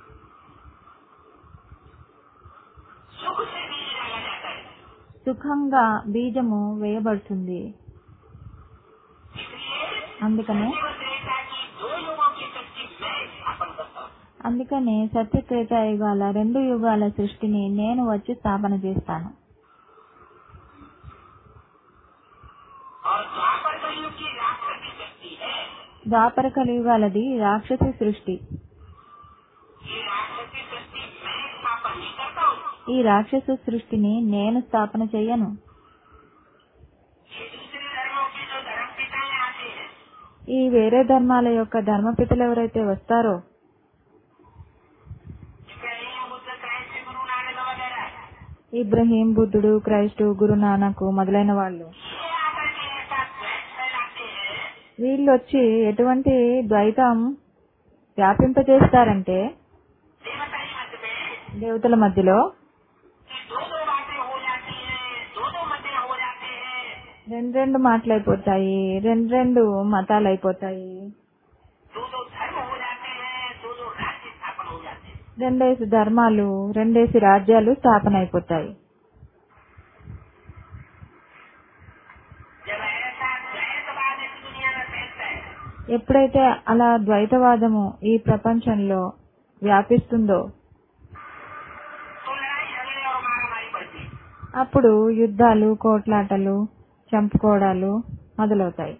सुख से बीज डाला जाता है సుఖంగా బీజము వేయబడుతుంది इसलिए అందుకనే सचिव त्रेता की दो युगों की सृष्टि मैं स्थापन करता हूँ అందుకనే సత్యత్రేత యుగాల రెండు యుగాల సృష్టిని నేను వచ్చి స్థాపన చేస్తాను और द्वापर कलयुग की राक्षसी शक्ति है ద్వాపర కలియుగాలది రాక్షసి సృష్టి ये राक्षसी शक्ति मैं स्थापन नहीं करता हूँ ఈ రాక్షస సృష్టిని నేను స్థాపన చెయ్యను ये दूसरे धर्मों के जो धर्म पिताएं आते हैं ఈ వేరే ధర్మాల యొక్క ధర్మపితలు ఎవరైతే వస్తారో इब्राहिम बुद्ध क्राइस्ट गुरु नानक वगैरह ఇబ్రహీం బుద్ధుడు క్రైస్టు గురునానక్ మొదలైన వాళ్ళు ये आकर के ऐसा द्वैत फैलाते हैं వీళ్ళు వచ్చి ఎటువంటి ద్వైతం వ్యాపింపజేస్తారంటే देवताई मत में దేవతల మధ్యలో कि दो दो बातें हो जाती हैं दो दो मतें हो जाते हैं రెండు రెండు మాటలైపోతాయి రెండు రెండు మతాలు అయిపోతాయి दो दो धर्म हो जाते हैं दो दो राज्य स्थापन हो जाते हैं రెండేసి ధర్మాలు రెండేసి రాజ్యాలు స్థాపన అయిపోతాయి जब ऐसा द्वैतवाद इस दुनिया में फैलता है ఎప్పుడైతే అలా ద్వైతవాదము ఈ ప్రపంచంలో వ్యాపిస్తుందో तो लड़ाई झगड़े और मारामारी बढ़ती है అప్పుడు యుద్ధాలు కోట్లాటలు చంపుకోవడాలు మొదలవుతాయి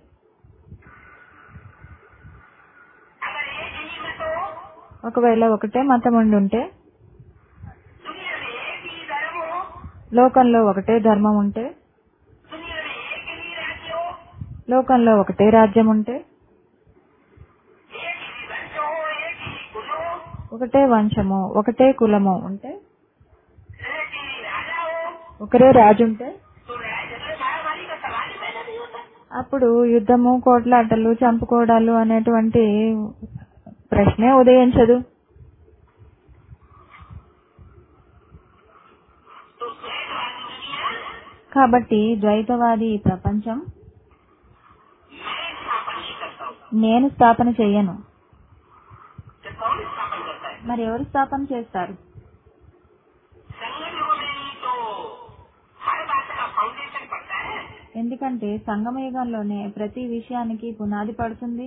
अगर एक ही में तो ఒకవేళ ఒకటే మతం ఉండి ఉంటే दुनिया में एक ही धर्म हो లోకంలో ఒకటే ధర్మం ఉంటే दुनिया में एक ही राज्य हो లోకంలో ఒకటే రాజ్యం ఉంటే एक ही वंश हो एक ही कुल हो ఒకటే వంశము ఒకటే కులము ఉంటే एक ही राजा हो ఒకరే రాజు ఉంటే तो लड़ाई झगड़े मारामारी का सवाल ही पैदा नहीं होता అప్పుడు యుద్ధము కోట్లాటలు చంపుకోవడాలు అనేటువంటి ప్రశ్నే ఉదయించదు तो द्वैतवादी दुनिया కాబట్టి ద్వైతవాది ఈ ప్రపంచం मैं स्थापन नहीं करता हूँ నేను స్థాపన చెయ్యను तो कौन स्थापन करता है మరి ఎవరు స్థాపన చేస్తారు संगठनों में ही तो हर बात का फाउंडेशन पड़ता है ఎందుకంటే సంగమ యుగంలోనే ప్రతి విషయానికి పునాది పడుతుంది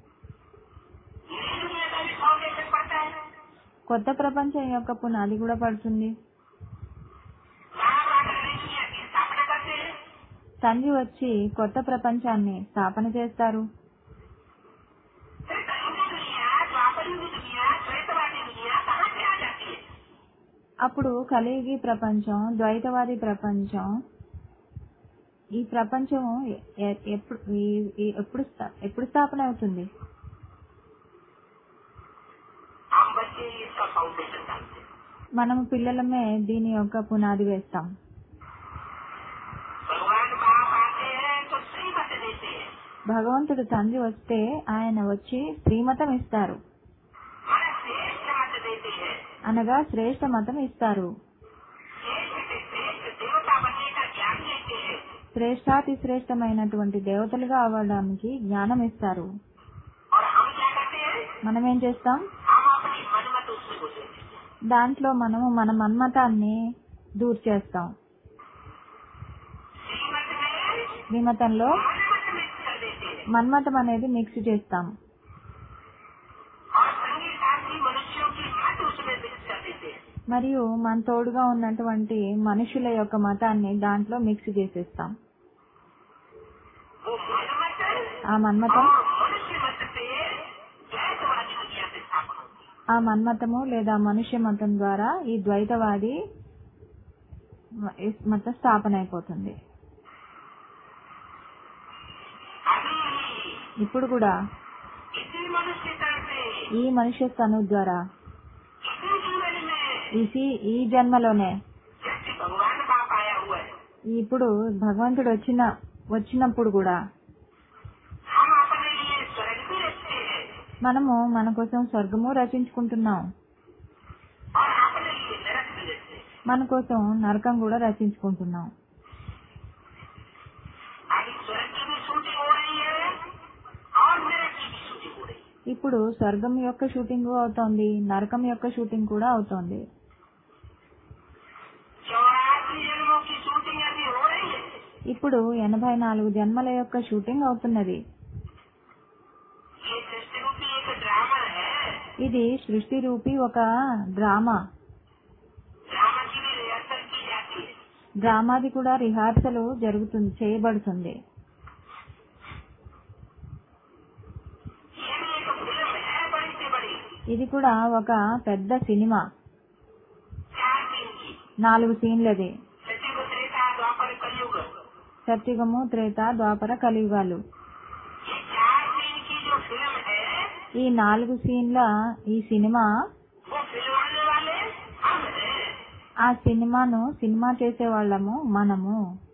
नई दुनिया का भी फाउंडेशन पड़ता है కొత్త ప్రపంచం యొక్క పునాది కూడా పడుతుంది महाभारत नई दुनिया की स्थापना करते हैं తండ్రి వచ్చి కొత్త ప్రపంచాన్ని స్థాపన చేస్తారు फिर कलयुगी दुनिया द्वापरयुगी दुनिया द्वैतवादी दुनिया कहाँ से आ जाती है అప్పుడు కలియుగి ప్రపంచం ద్వైతవాది ప్రపంచం ఈ ప్రపంచం ఎ- ఎ- ఎప్పుడు ఈ- ఈ- ఎప్పుడు స్థా- ఎప్పుడు స్థాపన అవుతుంది हम बच्चे ही इसका फाउंडेशन डालते हैं మనము పిల్లలమే దీని యొక్క పునాది వేస్తాం भगवान बाप आते हैं तो श्रीमत देते हैं భగవంతుడు తండ్రి వస్తే ఆయన వచ్చి శ్రీమతం ఇస్తారు मन श्रेष्ठ मत देते हैं అనగా శ్రేష్ట మతం ఇస్తారు श्रेष्ठ से श्रेष्ठ देवता बनने का ज्ञान देते हैं శ్రేష్టాతి శ్రేష్టమైనటువంటి దేవతలుగా అవ్వడానికి జ్ఞానం ఇస్తారు और हम क्या करते हैं మనం ఏం చేస్తాం हम अपनी मनमत उसमें घुसे देते हैं దాంట్లో మనము మన మన్మతాన్ని దూర్ చేస్తాం श्रीमत में శ్రీమతంలో मनमत मिक्स कर देते हैं మన్మతం అనేది మిక్స్ చేస్తాం और संगी साथी मनुष्यों की मत उसमें मिक्स कर देते हैं మరియు మన తోడుగా ఉన్నటువంటి మనుషుల యొక్క మతాన్ని దాంట్లో మిక్స్ చేసేస్తాం वो मनमत ఆ మన్మతం और मनुष्य मत से द्वैतवादी दुनिया से स्थापन होती है ఆ మన్మతము లేదా మనుష్య మతం ద్వారా ఈ ద్వైతవాది మత స్థాపన అయిపోతుంది अभी ఇప్పుడు కూడా इसी मनुष्य तन से ఈ మనుష్య స్తను ద్వారా इसी जीवन में ఈ ఈ జన్మలోనే जैसे भगवान बाप आया हुआ है ఇప్పుడు భగవంతుడు వచ్చిన వచ్చినప్పుడు కూడా हम अपने लिए स्वर्ग भी रखते हैं మనము మన కోసం స్వర్గము రచించుకుంటున్నాం और अपने लिए नरक भी रखते हैं మన కోసం నరకం కూడా రచించుకుంటున్నాం अभी स्वर्ग की भी शूटिंग हो रही है और नरक की भी शूटिंग हो रही है ఇప్పుడు స్వర్గం యొక్క షూటింగ్ అవుతోంది నరకం యొక్క షూటింగ్ కూడా అవుతోంది चौरासी जन्मों की शूटिंग अभी हो रही है ఇప్పుడు ఎనభై నాలుగు జన్మల యొక్క షూటింగ్ అవుతున్నది ये सृष्टि रूपी एक ड्रामा है ఇది సృష్టి రూపి ఒక డ్రామా ड्रामा की भी रिहर्सल की जाती है డ్రామాది కూడా రిహార్సల్ జరుగుతుంది చేయబడుతుంది ये भी एक फिल्म है बड़ी से बड़ी ఇది కూడా ఒక పెద్ద సినిమా चार दिन की నాలుగు సీన్లది सचिव त्रेता द्वापर कलयुग సత్యుగము త్రేత ద్వాపర కలియుగాలు ये चार दिन की जो फिल्म है ఈ నాలుగు సీన్ల ఈ సినిమా वो फिल्माने वाले हम हैं ఆ సినిమాను సినిమా చేసే వాళ్ళము మనము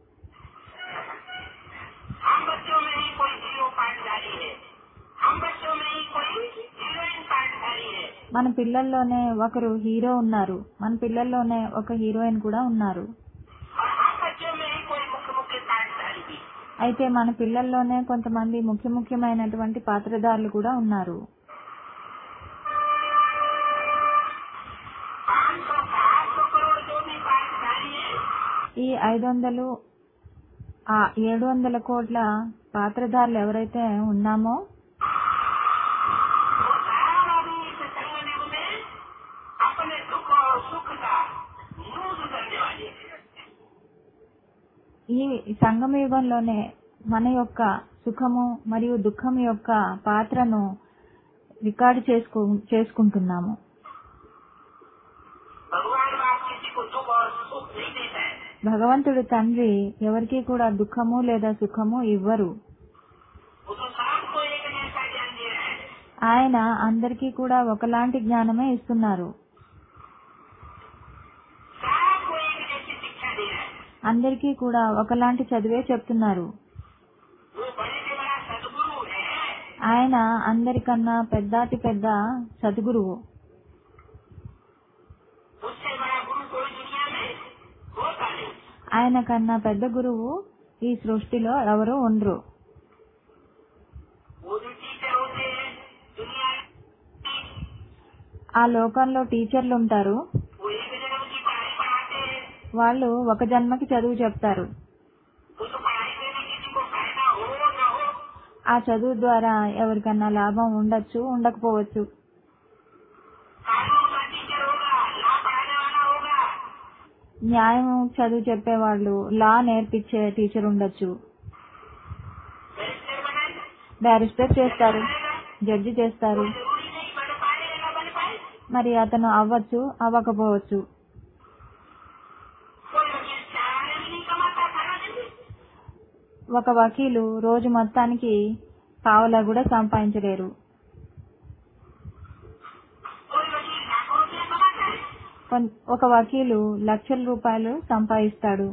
हम बच्चों में ही कोई हीरो पार्टधारी है हम बच्चों में ही कोई हीरोइन पार्टधारी है మన పిల్లల్లోనే ఒకరు హీరో ఉన్నారు మన పిల్లల్లోనే ఒక హీరోయిన్ కూడా ఉన్నారు और हम बच्चों में ही कोई मुख्य मुख्य पार्टधारी भी అయితే మన पिల్లల్లోనే కొంతమంది ముఖ్య ముఖ్యమైనటువంటి పాత్రధారులు కూడా ఉన్నారు पाँच सौ आठ सौ करोड़ जो भी पार्टधारी है ఈ ఐదు వందలు ఆ ఏడు వందల కోట్ల పాత్రధారులు ఎవరైతే ఉన్నామో वो सारा भी इस संगम युग में अपने दुख और सुख का यूज करने वाले हैं ఈ సంగమ యుగంలోనే మన యొక్క సుఖము మరియు దుఃఖం యొక్క పాత్రను రికార్డు చేసుకో చేసుకుంటున్నాము भगवान बाप किसी को दुख और सुख नहीं देता है భగవంతుడు తండ్రి ఎవరికీ కూడా దుఃఖము లేదా సుఖము ఇవ్వరు वो तो सबको एक जैसा ज्ञान दे रहा है ఆయన అందరికీ కూడా ఒకలాంటి జ్ఞానమే ఇస్తున్నారు सबको एक जैसी शिक्षा दे रहा है అందరికీ కూడా ఒకలాంటి చదివే చెప్తున్నారు वो बड़े से बड़ा सदगुरु है ఆయన అందరికన్నా పెద్దాతి పెద్ద సద్గురువు उससे बड़ा गुरु कोई दुनिया में होता नहीं ఆయన కన్నా పెద్ద గురువు ఈ సృష్టిలో ఎవరు ఉండరు वो जो टीचर होते हैं दुनिया की ఆ లోకంలో టీచర్లు ఉంటారు वो एक जन्म की पढ़ाई पढ़ाते हैं వాళ్ళు ఒక జన్మకి చదువు చెప్తారు उस पढ़ाई से भी किसी को फायदा हो न हो ఆ చదువు ద్వారా ఎవరికన్నా లాభం ఉండొచ్చు ఉండకపోవచ్చు कानून का टीचर होगा ला पढ़ाने वाला होगा న్యాయం చదువు చెప్పేవాళ్ళు లా నేర్పించే టీచర్ ఉండొచ్చు बैरिस्टर बनाए బ్యారిస్టర్ చేస్తారు జడ్జి చేస్తారు जरूरी नहीं बन पाए या न बन पाए మరి అతను అవ్వచ్చు అవ్వకపోవచ్చు कोई वकील चार आने भी नहीं कमाता खाना दिन में ఒక వకీలు రోజు మొత్తానికి పావలా కూడా సంపాదించలేరు कोई वकील लाखों रुपया कमाता है కొన్- ఒక వకీలు లక్షల రూపాయలు సంపాదిస్తాడు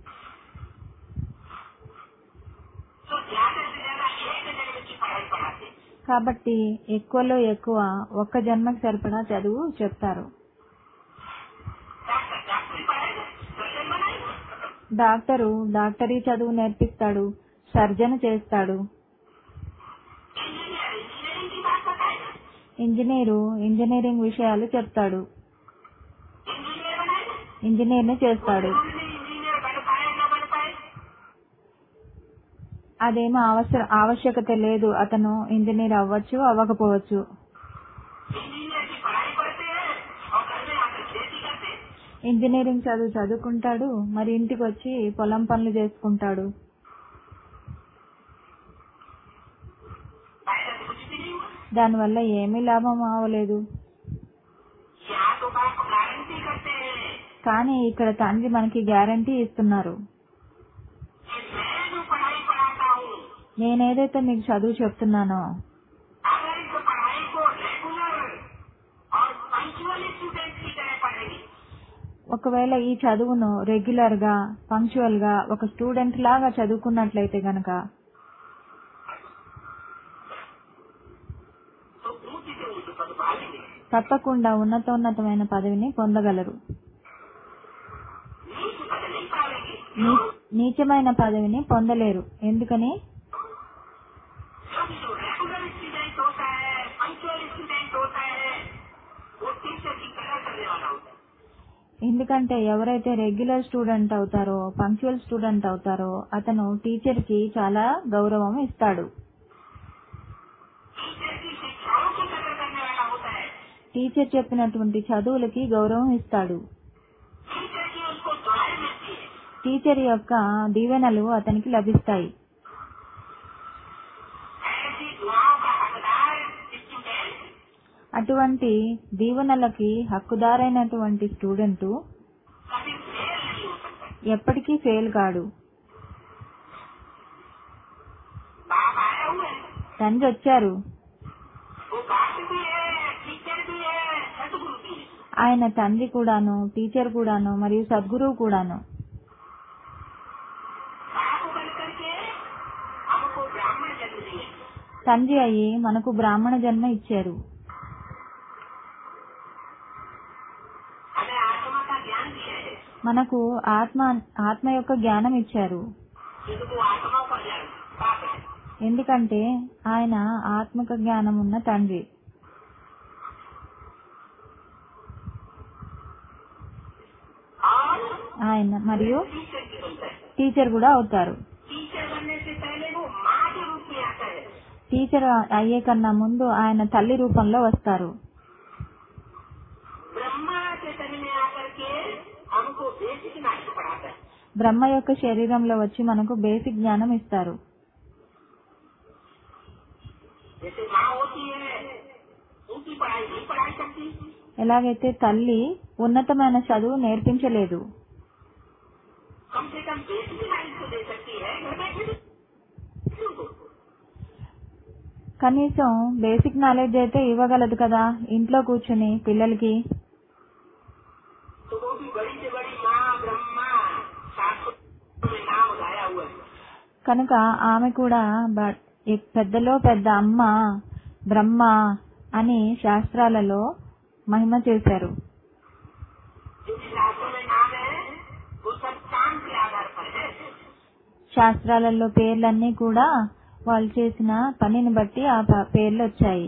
तो ज्यादा से ज्यादा एक जन्म की पढ़ाई पढ़ाते हैं। కాబట్టి ఎక్కువలో ఎక్కువ ఒక్క జన్మకి సరిపడా చదువు చెప్తారు डॉक्टर डॉक्टरी पढ़ाएगा सर्जन बनाएगा డాక్టరు డాక్టరీ చదువు నేర్పిస్తాడు సర్జన్ చేస్తాడు इंजीनियर इंजीनियरिंग की बात बताएगा ఇంజనీరు ఇంజనీరింగ్ విషయాలు చెప్తాడు इंजीनियर बनाएगा ఇంజనీర్ని చేస్తాడు जरूरी नहीं इंजीनियर बन पाए न बन पाए అదేమో అవసర ఆవశ్యకత లేదు అతను ఇంజనీర్ అవ్వచ్చు అవ్వకపోవచ్చు इंजीनियर की पढ़ाई पढ़ते हैं और घर में आकर खेती करते हैं ఇంజనీరింగ్ చదువు చదువుకుంటాడు మరి ఇంటికి వచ్చి పొలం పనులు చేసుకుంటాడు దానివల్ల ఏమీ లాభం అవ్వలేదు यहाँ तो बाप गारंटी करते हैं కానీ ఇక్కడ తండ్రి మనకి గ్యారంటీ ఇస్తున్నారు कि मैं जो पढ़ाई पढ़ाता हूँ నేనేదైతే మీకు చదువు చెప్తున్నానో अगर इस पढ़ाई को रेगुलर और पंचुअल स्टूडेंट की तरह पढ़ेंगे ఒకవేళ ఈ చదువును రెగ్యులర్ గా పంక్చువల్ గా ఒక స్టూడెంట్ లాగా చదువుకున్నట్లయితే గనక तो ऊंची से ऊंची पद पालेंगे తప్పకుండా ఉన్నతోన్నతమైన పదవిని పొందగలరు नीच पद नहीं पालेंगे నీ- నీచమైన పదవిని పొందలేరు ఎందుకని क्योंकि जो रेगुलर स्टूडेंट होता है पंचुअल स्टूडेंट होता है वो टीचर की कदर करने वाला होता है ఎందుకంటే ఎవరైతే రెగ్యులర్ స్టూడెంట్ అవుతారో పంక్చువల్ స్టూడెంట్ అవుతారో అతను టీచర్ కి చాలా గౌరవం ఇస్తాడు टीचर की शिक्षाओं की कदर करने वाला होता है టీచర్ చెప్పినటువంటి చదువులకి గౌరవం ఇస్తాడు टीचर की उसको दुआएं मिलती है టీచర్ యొక్క దీవెనలు అతనికి లభిస్తాయి ऐसी दुआओं का हकदार स्टूडेंट అటువంటి దీవెనలకి హక్కుదారైనటువంటి స్టూడెంట్ कभी फेल नहीं हो सकता ఎప్పటికీ ఫెయిల్ కాడు बाप आए हुए हैं తండ్రి వచ్చారు वो बाप भी है टीचर भी है सदगुरु भी है ఆయన తండ్రి కూడాను టీచర్ కూడాను మరియు సద్గురువు కూడాను बाप बन करके हमको ब्राह्मण जन्म दिए తండ్రి అయ్యి మనకు బ్రాహ్మణ జన్మ ఇచ్చారు हमें आत्मा का ज्ञान दिया है మనకు ఆత్మ ఆత్మ యొక్క జ్ఞానం ఇచ్చారు जिनको आत्मा का ज्ञान बाप है ఎందుకంటే ఆయన ఆత్మక జ్ఞానం ఉన్న తండ్రి और ఆయన మరియు टीचर की बनता है టీచర్ కూడా అవుతారు टीचर बनने से पहले वो माँ के रूप में आता है టీచర్ అయ్యే కన్నా ముందు ఆయన తల్లి రూపంలో వస్తారు ब्रह्मा के तन में आकर के हमको बेसिक नाट्य पढ़ाता है బ్రహ్మ యొక్క శరీరంలో వచ్చి మనకు బేసిక్ జ్ఞానం ఇస్తారు जैसे माँ होती है उनकी पढ़ाई नहीं पढ़ाई सकती ఎలాగైతే తల్లి ఉన్నతమైన చదువు నేర్పించలేదు कम से कम बेसिक नाइट तो दे सकती है घर बैठे बच्चों को। కనీసం బేసిక్ నాలెడ్జ్ అయితే ఇవ్వగలదు కదా ఇంట్లో కూర్చుని పిల్లలకి तो वो भी बड़ी से बड़ी माँ ब्रह्मा शास्त्रों में नाम गाया हुआ है కనుక ఆమె కూడా బ- ఎ- పెద్దలో పెద్ద అమ్మ బ్రహ్మ అని శాస్త్రాలలో మహిమ చేశారు जो भी शास्त्रों में नाम है वो सब काम के आधार पर है శాస్త్రాలలో పేర్లన్నీ కూడా వాళ్ళు చేసిన పనిని బట్టి ఆ ప- పేర్లు వచ్చాయి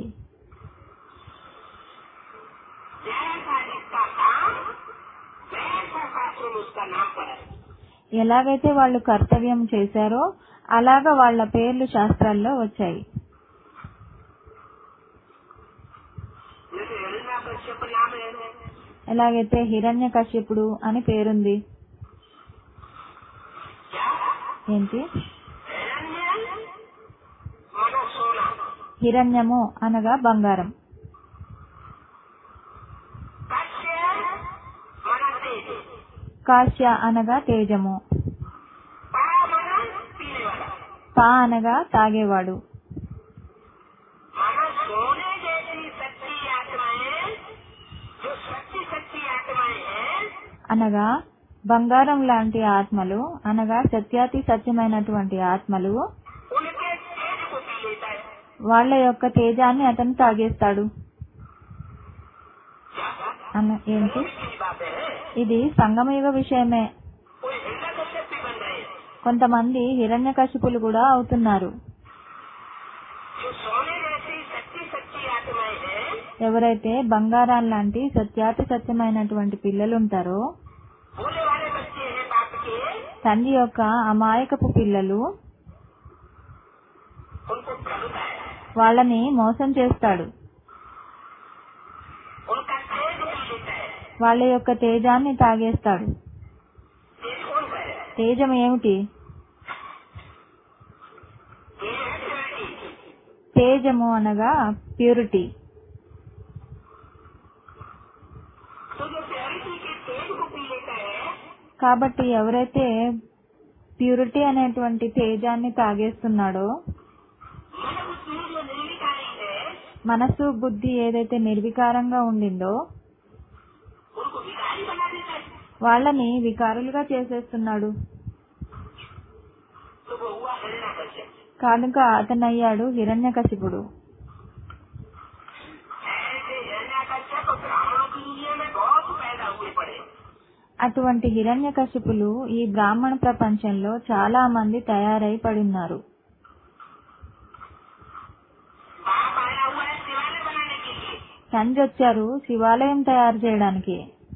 जैसा जिसका काम वैसा शास्त्रों में उसका नाम पड़ा है ఎలాగైతే వాళ్ళు కర్తవ్యం చేశారో అలాగా వాళ్ళ పేర్లు శాస్త్రాల్లో వచ్చాయి जैसे हिरणा कश्यप नाम है ఎలాగైతే హిరణ్య కశ్యపుడు అని పేరుంది क्या ఏంటి हिरण्य मनो सोना హిరణ్యము అనగా బంగారం कश्य मना तेज కాశ్య అనగా తేజము पा मना पीने वाला పా అనగా తాగేవాడు मानो सोने जैसी सच्ची आत्माएं जो सच्ची सच्ची आत्माएं हैं అనగా బంగారం లాంటి ఆత్మలు అనగా సత్యాతి సత్యమైనటువంటి ఆత్మలు उनके तेज को पी लेता है వాళ్ళ యొక్క తేజాన్ని అతను తాగేస్తాడు అన్న ఏంటి की बात है ఇది సంగమయుగ విషయమే कोई हिरणा कश्यप भी बन रहे हैं కొంతమంది హిరణ్యకశిపులు కూడా అవుతున్నారు जो सोने जैसी सच्ची सच्ची आत्माएं हैं ఎవరైతే బంగారం లాంటి సత్యాతి సత్యమైనటువంటి పిల్లలు ఉంటారో भोले वाले बच्चे हैं बाप के తండ్రి యొక్క అమాయకపు పిల్లలు उनको भ्रमता है వాళ్ళని మోసం చేస్తాడు उनका तेज पी लेता है వాళ్ళ యొక్క తేజాన్ని తాగేస్తాడు तेज कौन सा है తేజం ఏమిటి ये है purity। తేజము అనగా ప్యూరిటీ तो जो प्योरिटी के तेज को पी लेता है కాబట్టి ఎవరైతే ప్యూరిటీ అనేటువంటి తేజాన్ని తాగేస్తున్నాడో मन बुद्धि जो निर्विकारी है మనసు బుద్ధి ఏదైతే నిర్వికారంగా ఉండిందో उनको विकारी बना देता है వాళ్ళని వికారులుగా చేసేస్తున్నాడు तो वो हुआ हिरण्यकश्यप కనుక అతనయ్యాడు హిరణ్యకశిపుడు ऐसे हिरण्यकश्यप ब्राह्मणों की दुनिया में बहुत पैदा हुए पड़े అటువంటి హిరణ్యకశిపులు ఈ బ్రాహ్మణ ప్రపంచంలో చాలా మంది తయారై పడున్నారు बाप आया हुआ है शिवालय बनाने के लिए తండ్రి వచ్చారు శివాలయం తయారు చేయడానికి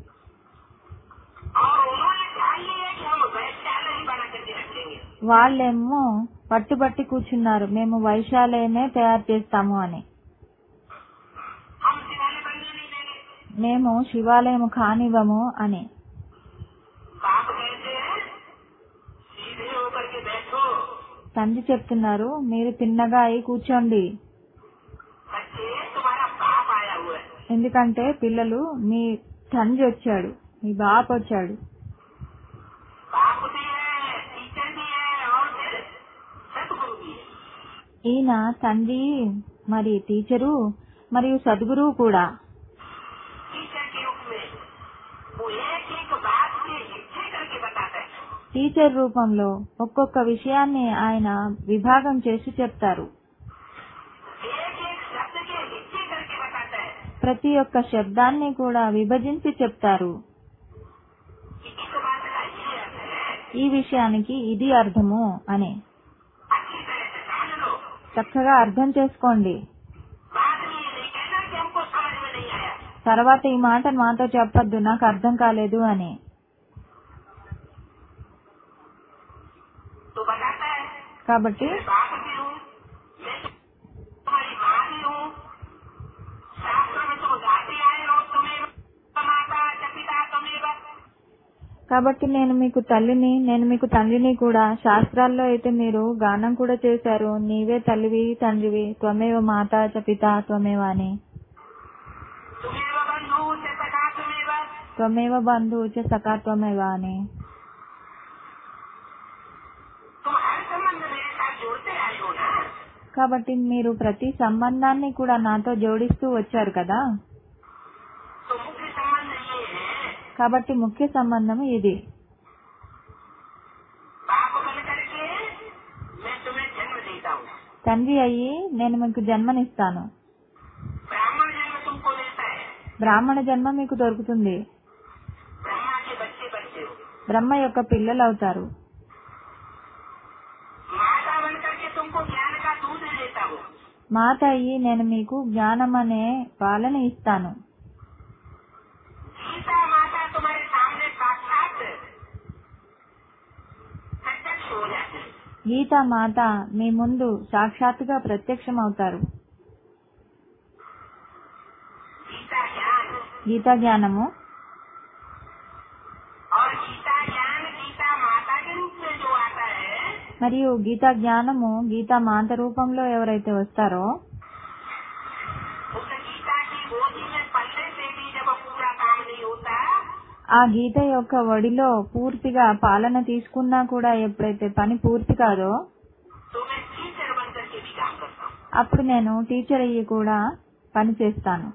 और उन्होंने ध्यान लिया कि हम वैश्यालय ही बना करके रखेंगे వాళ్ళేమో పట్టుబట్టి కూర్చున్నారు మేము వైశాలయమే తయారు చేస్తాము అని हम शिवालय बनने नहीं देंगे మేము శివాలయం కానివ్వము అని बाप कहते हैं सीधे होकर के बैठो తండ్రి చెప్తున్నారు మీరు తిన్నగా అయి కూర్చోండి बच्चे तुम्हारा बाप आया हुआ है ఎందుకంటే పిల్లలు మీ తండ్రి వచ్చాడు మీ బాప్ వచ్చాడు बाप भी है टीचर भी है और फिर सतगुरु भी है ఈయన తండ్రి మరి టీచరు మరియు సద్గురువు కూడా टीचर के रूप में वो एक एक बात के हिस्से करके बताता है టీచర్ రూపంలో ఒక్కొక్క విషయాన్ని ఆయన విభాగం చేసి చెప్తారు एक एक शब्द के हिस्से करके बताता है ప్రతి ఒక్క శబ్దాన్ని కూడా విభజించి చెప్తారు कि इस बात का ये अर्थ है ఈ విషయానికి ఇది అర్థము అని अच्छी तरह से जान लो చక్కగా అర్థం చేసుకోండి बाद में ये नहीं कहना कि हमको समझ में नहीं आया తర్వాత ఈ మాట మాతో చెప్పొద్దు నాకు అర్థం కాలేదు అని तो बताता है కాబట్టి मैं बाप भी हूँ मैं तुम्हारी माँ भी हूँ शास्त्र में तुम गाते आए हो तुम्हें माता च पिता तुम्हें కాబట్టి నేను మీకు तल्लिని నేను మీకు తండ్రిని కూడా శాస్త్రాల్లో అయితే మీరు గానం కూడా చేశారు నీవే తల్లివి తండ్రివి త్వమేవ మాత చ పిత త్వమేవ అని तुम्हें बंधु से सखा तुम्हें త్వమేవ బంధు చ సఖా త్వమేవ అని तुम हर संबंध मेरे साथ जोड़ते आए हो ना కాబట్టి మీరు ప్రతి సంబంధాన్ని కూడా నాతో జోడిస్తూ వచ్చారు కదా तो मुख्य संबंध ये है కాబట్టి ముఖ్య సంబంధం ఇది बाप बन करके मैं तुम्हें जन्म देता हूँ తండ్రి అయ్యి నేను మీకు జన్మనిస్తాను ब्राह्मण जन्म तुमको देता है బ్రాహ్మణ జన్మ మీకు దొరుకుతుంది ब्रह्मा के बच्चे बनते हो బ్రహ్మ యొక్క పిల్లలు అవుతారు माता बन करके तुमको ज्ञान का दूध देता हूँ మాత అయ్యి నేను మీకు జ్ఞానం అనే పాలన ఇస్తాను गीता माता तुम्हारे सामने साक्षात प्रत्यक्ष हो जाती है గీతా మాత మీ ముందు సాక్షాత్తుగా ప్రత్యక్షం అవుతారు गीता ज्ञान గీతా జ్ఞానము और गीता ज्ञान गीता माता के रूप में जो आता है మరియు గీతా జ్ఞానము గీతా మాత రూపంలో ఎవరైతే వస్తారో उस गीता की गोदी में पलने से भी जब पूरा काम नहीं होता ఆ గీత యొక్క వడిలో పూర్తిగా పాలన తీసుకున్నా కూడా ఎప్పుడైతే పని పూర్తి కాదో तो मैं टीचर बन करके भी काम करता हूँ అప్పుడు నేను టీచర్ అయ్యి కూడా పని చేస్తాను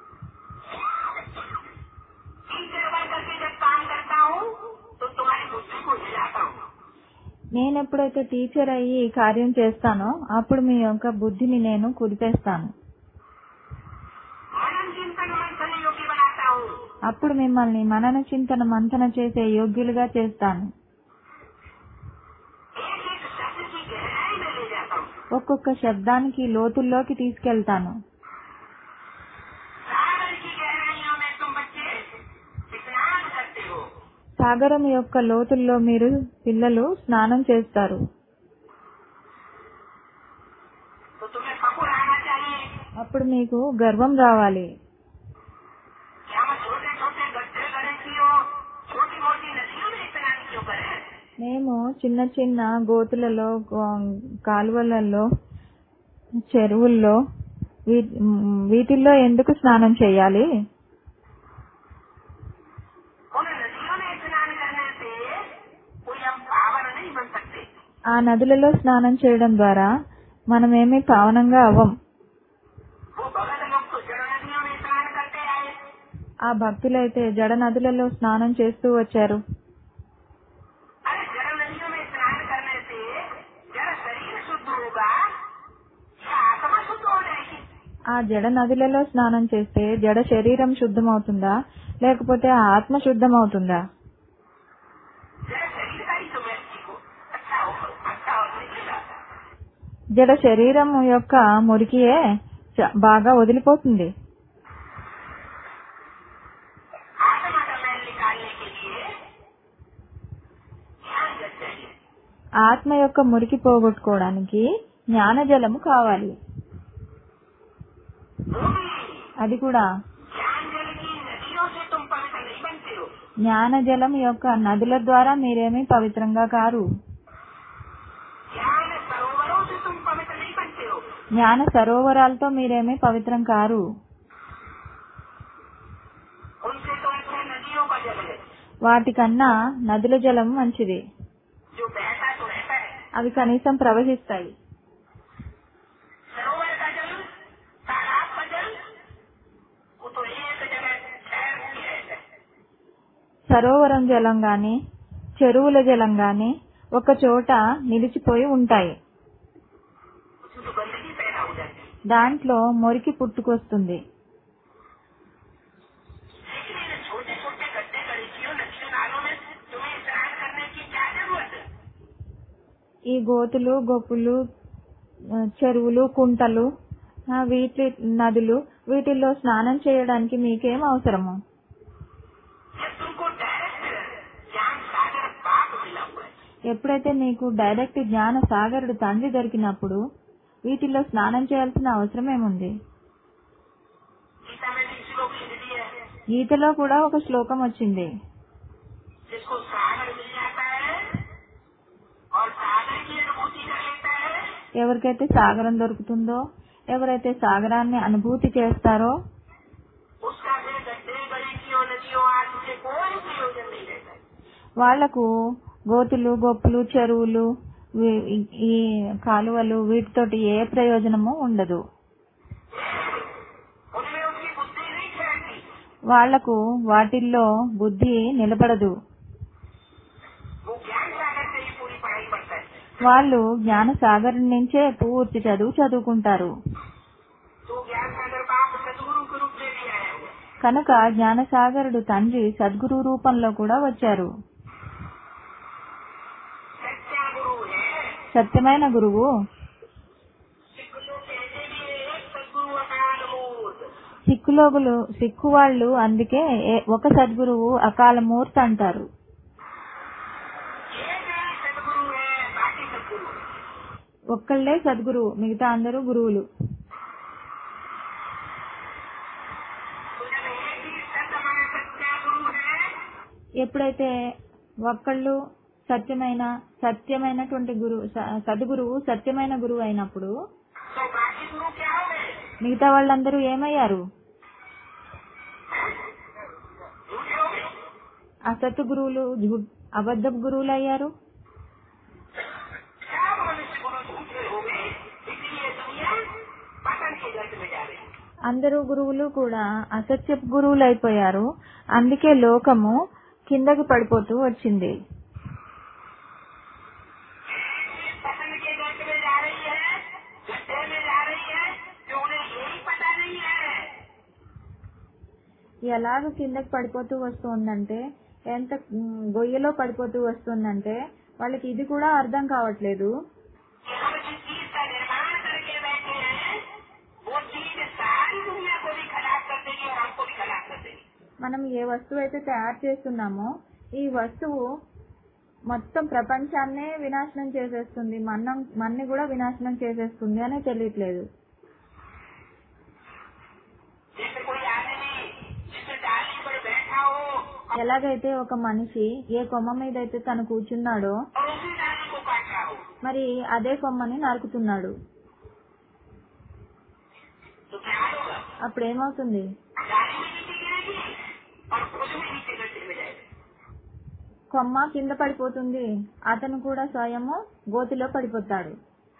टीचर बन करके जब काम करता हूँ तो तुम्हारी बुद्धि को हिलाता हूँ నేను ఎప్పుడైతే టీచర్ అయ్యి ఈ కార్యం చేస్తానో అప్పుడు మీ యొక్క బుద్ధిని నేను కుదిపేస్తాను मनन चिंतन मंथन योग्य बनाता हूँ అప్పుడు మిమ్మల్ని మనన చింతన మంతన చేసే యోగ్యులుగా చేస్తాను एक एक शब्द की गहराई में ले जाता हूँ ఒక్కొక్క శబ్దానికి లోతుల్లోకి తీసుకెళ్తాను सागर की गहराइयों में तुम बच्चे स्नान करते हो సాగరం యొక్క లోతుల్లో మీరు పిల్లలు స్నానం చేస్తారు तो तुम्हें फकुर आना चाहिए అప్పుడు మీకు గర్వం రావాలి कि हम छोटे छोटे गड्ढे गणेशी हो छोटी मोटी नदियों में स्नान क्यों करें మేము చిన్న చిన్న గోతులలో గో- కాలువలలో చెరువుల్లో వీ- మ్, వీటిల్లో ఎందుకు స్నానం చేయాలి उन नदियों में स्नान करने से कोई हम पावन नहीं बन सकते ఆ నదులలో స్నానం చేయడం ద్వారా మనమేమీ పావనంగా అవ్వం वो भगत लोग तो जल नदियों में स्नान करते आए ఆ భక్తులైతే జడ నదులలో స్నానం చేస్తూ వచ్చారు अरे जल नदियों में स्नान करने से जल शरीर शुद्ध होगा या आत्मा शुद्ध हो जाएगी ఆ జడ నదులలో స్నానం చేస్తే జడ శరీరం శుద్ధమవుతుందా లేకపోతే ఆ ఆత్మ శుద్ధమవుతుందా जल शरीर का ही तो व्यक्ति को अच्छा हो अच्छा हो निकलेगा జడ శరీరం యొక్క మురికియే చ- బాగా వదిలిపోతుంది आत्मा का मैल निकालने के लिए ध्यान जल चाहिए ఆత్మ యొక్క మురికి పోగొట్టుకోవడానికి జ్ఞానజలము కావాలి वो भी అది కూడా ज्ञान जल की नदियों से तुम पवित्र नहीं बनते हो జ్ఞానజలం యొక్క నదుల ద్వారా మీరేమీ పవిత్రంగా కారు ज्ञान सरोवरों से तुम पवित्र नहीं बनते हो జ్ఞాన సరోవరాలతో మీరేమీ పవిత్రం కారు उनसे तो अच्छा नदियों का जल है వాటికన్నా నదుల జలం మంచిది जो बहता तो रहता है అవి కనీసం ప్రవహిస్తాయి सरोवर का जल तालाब का जल वो तो एक जगह ठहर के रहता है సరోవరం జలం గాని చెరువుల జలం గాని ఒక చోట నిలిచిపోయి ఉంటాయి उसमें तो गंदगी पैदा हो जाती है దాంట్లో మురికి పుట్టుకొస్తుంది लेकिन इन छोटे छोटे गड्ढे गलीचियों नदियों नालों में तुम्हें स्नान करने की क्या जरूरत है ఈ గోతులు గొప్పులు ఆ, చెరువులు కుంటలు ఆ, వీటి నదులు వీటిల్లో స్నానం చేయడానికి మీకేం అవసరము जब तुमको डायरेक्ट ज्ञान सागर बाप मिला हुआ है ఎప్పుడైతే నీకు డైరెక్ట్ జ్ఞాన సాగరుడు తండ్రి దొరికినప్పుడు వీటిల్లో స్నానం చేయాల్సిన అవసరం ఏముంది गीता में भी श्लोक लिख दिया है గీతలో కూడా ఒక శ్లోకం వచ్చింది जिसको सागर मिल जाता है और सागर की अनुभूति कर लेता है ఎవరికైతే సాగరం దొరుకుతుందో ఎవరైతే సాగరాన్ని అనుభూతి చేస్తారో उसका फिर गड्ढे गलीचियों नदियों आदि से कोई प्रयोजन नहीं रहता है వాళ్లకు గోతులు గొప్పులు చెరువులు వీ- ఈ- ఈ కాలువలు వీటితోటి ఏ ప్రయోజనము ఉండదు उनमें उनकी बुद्धि नहीं ठहरती వాళ్లకు వాటిల్లో బుద్ధి నిలబడదు वो ज्ञान सागर से ही पूरी पढ़ाई पढ़ता है వాళ్ళు జ్ఞాన సాగరం నుంచే పూర్తి చదువు చదువుకుంటారు तो ज्ञान सागर बाप सदगुरु के रूप में भी आया हुआ है। కనుక జ్ఞానసాగరుడు తండ్రి సద్గురు రూపంలో కూడా వచ్చారు सच्चा गुरु है సత్యమైన గురువు सिख लोग कहते भी है सदगुरु अकाल मूर्त సిక్కులోగులు సిక్కు వాళ్ళు అందుకే ఏ- ఒక సద్గురువు అకాల మూర్తి అంటారు एक ही सदगुरु है बाकी सदगुरु है। ఒక్కళ్ళే సద్గురువు మిగతా అందరూ గురువులు तो जब एक ही सत्य माना सच्चा गुरु है ఎప్పుడైతే ఒక్కళ్ళు సత్యమైన సత్యమైనటువంటి గురువు స- సద్గురువు సత్యమైన గురువు అయినప్పుడు तो बाकी गुरु क्या हो गए మిగతా వాళ్ళందరూ ఏమయ్యారు झूठे हो गए అసత్ గురువులు జూ- అబద్ధపు గురువులు అయ్యారు सब मनुष्य गुरु झूठे हो गए इसलिए दुनिया पतन के गर्त में जा रही है అందరూ గురువులు కూడా అసత్యపు గురువులు అయిపోయారు అందుకే లోకము కిందకి పడిపోతూ వచ్చింది पतन के गर्त में जा रही है गड्ढे में जा रही है जो उन्हें यही पता नहीं है ఎలాగ కిందకి పడిపోతూ వస్తుందంటే ఎంత ఉమ్, గొయ్యలో పడిపోతూ వస్తుందంటే వాళ్ళకి ఇది కూడా అర్థం కావట్లేదు कि हम जिस चीज का निर्माण करके बैठे हैं वो चीज सारी दुनिया को भी खराब कर देगी और हमको भी खराब कर देगी మనం ఏ వస్తువు అయితే తయారు చేస్తున్నామో ఈ వస్తువు మొత్తం ప్రపంచాన్నే వినాశనం చేసేస్తుంది మన్నం మన్ని కూడా వినాశనం చేసేస్తుంది అని తెలియట్లేదు जैसे कोई आदमी जिस डाली पर बैठा हो ఎలాగైతే ఒక మనిషి ఏ కొమ్మ మీద అయితే తను కూర్చున్నాడో और उसी डाली को काटा हो మరి అదే కొమ్మని నరుకుతున్నాడు तो क्या होगा అప్పుడు ఏమవుతుంది डाली में नीचे गिरेगी और खुद भी नीचे गड्ढे में जाएगी కొమ్మ కింద పడిపోతుంది అతను కూడా స్వయము గోతిలో పడిపోతాడు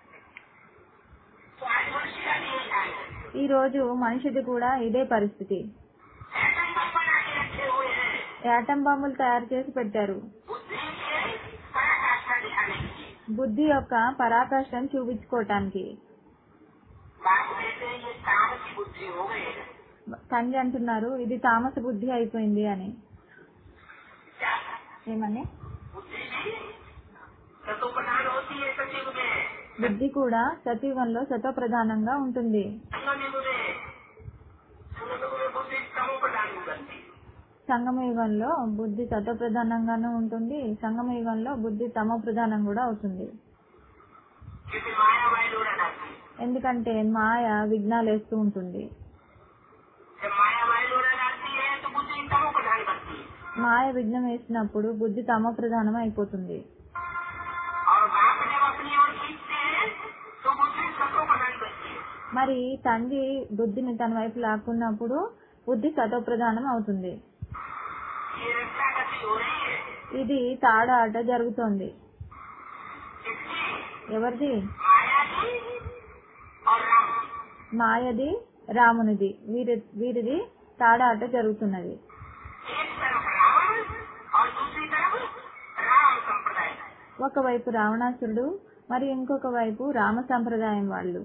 तो आज मनुष्य का नहीं आएगा ఈ రోజు మనిషిది కూడా ఇదే పరిస్థితి ऐसा सब बना के रखे हुए हैं యాటం బాంబులు తయారు చేసి పెట్టారు बुद्धि के पराकाष्ठा दिखाने के लिए బుద్ధి యొక్క పరాకాష్ఠను చూపించుకోవటానికి बाप कहते हैं ये काम की बुद्धि हो गई है తండ్రి అంటున్నారు ఇది తామస బుద్ధి అయిపోయింది అని क्या ఏమని बुद्धि भी सतो प्रधान होती है सचिव में బుద్ధి కూడా సతయుగంలో సతోప్రధానంగా ఉంటుంది संगम में संगम में बुद्धि समो प्रधान बनती సంగమ యుగంలో బుద్ధి సతోప్రధానంగానూ ఉంటుంది సంగమ యుగంలో బుద్ధి తమో ప్రధానం కూడా అవుతుంది क्योंकि माया माया डोरा डालती है ఎందుకంటే మాయ విఘ్నాలు వేస్తూ ఉంటుంది जब माया माया डोरा डालती है तो बुद्धि समो प्रधान बनती है మాయ విఘ్నం వేసినప్పుడు బుద్ధి తమో ప్రధానం అయిపోతుంది और बाप जब अपनी ओर खींचते हैं तो बुद्धि सतो प्रधान बनती है మరి తండ్రి బుద్ధిని తన వైపు లాక్కున్నప్పుడు బుద్ధి సతోప్రధానం అవుతుంది ये रक्षा गति हो रही है ఇది తాడ ఆట జరుగుతోంది इसकी ఎవరిది माया की और राम की। మాయది రామునిది వీరి వీరిది తాడ ఆట జరుగుతున్నది एक तरफ रावण और दूसरी तरफ राम संप्रदाय ఒకవైపు రావణాసురుడు మరి ఇంకొక వైపు రామ సంప్రదాయం వాళ్ళు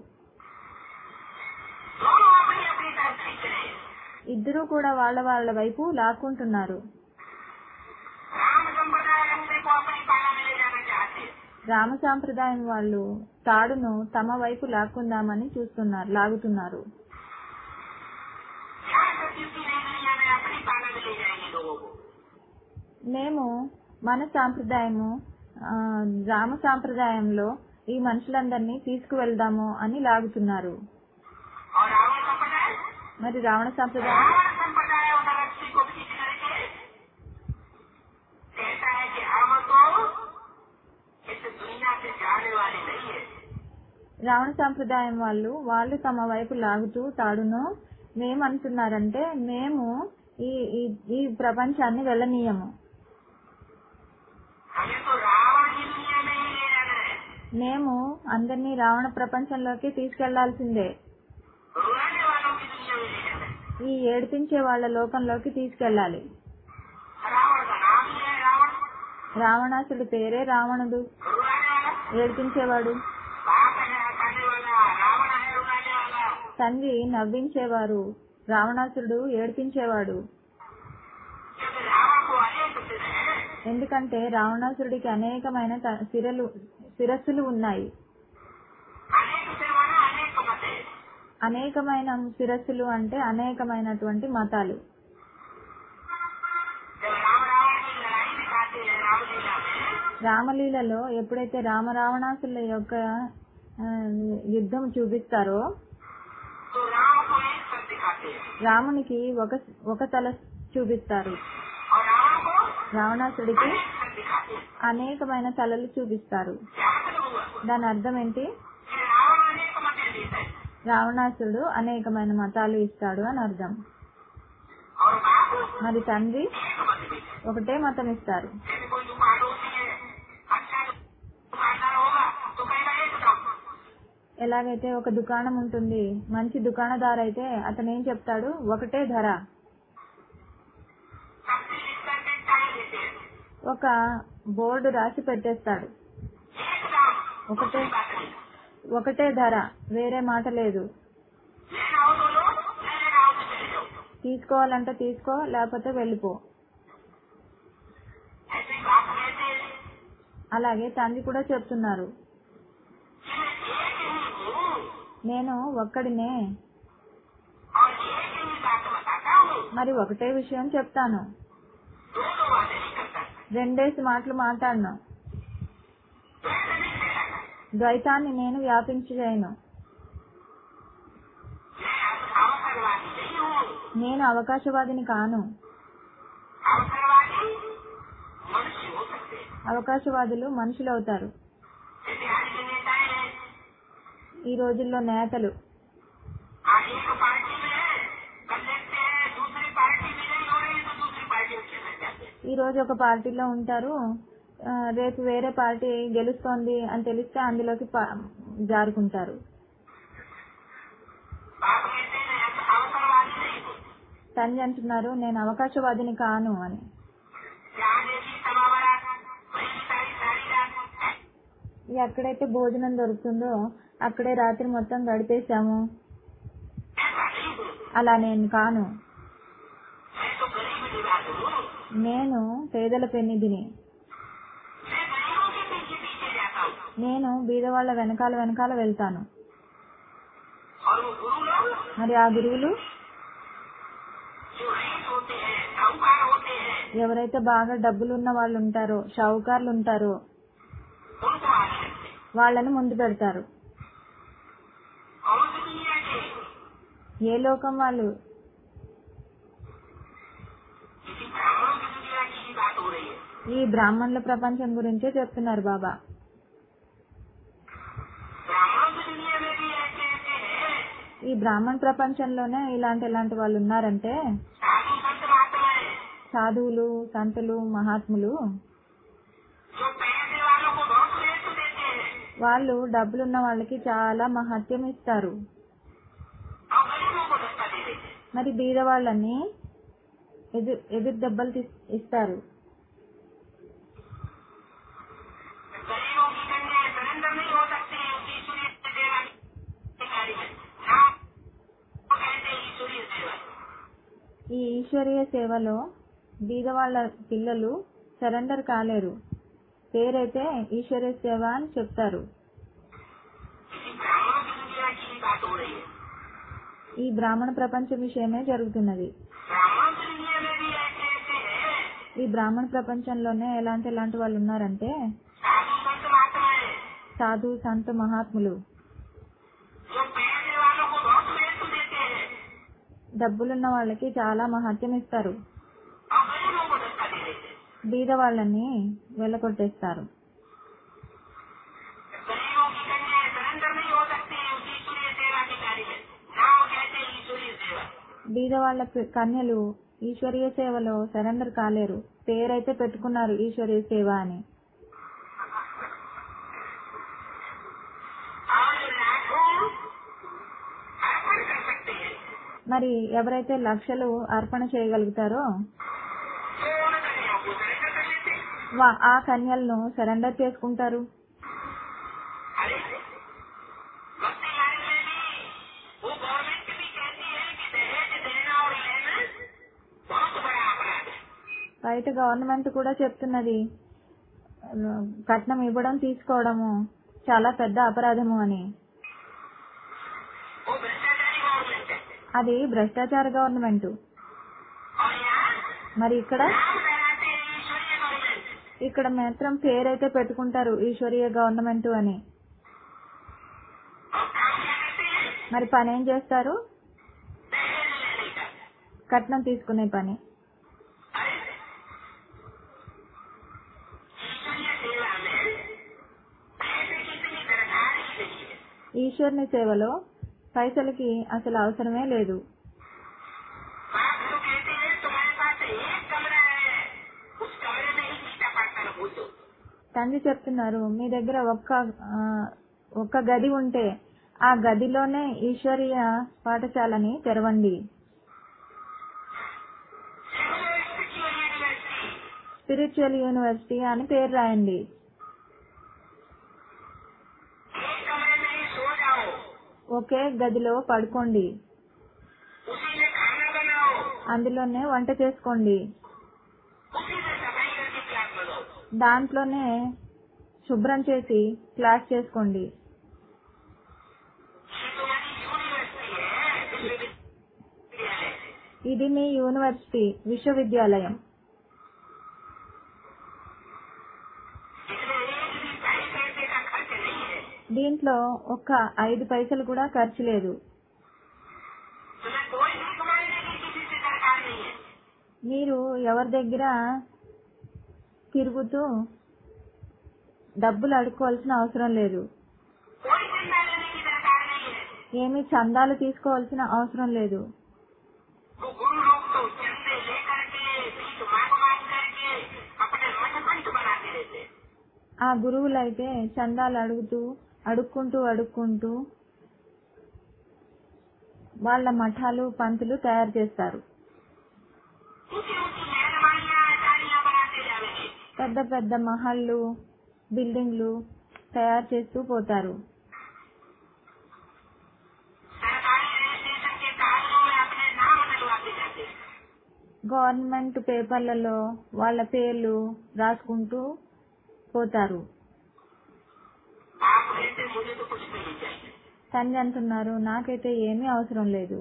दोनों अपनी अपनी तरफ खींच रहे हैं ఇద్దరూ కూడా వాళ్ళ వాళ్ళ వైపు లాక్కుంటున్నారు राम संप्रदाय अपने को अपनी पाला में ले जाना चाहते हैं రామ సాంప్రదాయం వాళ్ళు తాడును తమ వైపు లాక్కుందామని చూస్తున్నారు లాగుతున్నారు क्या सत्य की नई दुनिया में अपनी पाला में ले जाएंगे लोगों को మేము మన సాంప్రదాయము ఆ, రామ సాంప్రదాయంలో ఈ మనుషులందరినీ తీసుకువెళ్దాము అని లాగుతున్నారు और रावण संप्रदाय మరి రావణ సాంప్రదాయం रावण संप्रदाय उधर रस्सी को खींच करके कहता है कि हम तो इस दुनिया से जाने वाले नहीं है రావణ సాంప్రదాయం వాళ్ళు వాళ్ళు తమ వైపు లాగుతూ తాడును మేమంటున్నారంటే మేము ఈ ఈ- ఈ ప్రపంచాన్ని వెళ్ళనీయము हमें तो रावण की दुनिया में ही ले जाना है మేము అందరినీ రావణ ప్రపంచంలోకి తీసుకెళ్లాల్సిందే रुलाने वालों की दुनिया में ले जाना है ఈ ఏడిపించే వాళ్ళ లోకంలోకి తీసుకెళ్లాలి रावण का नाम ही है रावण రావణాసుడి పేరే రావణుడు रुलाने वाला ఏడిపించేవాడు बाप है हटाने वाला रावण है रुलाने वाला తండ్రి నవ్వించేవారు రావణాసురుడు ఏడిపించేవాడు क्योंकि रावण को अनेक सिर है ఎందుకంటే రావణాసురుడికి అనేకమైన త- శిరలు శిరస్సులు ఉన్నాయి अनेक सिर वाला अनेक मत है అనేకమైన శిరస్సులు అంటే అనేకమైనటువంటి మతాలు जब राम रावण की लड़ाई दिखाते हैं रामलीला में రామలీలలో ఎప్పుడైతే రామరావణాసుల యొక్క ఆ, యుద్ధం చూపిస్తారో तो राम को एक सर दिखाते हैं రామునికి ఒక ఒక తల చూపిస్తారు और रावण को రావణాసుడికి अनेक सर दिखाते हैं అనేకమైన తలలు చూపిస్తారు क्या मतलब हुआ దాని అర్థం ఏంటి कि रावण अनेक मत देता है రావణాసుడు అనేకమైన మతాలు ఇస్తాడు అని అర్థం और बाप మరి తండ్రి एक मत देता है ఒకటే మతం ఇస్తారు जैसे कोई दुकान होती है अच्छा दुकानदार होगा तो कहेगा एक दाम ఎలాగైతే ఒక దుకాణం ఉంటుంది మంచి దుకాణదారు అయితే అతను ఏం చెప్తాడు ఒకటే ధర सबसे लिख करके टाइम देते हैं ఒక బోర్డు రాసి పెట్టేస్తాడు एक दाम ఒకటే कोई बात नहीं ఒకటే ధర వేరే మాట లేదు लेना हो तो लो नहीं लेना हो तो चले जाओ తీసుకోవాలంటే తీసుకో లేకపోతే వెళ్ళిపో ऐसे ही बाप कहते हैं అలాగే తండ్రి కూడా చెప్తున్నారు कि मैं एक ही हूँ నేను ఒక్కడినే और एक ही बात बताता हूँ మరి ఒకటే విషయం చెప్తాను दोनों बातें नहीं करता రెండేసి మాటలు మాట్లాడను द्वैत नहीं कहलाता ద్వైతాన్ని నేను వ్యాపించలేను मैं अब अवसरवादी नहीं हूँ నేను అవకాశవాదిని కాను अवसरवादी मनुष्य हो सकते हैं అవకాశవాదులు మనుషులు అవుతారు जैसे आज के नेताएं हैं ఈ రోజుల్లో నేతలు आज एक ఈ రోజు ఒక పార్టీలో ఉంటారు ఆ, రేపు వేరే పార్టీ గెలుస్తోంది అని తెలిస్తే అందులోకి పా- జారుకుంటారు बाप कहते हैं मैं अवसरवादी नहीं हूँ తండ్రి అంటున్నారు నేను అవకాశవాదిని కాను అని जहाँ देखी सभा बड़ा वही सारी सारी रात ఎక్కడైతే భోజనం దొరుకుతుందో అక్కడే రాత్రి మొత్తం గడిపేశాము ऐसा नहीं हूँ అలా నేను కాను मैं तो गरीब निवास हूँ నేను పేదల పెన్నిధిని मैं गरीबों के पीछे पीछे जाता हूँ నేను బీదవాళ్ల వెనకాల వెనకాల వెళ్తాను और वो गुरु लोग మరి ఆ గురువులు जो रईस होते हैं साहूकार होते हैं ఎవరైతే బాగా డబ్బులున్న వాళ్ళు ఉంటారో షావుకారులు ఉంటారో उनको आगे रखते हैं వాళ్ళని ముందు పెడతారు कौन सी दुनिया के ఏ లోకం వాళ్ళు किसी ब्राह्मणों की दुनिया की ही बात हो रही है ఈ బ్రాహ్మణుల ప్రపంచం గురించే చెప్తున్నారు బాబా ब्राह्मणों की दुनिया में भी ऐसे ऐसे हैं ఈ బ్రాహ్మణ ప్రపంచంలోనే ఇలాంటి ఇలాంటి వాళ్ళు ఉన్నారంటే साधु संत महात्माएं సాధువులు సంతులు మహాత్ములు जो पैसे वालों को बहुत महत्व देते हैं వాళ్ళు డబ్బులున్న వాళ్ళకి చాలా మహత్యం ఇస్తారు और गरीबों को धक्का दे देते हैं మరి బీద వాళ్ళని ఎదురు ఎదురు దెబ్బలు తీస్- ఇస్తారు गरीबों की कन्याएं सरेंडर नहीं हो सकती उनकी ईश्वरीय सेवा के कार्य में ना वो कहते हैं ईश्वरीय सेवा ఈ ఈశ్వరీయ సేవలో బీద వాళ్ళ పిల్లలు సరెండర్ కాలేరు పేరైతే ఈశ్వరీయ సేవ అని చెప్తారు किसी ब्राह्मणों की दुनिया की ही बात हो रही है ఈ బ్రాహ్మణ ప్రపంచ విషయమే జరుగుతున్నది ब्राह्मणों की दुनिया में भी ऐसे ऐसे हैं ఈ బ్రాహ్మణ ప్రపంచంలోనే ఎలాంటి ఎలాంటి వాళ్ళు ఉన్నారంటే साधु संत महात्माएं సాధు సంత మహాత్ములు जो पैसे वालों को बहुत महत्व देते हैं డబ్బులున్న వాళ్ళకి చాలా మహత్యం ఇస్తారు और गरीबों को धक्का दे देते हैं బీద వాళ్ళని వెళ్ళకొట్టేస్తారు गरीबों की कन्याएं सरेंडर नहीं हो सकती उनकी ईश्वरीय सेवा के कार्य में ना वो कहते हैं ईश्वरीय सेवा బీద వాళ్ళ పి- కన్యలు ఈశ్వరీయ సేవలో సరెండర్ కాలేరు పేరైతే పెట్టుకున్నారు ఈశ్వరీయ సేవ అని और लाखों अर्पण कर सकते हैं మరి ఎవరైతే లక్షలు అర్పణ చేయగలుగుతారో तो उन कन्याओं को सरेंडर कर लेते हैं వా- ఆ కన్యలను సరెండర్ చేసుకుంటారు अरे भक्ति लाइन में भी वो गवर्नमेंट भी कहती है कि दहेज देना और लेना बहुत बड़ा अपराध है బయట గవర్నమెంట్ కూడా చెప్తున్నది ఆ, కట్నం ఇవ్వడం తీసుకోవడము చాలా పెద్ద అపరాధము అని वो भ्रष्टाचारी गवर्नमेंट है అది భ్రష్టాచార గవర్నమెంట్ और यहाँ మరి ఇక్కడ नाम लगाते हैं ईश्वरीय गवर्नमेंट ఇక్కడ మాత్రం పేరైతే పెట్టుకుంటారు ఈశ్వరీయ గవర్నమెంట్ అని और काम क्या करते हैं మరి పని ఏం చేస్తారు दहेज लेने का కట్నం తీసుకునే పని अरे ईश्वरीय सेवा में पैसे की इतनी दरकार ही नहीं है ఈశ్వరుని సేవలో పైసలకి అసలు అవసరమే లేదు बाप तो कहते हैं तुम्हारे पास एक कमरा है उस कमरे में ही गीता पाठशाला खोल दो తండ్రి చెప్తున్నారు మీ దగ్గర ఒక్క ఆ, ఒక్క గది ఉంటే ఆ గదిలోనే ఈశ్వరీయ పాఠశాలని తెరవండి यूनिवर्सिटी స్పిరిచువల్ యూనివర్సిటీ అని పేరు రాయండి एक कमरे में ही सो जाओ ఒకే గదిలో పడుకోండి उसी में खाना बनाओ అందులోనే వంట చేసుకోండి उसी में सफाई करके क्लास लगाओ దాంట్లోనే శుభ్రం చేసి క్లాస్ చేసుకోండి ये तुम्हारी यूनिवर्सिटी है विश्वविद्यालय ఇది మీ యూనివర్సిటీ విశ్వవిద్యాలయం इसमें एक भी ढाई पैसे का खर्च नहीं है దీంట్లో ఒక్క ఐదు పైసలు కూడా ఖర్చు లేదు तुम्हें कोई भी कमाने की किसी से दरकार नहीं है మీరు ఎవరి దగ్గర తిరుగుతూ డబ్బులు అడుక్కోవాల్సిన అవసరం లేదు कोई चिंता लेने की दरकार नहीं है ఏమీ చందాలు తీసుకోవాల్సిన అవసరం లేదు वो गुरु लोग तो चंदे लेकर के भीख मांग मांग करके ఆ గురువులైతే చందాలు అడుగుతూ అడుక్కుంటూ అడుక్కుంటూ వాళ్ళ మఠాలు పంతులు తయారు చేస్తారు ऊंची ऊंची मेहरबानियां अटारियां बनाते जाएंगे పెద్ద పెద్ద మహళ్ళు బిల్డింగ్లు తయారు చేస్తూ పోతారు सरकारी रजिस्ट्रेशन के कागजों में अपने नाम डलवाते जाते हैं గవర్నమెంట్ పేపర్లలో వాళ్ళ పేర్లు రాసుకుంటూ పోతారు आप कहते मुझे तो कुछ नहीं चाहिए తండ్రి అంటున్నారు నాకైతే ఏమీ అవసరం లేదు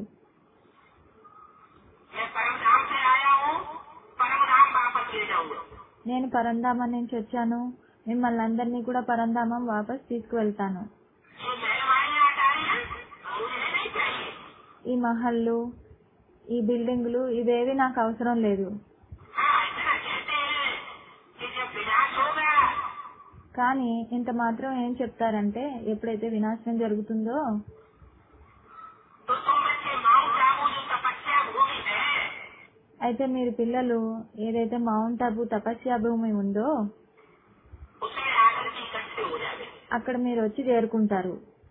मैं परम धाम से आया हूँ परम धाम वापस ले जाऊंगा నేను పరంధామం నుంచి వచ్చాను మిమ్మల్ని అందరినీ కూడా పరంధామం వాపస్ తీసుకువెళ్తాను ये मेहरबानियां अटारियां मुझे नहीं चाहिए ఈ మహళ్ళు ఈ బిల్డింగులు ఇవేవి నాకు అవసరం లేదు हाँ इतना कहते हैं कि जब विनाश होगा కానీ ఇంత మాత్రం ఏం చెప్తారంటే ఎప్పుడైతే వినాశనం జరుగుతుందో तो तुम बच्चे माउंट आबू जो तपस्या भूमि है అయితే మీరు పిల్లలు ఏదైతే మౌంట్ అబు తపస్యా భూమి ఉందో उसमें आकर के इकट्ठे हो जाए అక్కడ మీరు వచ్చి చేరుకుంటారు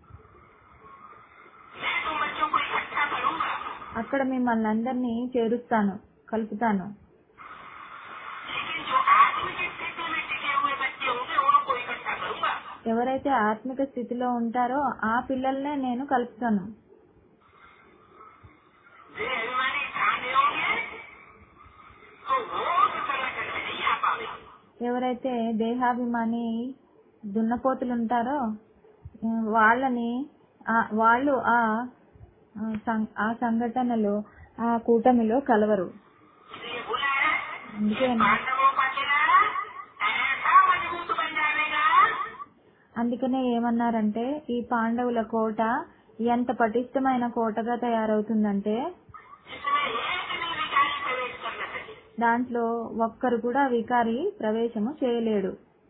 मैं तुम बच्चों को इकट्ठा करूंगा అక్కడ మిమ్మల్ని అందరినీ చేరుస్తాను కలుపుతాను लेकिन जो आत्मिक स्थिति में टिके हुए बच्चे होंगे उनको इकट्ठा करूंगा ఎవరైతే ఆత్మిక స్థితిలో ఉంటారో ఆ పిల్లల్నే నేను కలుపుతాను वे अभिमानी ठाने होंगे तो वो उस संगठन में नहीं आ पावे ఎవరైతే దేహాభిమాని దున్నపోతులు ఉంటారో ఆ, వాళ్ళని ఆ- వాళ్ళు ఆ ఆ సం- ఆ సంఘటనలో ఆ కూటమిలో కలవరు इसलिए बोला है అందుకే पांडवों का किला ऐसा मजबूत बन जाएगा అందుకనే ఏమన్నారంటే ఈ పాండవుల కోట ఎంత పటిష్టమైన కోటగా తయారవుతుందంటే जिसमें एक भी विकारी प्रवेश कर न सके దాంట్లో ఒక్కరు కూడా వికారి ప్రవేశము చేయలేడు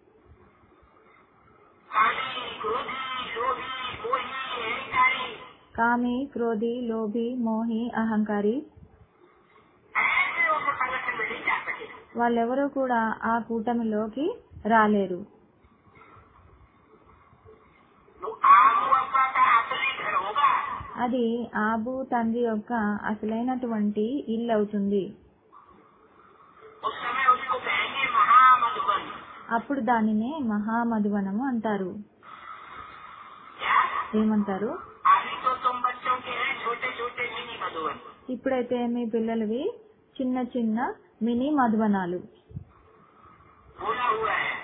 काली क्रोधी लोभी मोही अहंकारी కామి క్రోధి లోభి మోహి అహంకారి ऐसे उस संगठन में नहीं जा सके వాళ్ళెవరూ కూడా ఆ కూటమిలోకి రాలేరు तो आबू अब्बा का असली घर होगा అది ఆబు తండ్రి యొక్క అసలైనటువంటి ఇల్లు అవుతుంది उस समय उसको कहेंगे महामधुबन అప్పుడు దానినే మహామధువనము అంటారు क्या ఏమంటారు अभी तो तुम बच्चों के हैं छोटे छोटे मिनी मधुबन ఇప్పుడైతే మీ పిల్లలవి చిన్న చిన్న మినీ మధువనాలు बोला हुआ है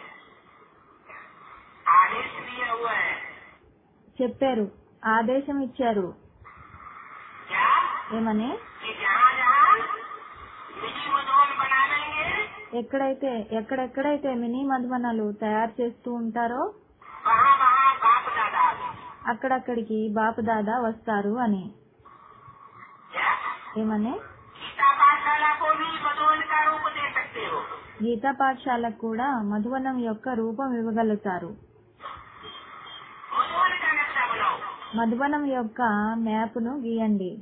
आदेश दिया हुआ है చెప్పారు ఆదేశం ఇచ్చారు क्या ఏమని कि जहाँ जहाँ मिनी मधुबन बना लेंगे ఎక్కడైతే ఎక్కడెక్కడైతే మినీ మధువనాలు తయారు చేస్తూ ఉంటారో वहाँ वहाँ बाप दादा आ गए। అక్కడక్కడికి బాపదాదా వస్తారు అని क्या ఏమని गीता पाठशाला को भी मधुबन का रूप दे सकते हो గీతా పాఠశాలకు కూడా మధువనం యొక్క రూపం ఇవ్వగలుగుతారు मधुबन का नक्शा बनाओ మధువనం యొక్క మ్యాప్ను గీయండి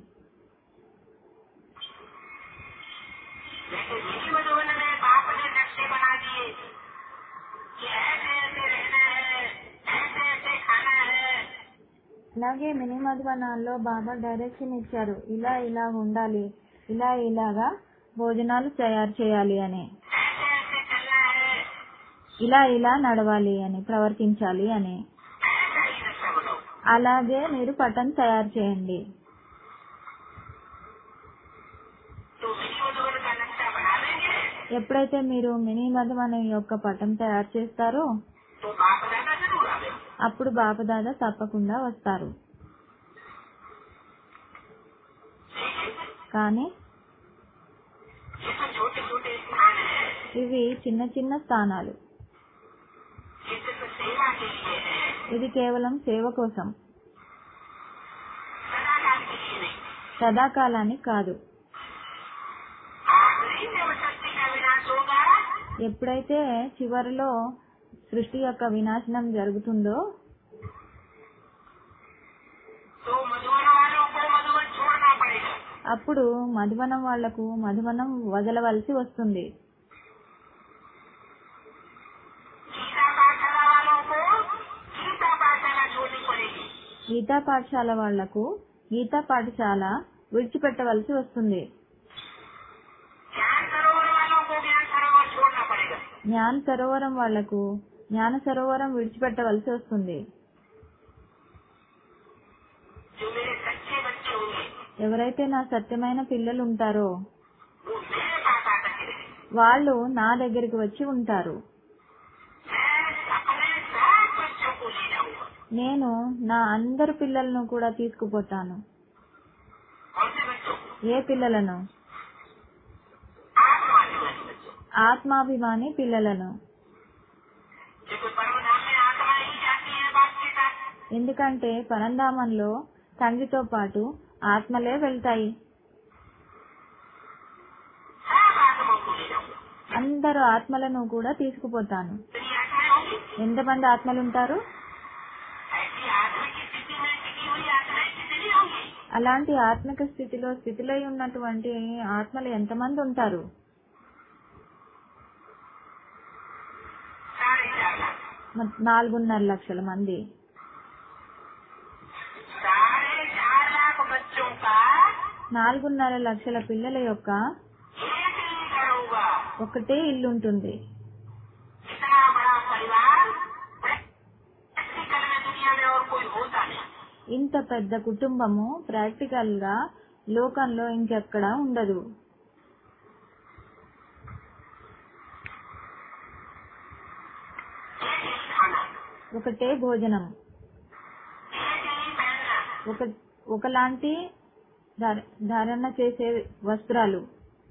लेकिन मिनी मधुबन में बाप ने नक्शे बना दिए कि ऐसे ऐसे रहना है ऐसे ऐसे खाना है అలాగే మినీ మధువనాల్లో బాబా డైరెక్షన్ ఇచ్చారు ఇలా ఇలా ఉండాలి ఇలా ఇలాగా భోజనాలు తయారు చేయాలి అని ऐसे ऐसे चलना है ఇలా ఇలా నడవాలి అని ప్రవర్తించాలి అని ऐसा ही नक्शा बनाओ అలాగే మీరు పటం తయారు చేయండి तो मिनी मधुबन का नक्शा बना लेंगे ఎప్పుడైతే మీరు మినీ మధువనం యొక్క పటం తయారు చేస్తారో तो बाप दादा जरूर आवे అప్పుడు బాపదాద తప్పకుండా వస్తారు लेकिन కానీ ये तो छोटे छोटे स्थान है ఇవి చిన్న చిన్న స్థానాలు ये सिर्फ सेवा के लिए है ఇది కేవలం సేవ కోసం सदाकाल के लिए नहीं సదాకాలానికి కాదు आखिरी जब शक्ति का विनाश होगा ఎప్పుడైతే చివరిలో సృష్టి యొక్క వినాశనం జరుగుతుందో तो मधुबन वालों को मधुबन छोड़ना पड़ेगा అప్పుడు మధువనం వాళ్లకు మధువనం వదలవలసి వస్తుంది गीता पाठशाला గీతా పాఠశాల వాళ్లకు గీతా పాఠశాల విడిచిపెట్టవలసి వస్తుంది ज्ञान सरोवर वालों को ज्ञान सरोवर छोड़ना पड़ेगा జ్ఞాన సరోవరం వాళ్లకు జ్ఞాన సరోవరం విడిచిపెట్టవలసి వస్తుంది जो मेरे सच्चे बच्चे होंगे ఎవరైతే నా సత్యమైన పిల్లలు ఉంటారో वो मेरे पास आकर के रहेंगे వాళ్ళు నా దగ్గరికి వచ్చి ఉంటారు मैं अपने सब बच्चों को ले जाऊंगा నేను నా అందరు పిల్లలను కూడా తీసుకుపోతాను कौन से बच्चों ఏ పిల్లలను आत्माभिमानी बच्चों ఆత్మాభిమాని పిల్లలను क्योंकि परमधाम में आत्मा ही जाती है बाप के साथ ఎందుకంటే పరంధామంలో తండ్రితో పాటు ఆత్మలే వెళ్తాయి सब आत्माओं को ले जाऊंगा అందరు ఆత్మలను కూడా తీసుకుపోతాను इतनी आत्माएं होंगी ఎంతమంది ఆత్మలు ఉంటారు ऐसी आत्मा की स्थिति में टिकी हुई आत्माएं कितनी होंगी అలాంటి ఆత్మిక స్థితిలో స్థితిలో ఉన్నటువంటి ఆత్మలు ఎంతమంది ఉంటారు साढ़े चार लाख మ- నాలుగున్నర లక్షల మంది साढ़े चार लाख बच्चों का నాలుగున్నర లక్షల పిల్లల యొక్క एक ही घर होगा ఒకటే ఇల్లు ఉంటుంది इतना बड़ा परिवार प्रैक्टिकल में दुनिया में और कोई होता नहीं ఇంత పెద్ద కుటుంబము ప్రాక్టికల్ గా లోకంలో ఇంకెక్కడా ఉండదు एक ही खाना ఒకటే భోజనం एक ही पहनना ఒక ఒకలాంటి ధర- ధారణ చేసే వస్త్రాలు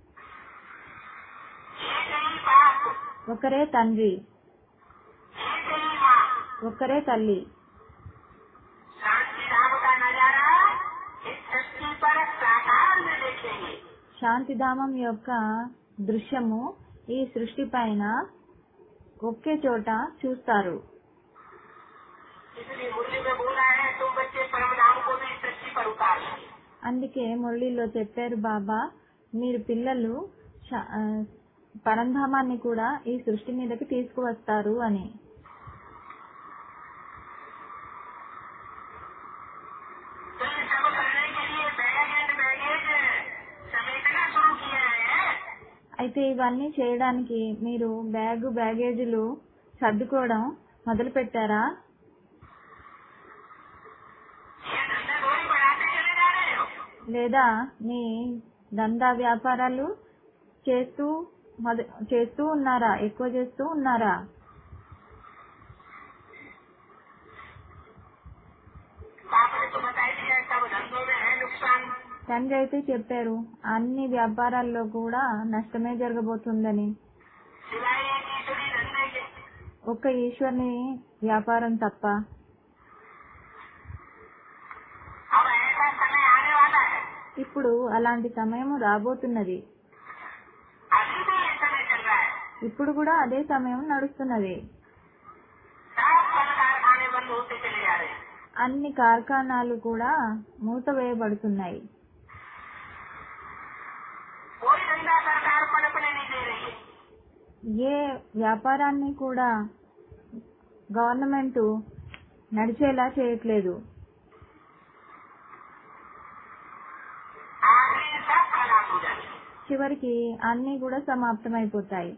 एक ही बाप ఒకరే తండ్రి एक ही माँ ఒక్కరే తల్లి शांति धाम का नजारा इस सृष्टि पर साकार में देखेंगे శాంతిధామం యొక్క దృశ్యము ఈ సృష్టి పైన ఒకే చోట చూస్తారు इसलिए मुरली में बोला है तुम बच्चे परम धाम को भी इस सृष्टि पर उतार लेंगे అందుకే మురళిలో చెప్పారు బాబా మీరు పిల్లలు శ- ఆ, పరంధామాన్ని కూడా ఈ సృష్టి మీదకి తీసుకువస్తారు అని तो ये सब करने के लिए बैग एंड बैगेज समेटना शुरू किया है అయితే ఇవన్నీ చేయడానికి మీరు బ్యాగ్ బ్యాగేజీలు సర్దుకోవడం మొదలు పెట్టారా ये धंधा थोड़ी बढ़ाते चले जा रहे हो లేదా మీ దందా వ్యాపారాలు చేస్తూ మొద- చేస్తూ ఉన్నారా ఎక్కువ చేస్తూ ఉన్నారా बाप ने तो बता ही दिया सब धंधों में है नुकसान తండ్రి అయితే చెప్పారు అన్ని వ్యాపారాల్లో కూడా నష్టమే జరగబోతుందని सिवाय एक ईश्वरी धंधे के ఒక్క ఈశ్వర్ని వ్యాపారం తప్ప अब ऐसा समय आने वाला है ఇప్పుడు అలాంటి సమయం రాబోతున్నది अभी भी ये समय चल रहा है ఇప్పుడు కూడా అదే సమయం నడుస్తున్నది सब कल कारखाने बंद होते चले जा रहे हैं అన్ని కార్ఖానాలు కూడా మూతవేయబడుతున్నాయి कोई धंधा सरकार पनपने नहीं दे रही है ఏ వ్యాపారాన్ని కూడా గవర్నమెంట్ నడిచేలా చేయట్లేదు आखिर सब खराब हो जाएंगे చివరికి అన్ని కూడా సమాప్తమైపోతాయి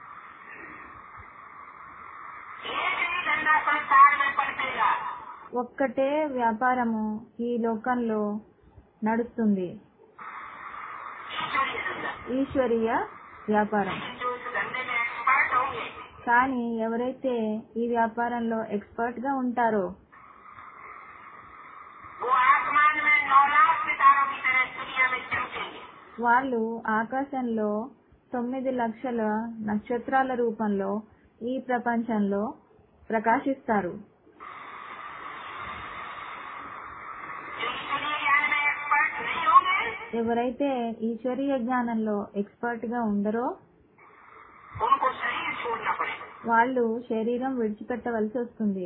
एक ही धंधा संसार में पनपेगा ఒక్కటే వ్యాపారము ఈ లోకంలో నడుస్తుంది ईश्वरीय धंधा ఈశ్వరీయ వ్యాపారం जो इस धंधे में एक्सपर्ट होंगे కానీ ఎవరైతే ఈ వ్యాపారంలో ఎక్స్పర్ట్ గా ఉంటారో वो आसमान में नौ लाख सितारों की तरह दुनिया में चमकेंगे వాళ్ళు ఆకాశంలో తొమ్మిది లక్షల నక్షత్రాల రూపంలో ఈ ప్రపంచంలో ప్రకాశిస్తారు जो ईश्वरीय ज्ञान में एक्सपर्ट नहीं होंगे ఎవరైతే ఈశ్వరీయ జ్ఞానంలో ఎక్స్పర్ట్ గా ఉండరో उनको शरीर छोड़ना पड़ेगा వాళ్ళు శరీరం విడిచిపెట్టవలసి వస్తుంది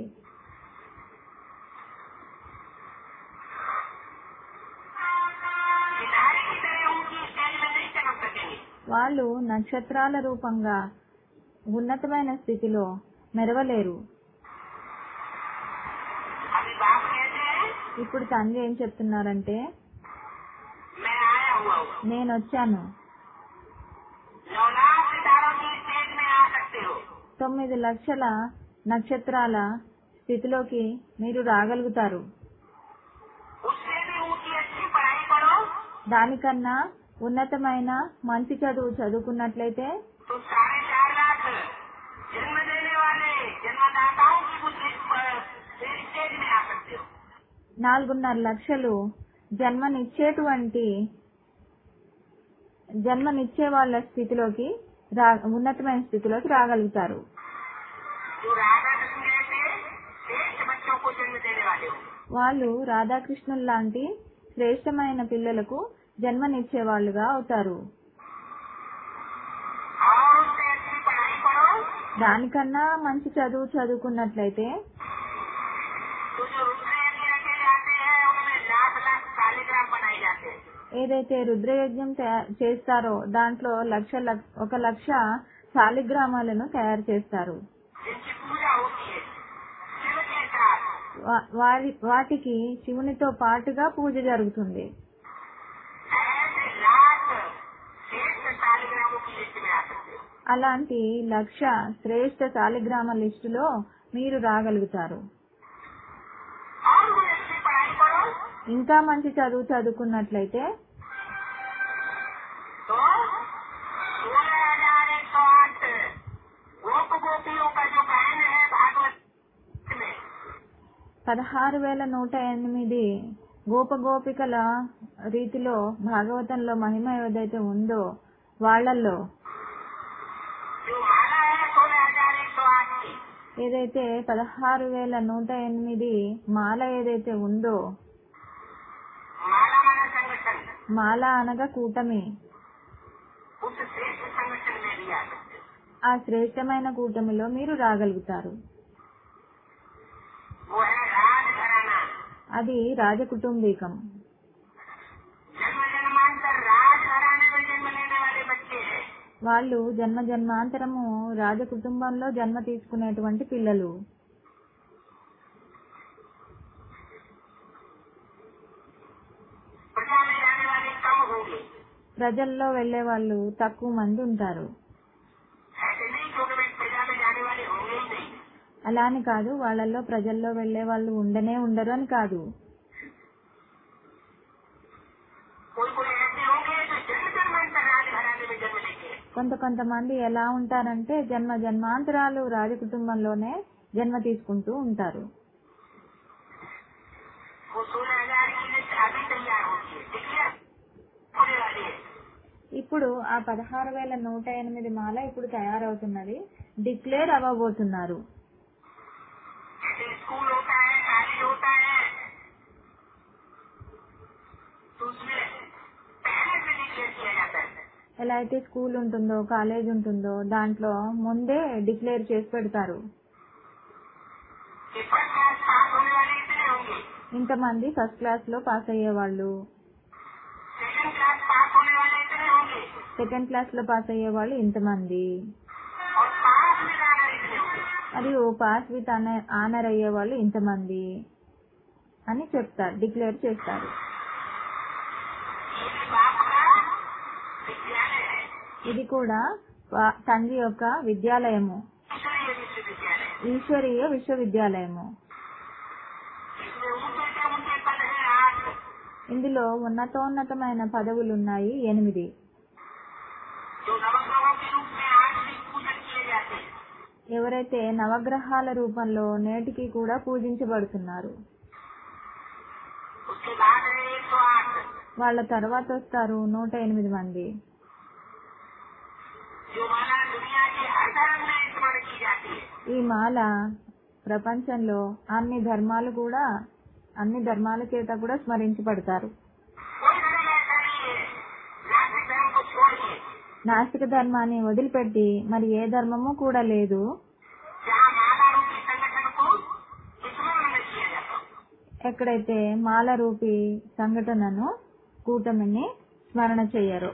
सितारे की तरह उनकी स्टेज में नहीं चमक सकेंगे వాళ్ళు నక్షత్రాల రూపంగా ఉన్నతమైన స్థితిలో మెరవలేరు अभी बाप कहते हैं ఇప్పుడు తండ్రి ఏం చెప్తున్నారంటే मैं आया हुआ हूँ నేను వచ్చాను नौ लाख सितारों की स्टेज में आ सकते हो తొమ్మిది లక్షల నక్షత్రాల స్థితిలోకి మీరు రాగలుగుతారు उससे भी ऊंची अच्छी पढ़ाई करो దానికన్నా ఉన్నతమైన మంచి చదువు చదువుకున్నట్లయితే तो साढ़े चार लाख जन्म देने वाले जन्मदाताओं की कुछ स्टेज में आ सकते हो నాలుగున్నర లక్షలు జన్మనిచ్చేటువంటి జన్మనిచ్చే వాళ్ళ స్థితిలోకి రా ఉన్నతమైన స్థితిలోకి రాగలుగుతారు जो राधा कृष्ण जैसे श्रेष्ठ बच्चों को जन्म देने वाले हो వాళ్ళు రాధాకృష్ణుల లాంటి శ్రేష్టమైన పిల్లలకు జన్మనిచ్చే వాళ్ళుగా అవుతారు और उससे अच्छी पढ़ाई करो దానికన్నా మంచి చదువు చదువుకున్నట్లయితే तो जो रुद्रयज्ञ रखे जाते हैं उनमें लाख लाख शालिग्राम बनाए जाते हैं ఏదైతే రుద్రయజ్ఞం తయా- చేస్తారో దాంట్లో లక్ష లక్ష- ఒక లక్ష శాలిగ్రామాలను తయారు చేస్తారు जिनकी पूजा होती है शिव के साथ వా- వారి వాటికి శివునితో పాటుగా పూజ జరుగుతుంది ऐसे लाख श्रेष्ठ शालिग्रामों की लिस्ट में आ सकते हो అలాంటి లక్ష శ్రేష్ట శాలిగ్రామ లిస్టులో మీరు రాగలుగుతారు और कोई अच्छी पढ़ाई करो ఇంకా మంచి చదువు చదువుకున్నట్లయితే तो सोलह हजार एक सौ आठ गोप गोपियों का जो गायन है भागवत में పదహారు వేల నూట ఎనిమిది గోప గోపికల రీతిలో భాగవతంలో మహిమ ఏదైతే ఉందో వాళ్ళల్లో जो माला है सोलह हजार एक सौ आठ की ఏదైతే పదహారు వేల నూట ఎనిమిది మాల ఏదైతే ఉందో माला माना संगठन మాల అనగా కూటమి उस श्रेष्ठ संगठन में भी आ सकते हो ఆ శ్రేష్టమైన కూటమిలో మీరు రాగలుగుతారు वो है राज घराना అది రాజకుటుంబీకం जन्म जन्मांतर राज घराने में जन्म लेने वाले बच्चे हैं వాళ్ళు జన్మ జన్మాంతరము రాజకుటుంబంలో జన్మ తీసుకునేటువంటి పిల్లలు प्रजा में जाने वाले कम होंगे ప్రజల్లో వెళ్లే వాళ్ళు తక్కువ మంది ఉంటారు ऐसे नहीं क्योंकि वे प्रजा में जाने वाले होंगे ही नहीं అలా అని కాదు వాళ్ళల్లో ప్రజల్లో వెళ్లే వాళ్ళు ఉండనే ఉండరు అని కాదు कोई कोई ऐसे होंगे जो जन्म जन्मांतर राज घराने में जन्म लेंगे కొంత కొంతమంది ఎలా ఉంటారంటే జన్మ జన్మాంతరాలు రాజకుటుంబంలోనే జన్మ తీసుకుంటూ ఉంటారు वो सोलह हजार की लिस्ट अभी तैयार होती है डिक्लेयर होने वाली है ఇప్పుడు ఆ పదహారు వేల నూట ఎనిమిది మాల ఇప్పుడు తయారవుతున్నది డిక్లేర్ అవ్వబోతున్నారు जैसे स्कूल होता है कॉलेज होता है तो उसमें पहले से डिक्लेयर किया जाता है ఎలా అయితే స్కూల్ ఉంటుందో కాలేజ్ ఉంటుందో దాంట్లో ముందే డిక్లేర్ చేసి పెడతారు कि फर्स्ट क्लास पास होने वाले इतने होंगे ఇంతమంది ఫస్ట్ క్లాస్ లో పాస్ అయ్యేవాళ్ళు सेकंड क्लास पास होने वाले इतने होंगे సెకండ్ క్లాస్ లో పాస్ అయ్యేవాళ్ళు ఇంతమంది और पास में जाना इतने होंगे మరియు పాస్ విత్ ఆనర్ అయ్యేవాళ్ళు ఇంతమంది అని చెప్తారు డిక్లేర్ చేస్తారు ये भी बाप का विद्यालय है ఇది కూడా వా- తండ్రి యొక్క విద్యాలయము ईश्वरीय विश्वविद्यालय ఈశ్వరీయ విశ్వవిద్యాలయము इसमें ऊंचे से ऊंचे पद है आठ ఇందులో ఉన్నతోన్నతమైన పదవులున్నాయి ఎనిమిది जो नवग्रहों के रूप में आज भी पूजन किए जाते हैं ఎవరైతే నవగ్రహాల రూపంలో నేటికి కూడా పూజించబడుతున్నారు उसके बाद है एक सौ आठ వాళ్ళ తర్వాత వస్తారు నూట ఎనిమిది మంది जो माला दुनिया के हर धर्म में स्मरण की जाती है ఈ మాల ప్రపంచంలో అన్ని ధర్మాలు కూడా అన్ని ధర్మాల చేత కూడా స్మరించబడతారు कोई धर्म ऐसा नहीं है नास्तिक धर्म को छोड़िए నాస్తిక ధర్మాన్ని వదిలిపెట్టి మరి ఏ ధర్మము కూడా లేదు जहाँ माला रूपी संगठन को स्मरण में किया जाता है ఎక్కడైతే మాల రూపి సంఘటనను కూటమిని స్మరణ చెయ్యరు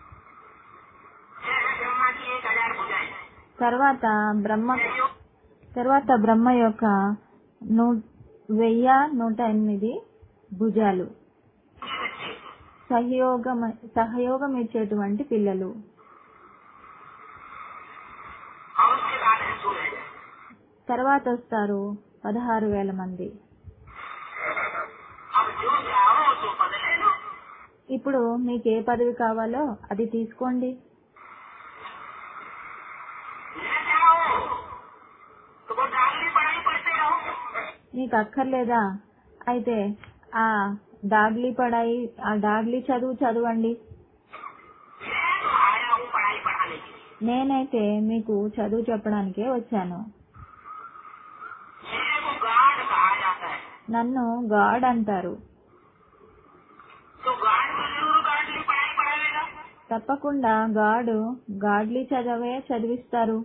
जैसे ब्रह्मा की एक हजार भुजाएं తర్వాత బ్రహ్మ తర్వాత బ్రహ్మ యొక్క నూ వెయ్య నూట ఎనిమిది భుజాలు సహయోగం సహయోగం ఇచ్చేటువంటి పిల్లలు और उसके बाद है सूरज తర్వాత వస్తారు పదహారు వేల మంది अब जो चाहो तो पद ले लो ఇప్పుడు మీకు ఏ పదవి కావాలో అది తీసుకోండి न चाहो तो वो डालनी पढ़ाई पढ़ते रहो నీకు అక్కర్లేదా అయితే ఆ డాగ్లీ పడాయి ఆ డాగ్లీ చదువు చదవండి मैं तो आया हूँ पढ़ाई पढ़ाने के लिए నేనైతే మీకు చదువు చెప్పడానికే వచ్చాను मेरे को गार्ड कहा जाता है నన్ను గాడ్ అంటారు तो गार्ड को जरूर गार्डली पढ़ाई पढ़ाएगा తప్పకుండా గాడు గాడ్లీ చదవే చదివిస్తారు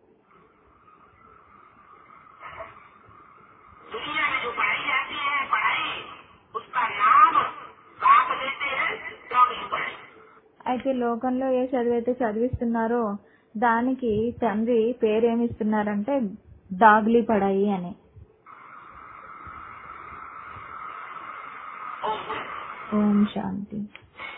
दुनिया में जो पढ़ाई जाती है पढ़ाई उसका नाम बाप देते हैं डॉगली पढ़ाई అయితే లోకంలో ఏ చదివైతే చదివిస్తున్నారో దానికి తండ్రి పేరేమిస్తున్నారంటే డాగ్లీ పడాయి అని ओम ఓం శాంతి